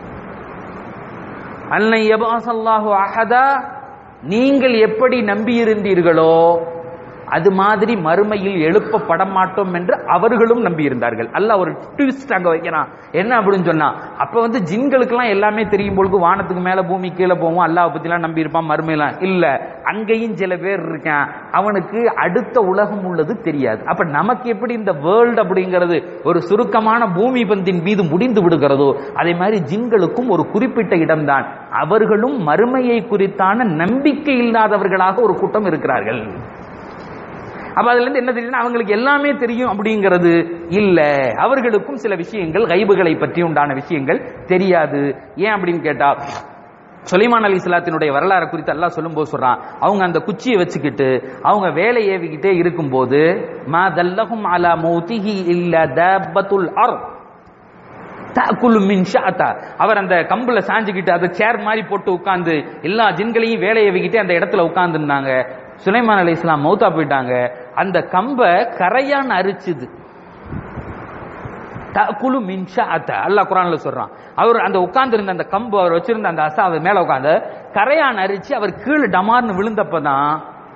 அல்ல யபாசல்லாஹு அஹதா நீங்கள் எப்படி நம்பியிருந்தீர்களோ அது மாதிரி மறுமையில் எழுப்பப்பட மாட்டோம் என்று அவர்களும் நம்பியிருந்தார்கள் அல்ல ஒரு ட்விஸ்ட் அங்க வைக்கிறான் என்ன அப்படின்னு சொன்னா அப்ப வந்து ஜின்களுக்கெல்லாம் எல்லாமே தெரியும் பொழுது வானத்துக்கு மேல பூமி கீழே போவோம் அல்லாஹ் பத்திலாம் நம்பி இருப்பான் மறுமையெல்லாம் இல்ல அங்கேயும் சில பேர் இருக்கான் அவனுக்கு அடுத்த உலகம் உள்ளது தெரியாது அப்ப நமக்கு எப்படி இந்த வேர்ல்டு அப்படிங்கிறது ஒரு சுருக்கமான பூமி பந்தின் மீது முடிந்து விடுகிறதோ அதே மாதிரி ஜின்களுக்கும் ஒரு குறிப்பிட்ட இடம்தான் அவர்களும் மறுமையை குறித்தான நம்பிக்கை இல்லாதவர்களாக ஒரு கூட்டம் இருக்கிறார்கள் அப்ப அதுல இருந்து என்ன தெரியுதுன்னா அவங்களுக்கு எல்லாமே தெரியும் அப்படிங்கிறது இல்ல அவர்களுக்கும் சில விஷயங்கள் கைபுகளை பற்றி உண்டான விஷயங்கள் தெரியாது ஏன் அப்படின்னு கேட்டா சுலைமான் அலி இஸ்லாத்தினுடைய வரலாறு குறித்து எல்லாம் சொல்லும்போது சொல்றான் அவங்க அந்த குச்சியை வச்சுக்கிட்டு அவங்க வேலை ஏவிக்கிட்டே இருக்கும்போது மா தல்லஹும் அலா மௌதிஹி இல்ல தப்பத்துல் அர் தஅக்குலு மின் ஷஅதா அவர் அந்த கம்புல சாஞ்சுக்கிட்டு அதை சேர் மாதிரி போட்டு உட்கார்ந்து எல்லா ஜின்களையும் வேலையை வைக்கிட்டே அந்த இடத்துல உட்கார்ந்துருந்தாங்க சுலைமான் அலி இஸ்லாம் மௌத்தா போயிட்டாங்க அந்த கம்ப கரையான் அரிச்சுது தகுலு மின்ஷா அத்த அல்லாஹ் குரான்ல சொல்றான் அவர் அந்த உட்கார்ந்து இருந்த அந்த கம்பு அவர் வச்சிருந்த அந்த அசா அவர் மேல உட்கார்ந்து கரையான் அரிச்சு அவர் கீழே டமார்னு விழுந்தப்பதான்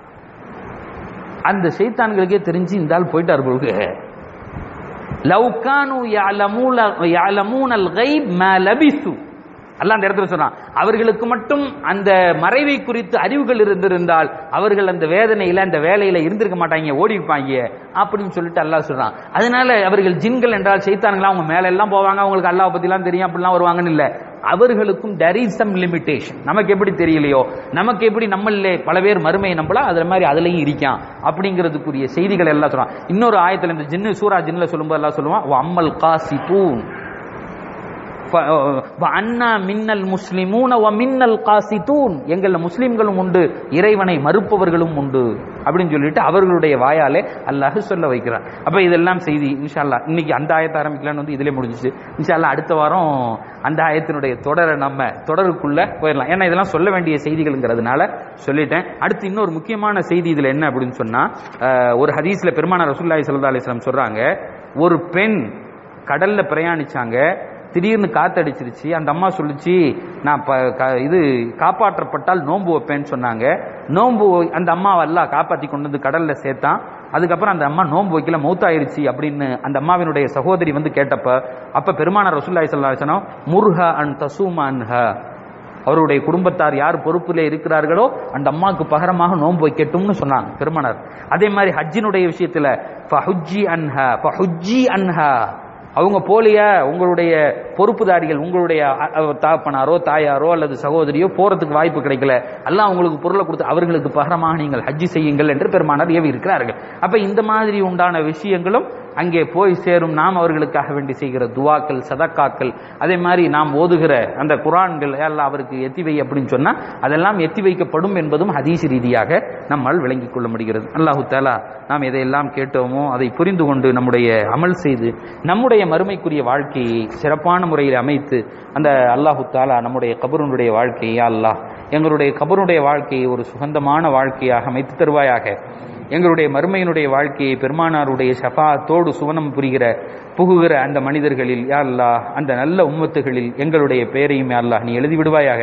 அந்த சைத்தான்களுக்கே தெரிஞ்சு இந்த ஆள் போயிட்டார் பொழுது லவ் கானு யஅலமூன யஅலமூனல் கைப் மா லபிசு அல்லாஹ் அந்த இடத்துல சொல்றான் அவர்களுக்கு மட்டும் அந்த மறைவை குறித்து அறிவுகள் இருந்திருந்தால் அவர்கள் அந்த வேதனையில அந்த வேலையில இருந்திருக்க மாட்டாங்க ஓடி இருப்பாங்க அப்படின்னு சொல்லிட்டு அல்லாஹ் சொல்றான் அதனால அவர்கள் ஜின்கள் என்றால் செய்தானுங்களா அவங்க மேல எல்லாம் போவாங்க அவங்களுக்கு அல்லாஹ் பத்தி எல்லாம் தெரியும் அப்படிலாம் வருவாங்கன்னு இல்ல அவர்களுக்கும் there is some limitation நமக்கு எப்படி தெரியலையோ நமக்கு எப்படி நம்மள பல பேர் மறுமையை நம்பலாம் அது மாதிரி அதுலயும் இருக்கான் அப்படிங்கிறதுக்குரிய செய்திகள் எல்லாம் சொல்றான் இன்னொரு ஆயத்துல இந்த ஜின்னு சூரா ஜின்ல சொல்லும்போது எல்லாம் சொல்லுவான் அம்மல் காசிபூன் ஃப- வ அன்னா மின்னல் முஸ்லிமூன வ மின்னல் காசிதூன் எங்கள்ல முஸ்லிம்களும் உண்டு இறைவனை மறுப்பவர்களும் உண்டு அப்படின்னு சொல்லிட்டு அவர்களுடைய வாயாலே அல்லாஹ் சொல்ல வைக்கிறார் அப்ப இதெல்லாம் செய்தி இன்ஷா அல்லாஹ் இன்னைக்கு அந்த ஆயத்தை ஆரம்பிக்கலாம்னு வந்து இதுல முடிஞ்சிச்சு இன்ஷா அல்லாஹ் அடுத்த வாரம் அந்த ஆயத்தினுடைய தொடரை நம்ம தொடருக்குள்ள போயிடலாம் ஏன்னா இதெல்லாம் சொல்ல வேண்டிய செய்திகள்ங்கிறதுனால சொல்லிட்டேன் அடுத்து இன்னொரு முக்கியமான செய்தி இதுல என்ன அப்படின்னு சொன்னா அஹ், ஒரு ஹதீஸ்ல பெருமான ரசூலுல்லாஹி ஸல்லல்லாஹு அலைஹி வஸல்லம் சொல்றாங்க ஒரு பெண் கடல்ல பிரயாணிச்சாங்க திடீர்னு காத்தடிச்சிருச்சு அந்த அம்மா சொல்லுச்சு நான் ப- க- இது காப்பாற்றப்பட்டால் நோன்பு வைப்பேன்னு சொன்னாங்க நோன்பு அந்த அம்மாவை எல்லாம் காப்பாத்தி கொண்டு வந்து கடல்ல சேர்த்தான் அதுக்கப்புறம் அந்த அம்மா நோன்பு வைக்கல மௌத்தாயிருச்சு அப்படின்னு அந்த அம்மாவினுடைய சகோதரி வந்து கேட்டப்ப அப்ப பெருமானார் ரசூலுல்லாஹி ஸல்லல்லாஹு அலைஹி வஸல்லம் முர்ஹ அன் தசூமா அன்ஹா அவருடைய குடும்பத்தார் யார் பொறுப்புல இருக்கிறார்களோ அந்த அம்மாவுக்கு பகரமாக நோன்பு வைக்கட்டும்னு சொன்னாங்க பெருமானார் அதே மாதிரி ஹஜ்ஜினுடைய விஷயத்துல ஃபஹுஜ்ஜி அன்ஹா ஃபஹுஜ்ஜி அன்ஹா அவங்க போலியா உங்களுடைய பொறுப்புதாரிகள் உங்களுடைய அ- அ- தாப்பனாரோ தாயாரோ அல்லது சகோதரியோ போறதுக்கு வாய்ப்பு கிடைக்கல அல்லாஹ் உங்களுக்கு பொருளை கொடுத்து அவர்களுக்கு பகரமாக நீங்கள் ஹஜ்ஜி செய்யுங்கள் என்று பெருமானார் ஏவி இருக்கிறார்கள் அப்ப இந்த மாதிரி உண்டான விஷயங்களும் அங்கே போய் சேரும் நாம் அவர்களுக்காக வேண்டி செய்கிற துவாக்கள் சதக்காக்கள் அதே மாதிரி நாம் ஓதுகிற அந்த குரான்கள் எல்லாம் அவருக்கு எத்தி வை அப்படின்னு சொன்னா அதெல்லாம் எத்தி வைக்கப்படும் என்பதும் ஹதீஸ் ரீதியாக நம்மால் விளங்கிக் கொள்ள முடிகிறது அல்லாஹு தாலா நாம் எதையெல்லாம் கேட்டோமோ அதை புரிந்து கொண்டு நம்முடைய அமல் செய்து நம்முடைய மறுமைக்குரிய வாழ்க்கையை சிறப்பான முறையில் அமைத்து அந்த அல்லாஹு தாலா நம்முடைய கபருனுடைய வாழ்க்கையை யா அல்லாஹ் எங்களுடைய கபருடைய வாழ்க்கையை ஒரு சுகந்தமான வாழ்க்கையாக அமைத்து தருவாயாக எங்களுடைய மறுமையினுடைய வாழ்க்கையை பெருமானாருடைய ஷஃபாத்தோடு சுவனம் புரிகிற புகுகிற அந்த மனிதர்களில் யா அல்லாஹ் அந்த நல்ல உம்மத்துகளில் எங்களுடைய பெயரையும் யா அல்லாஹ் நீ எழுதி விடுவாயாக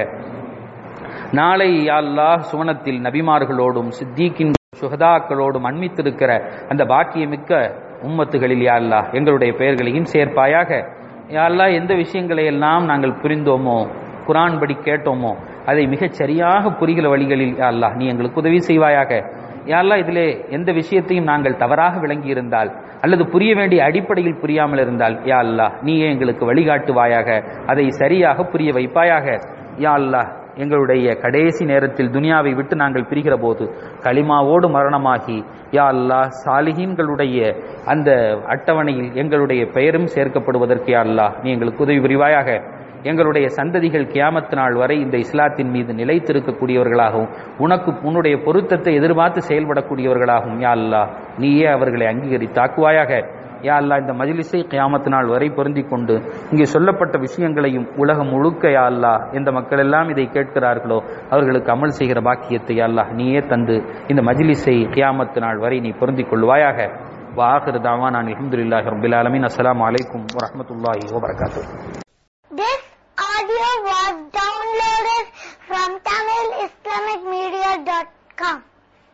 நாளை யா அல்லாஹ் சுவனத்தில் நபிமார்களோடும் சித்தீக்கின் சுகதாக்களோடும் அண்மித்திருக்கிற அந்த பாக்கியமிக்க உம்மத்துகளில் யா அல்லாஹ் எங்களுடைய பெயர்களையும் சேர்ப்பாயாக யா அல்லாஹ் எந்த விஷயங்களை எல்லாம் நாங்கள் புரிந்தோமோ குரான் படி கேட்டோமோ அதை மிகச் சரியாக புரிகிற வழிகளில் யா அல்லாஹ் நீ எங்களுக்கு உதவி செய்வாயாக யா அல்லாஹ் இதிலே எந்த விஷயத்தையும் நாங்கள் தவறாக விளங்கி இருந்தால் அல்லது புரிய வேண்டிய அடிப்படையில் புரியாமல் இருந்தால் யா அல்லாஹ் நீயே எங்களுக்கு வழிகாட்டுவாயாக அதை சரியாக புரிய வைப்பாயாக யா அல்லாஹ் எங்களுடைய கடைசி நேரத்தில் துனியாவை விட்டு நாங்கள் பிரிகிற போது களிமாவோடு மரணமாகி யா அல்லாஹ் சாலிஹீன்களுடைய அந்த அட்டவணையில் எங்களுடைய பெயரும் சேர்க்கப்படுவதற்கு யா அல்லாஹ் நீ எங்களுக்கு உதவி புரிவாயாக எங்களுடைய சந்ததிகள் கியாமத்து நாள் வரை இந்த இஸ்லாத்தின் மீது நிலைத்திருக்கக்கூடியவர்களாகவும் உனக்கு உன்னுடைய பொருத்தத்தை எதிர்பார்த்து செயல்படக்கூடியவர்களாகவும் யா அல்லாஹ் நீயே அவர்களை அங்கீகரித்தாக்குவாயாக யா அல்லாஹ் இந்த மஜ்லிஸை கியாமத்து நாள் வரை பொருந்திக் கொண்டு இங்கே சொல்லப்பட்ட விஷயங்களையும் உலகம் முழுக்க யா அல்லாஹ் எந்த மக்கள் எல்லாம் இதை கேட்கிறார்களோ அவர்களுக்கு அமல் செய்கிற பாக்கியத்தை யா அல்லாஹ் நீயே தந்து இந்த மஜ்லிஸை கியாமத்து நாள் வரை நீ பொருந்திக் கொள்வாயாக வாஹிர் தாவான் அல்ஹம்துலில்லாஹி ரப்பில் ஆலமீன் அஸ்ஸலாமு அலைக்கும் வரஹ்மத்துல்லாஹி வபரகாத்துஹு This audio was downloaded from TamilIslamicMedia.com.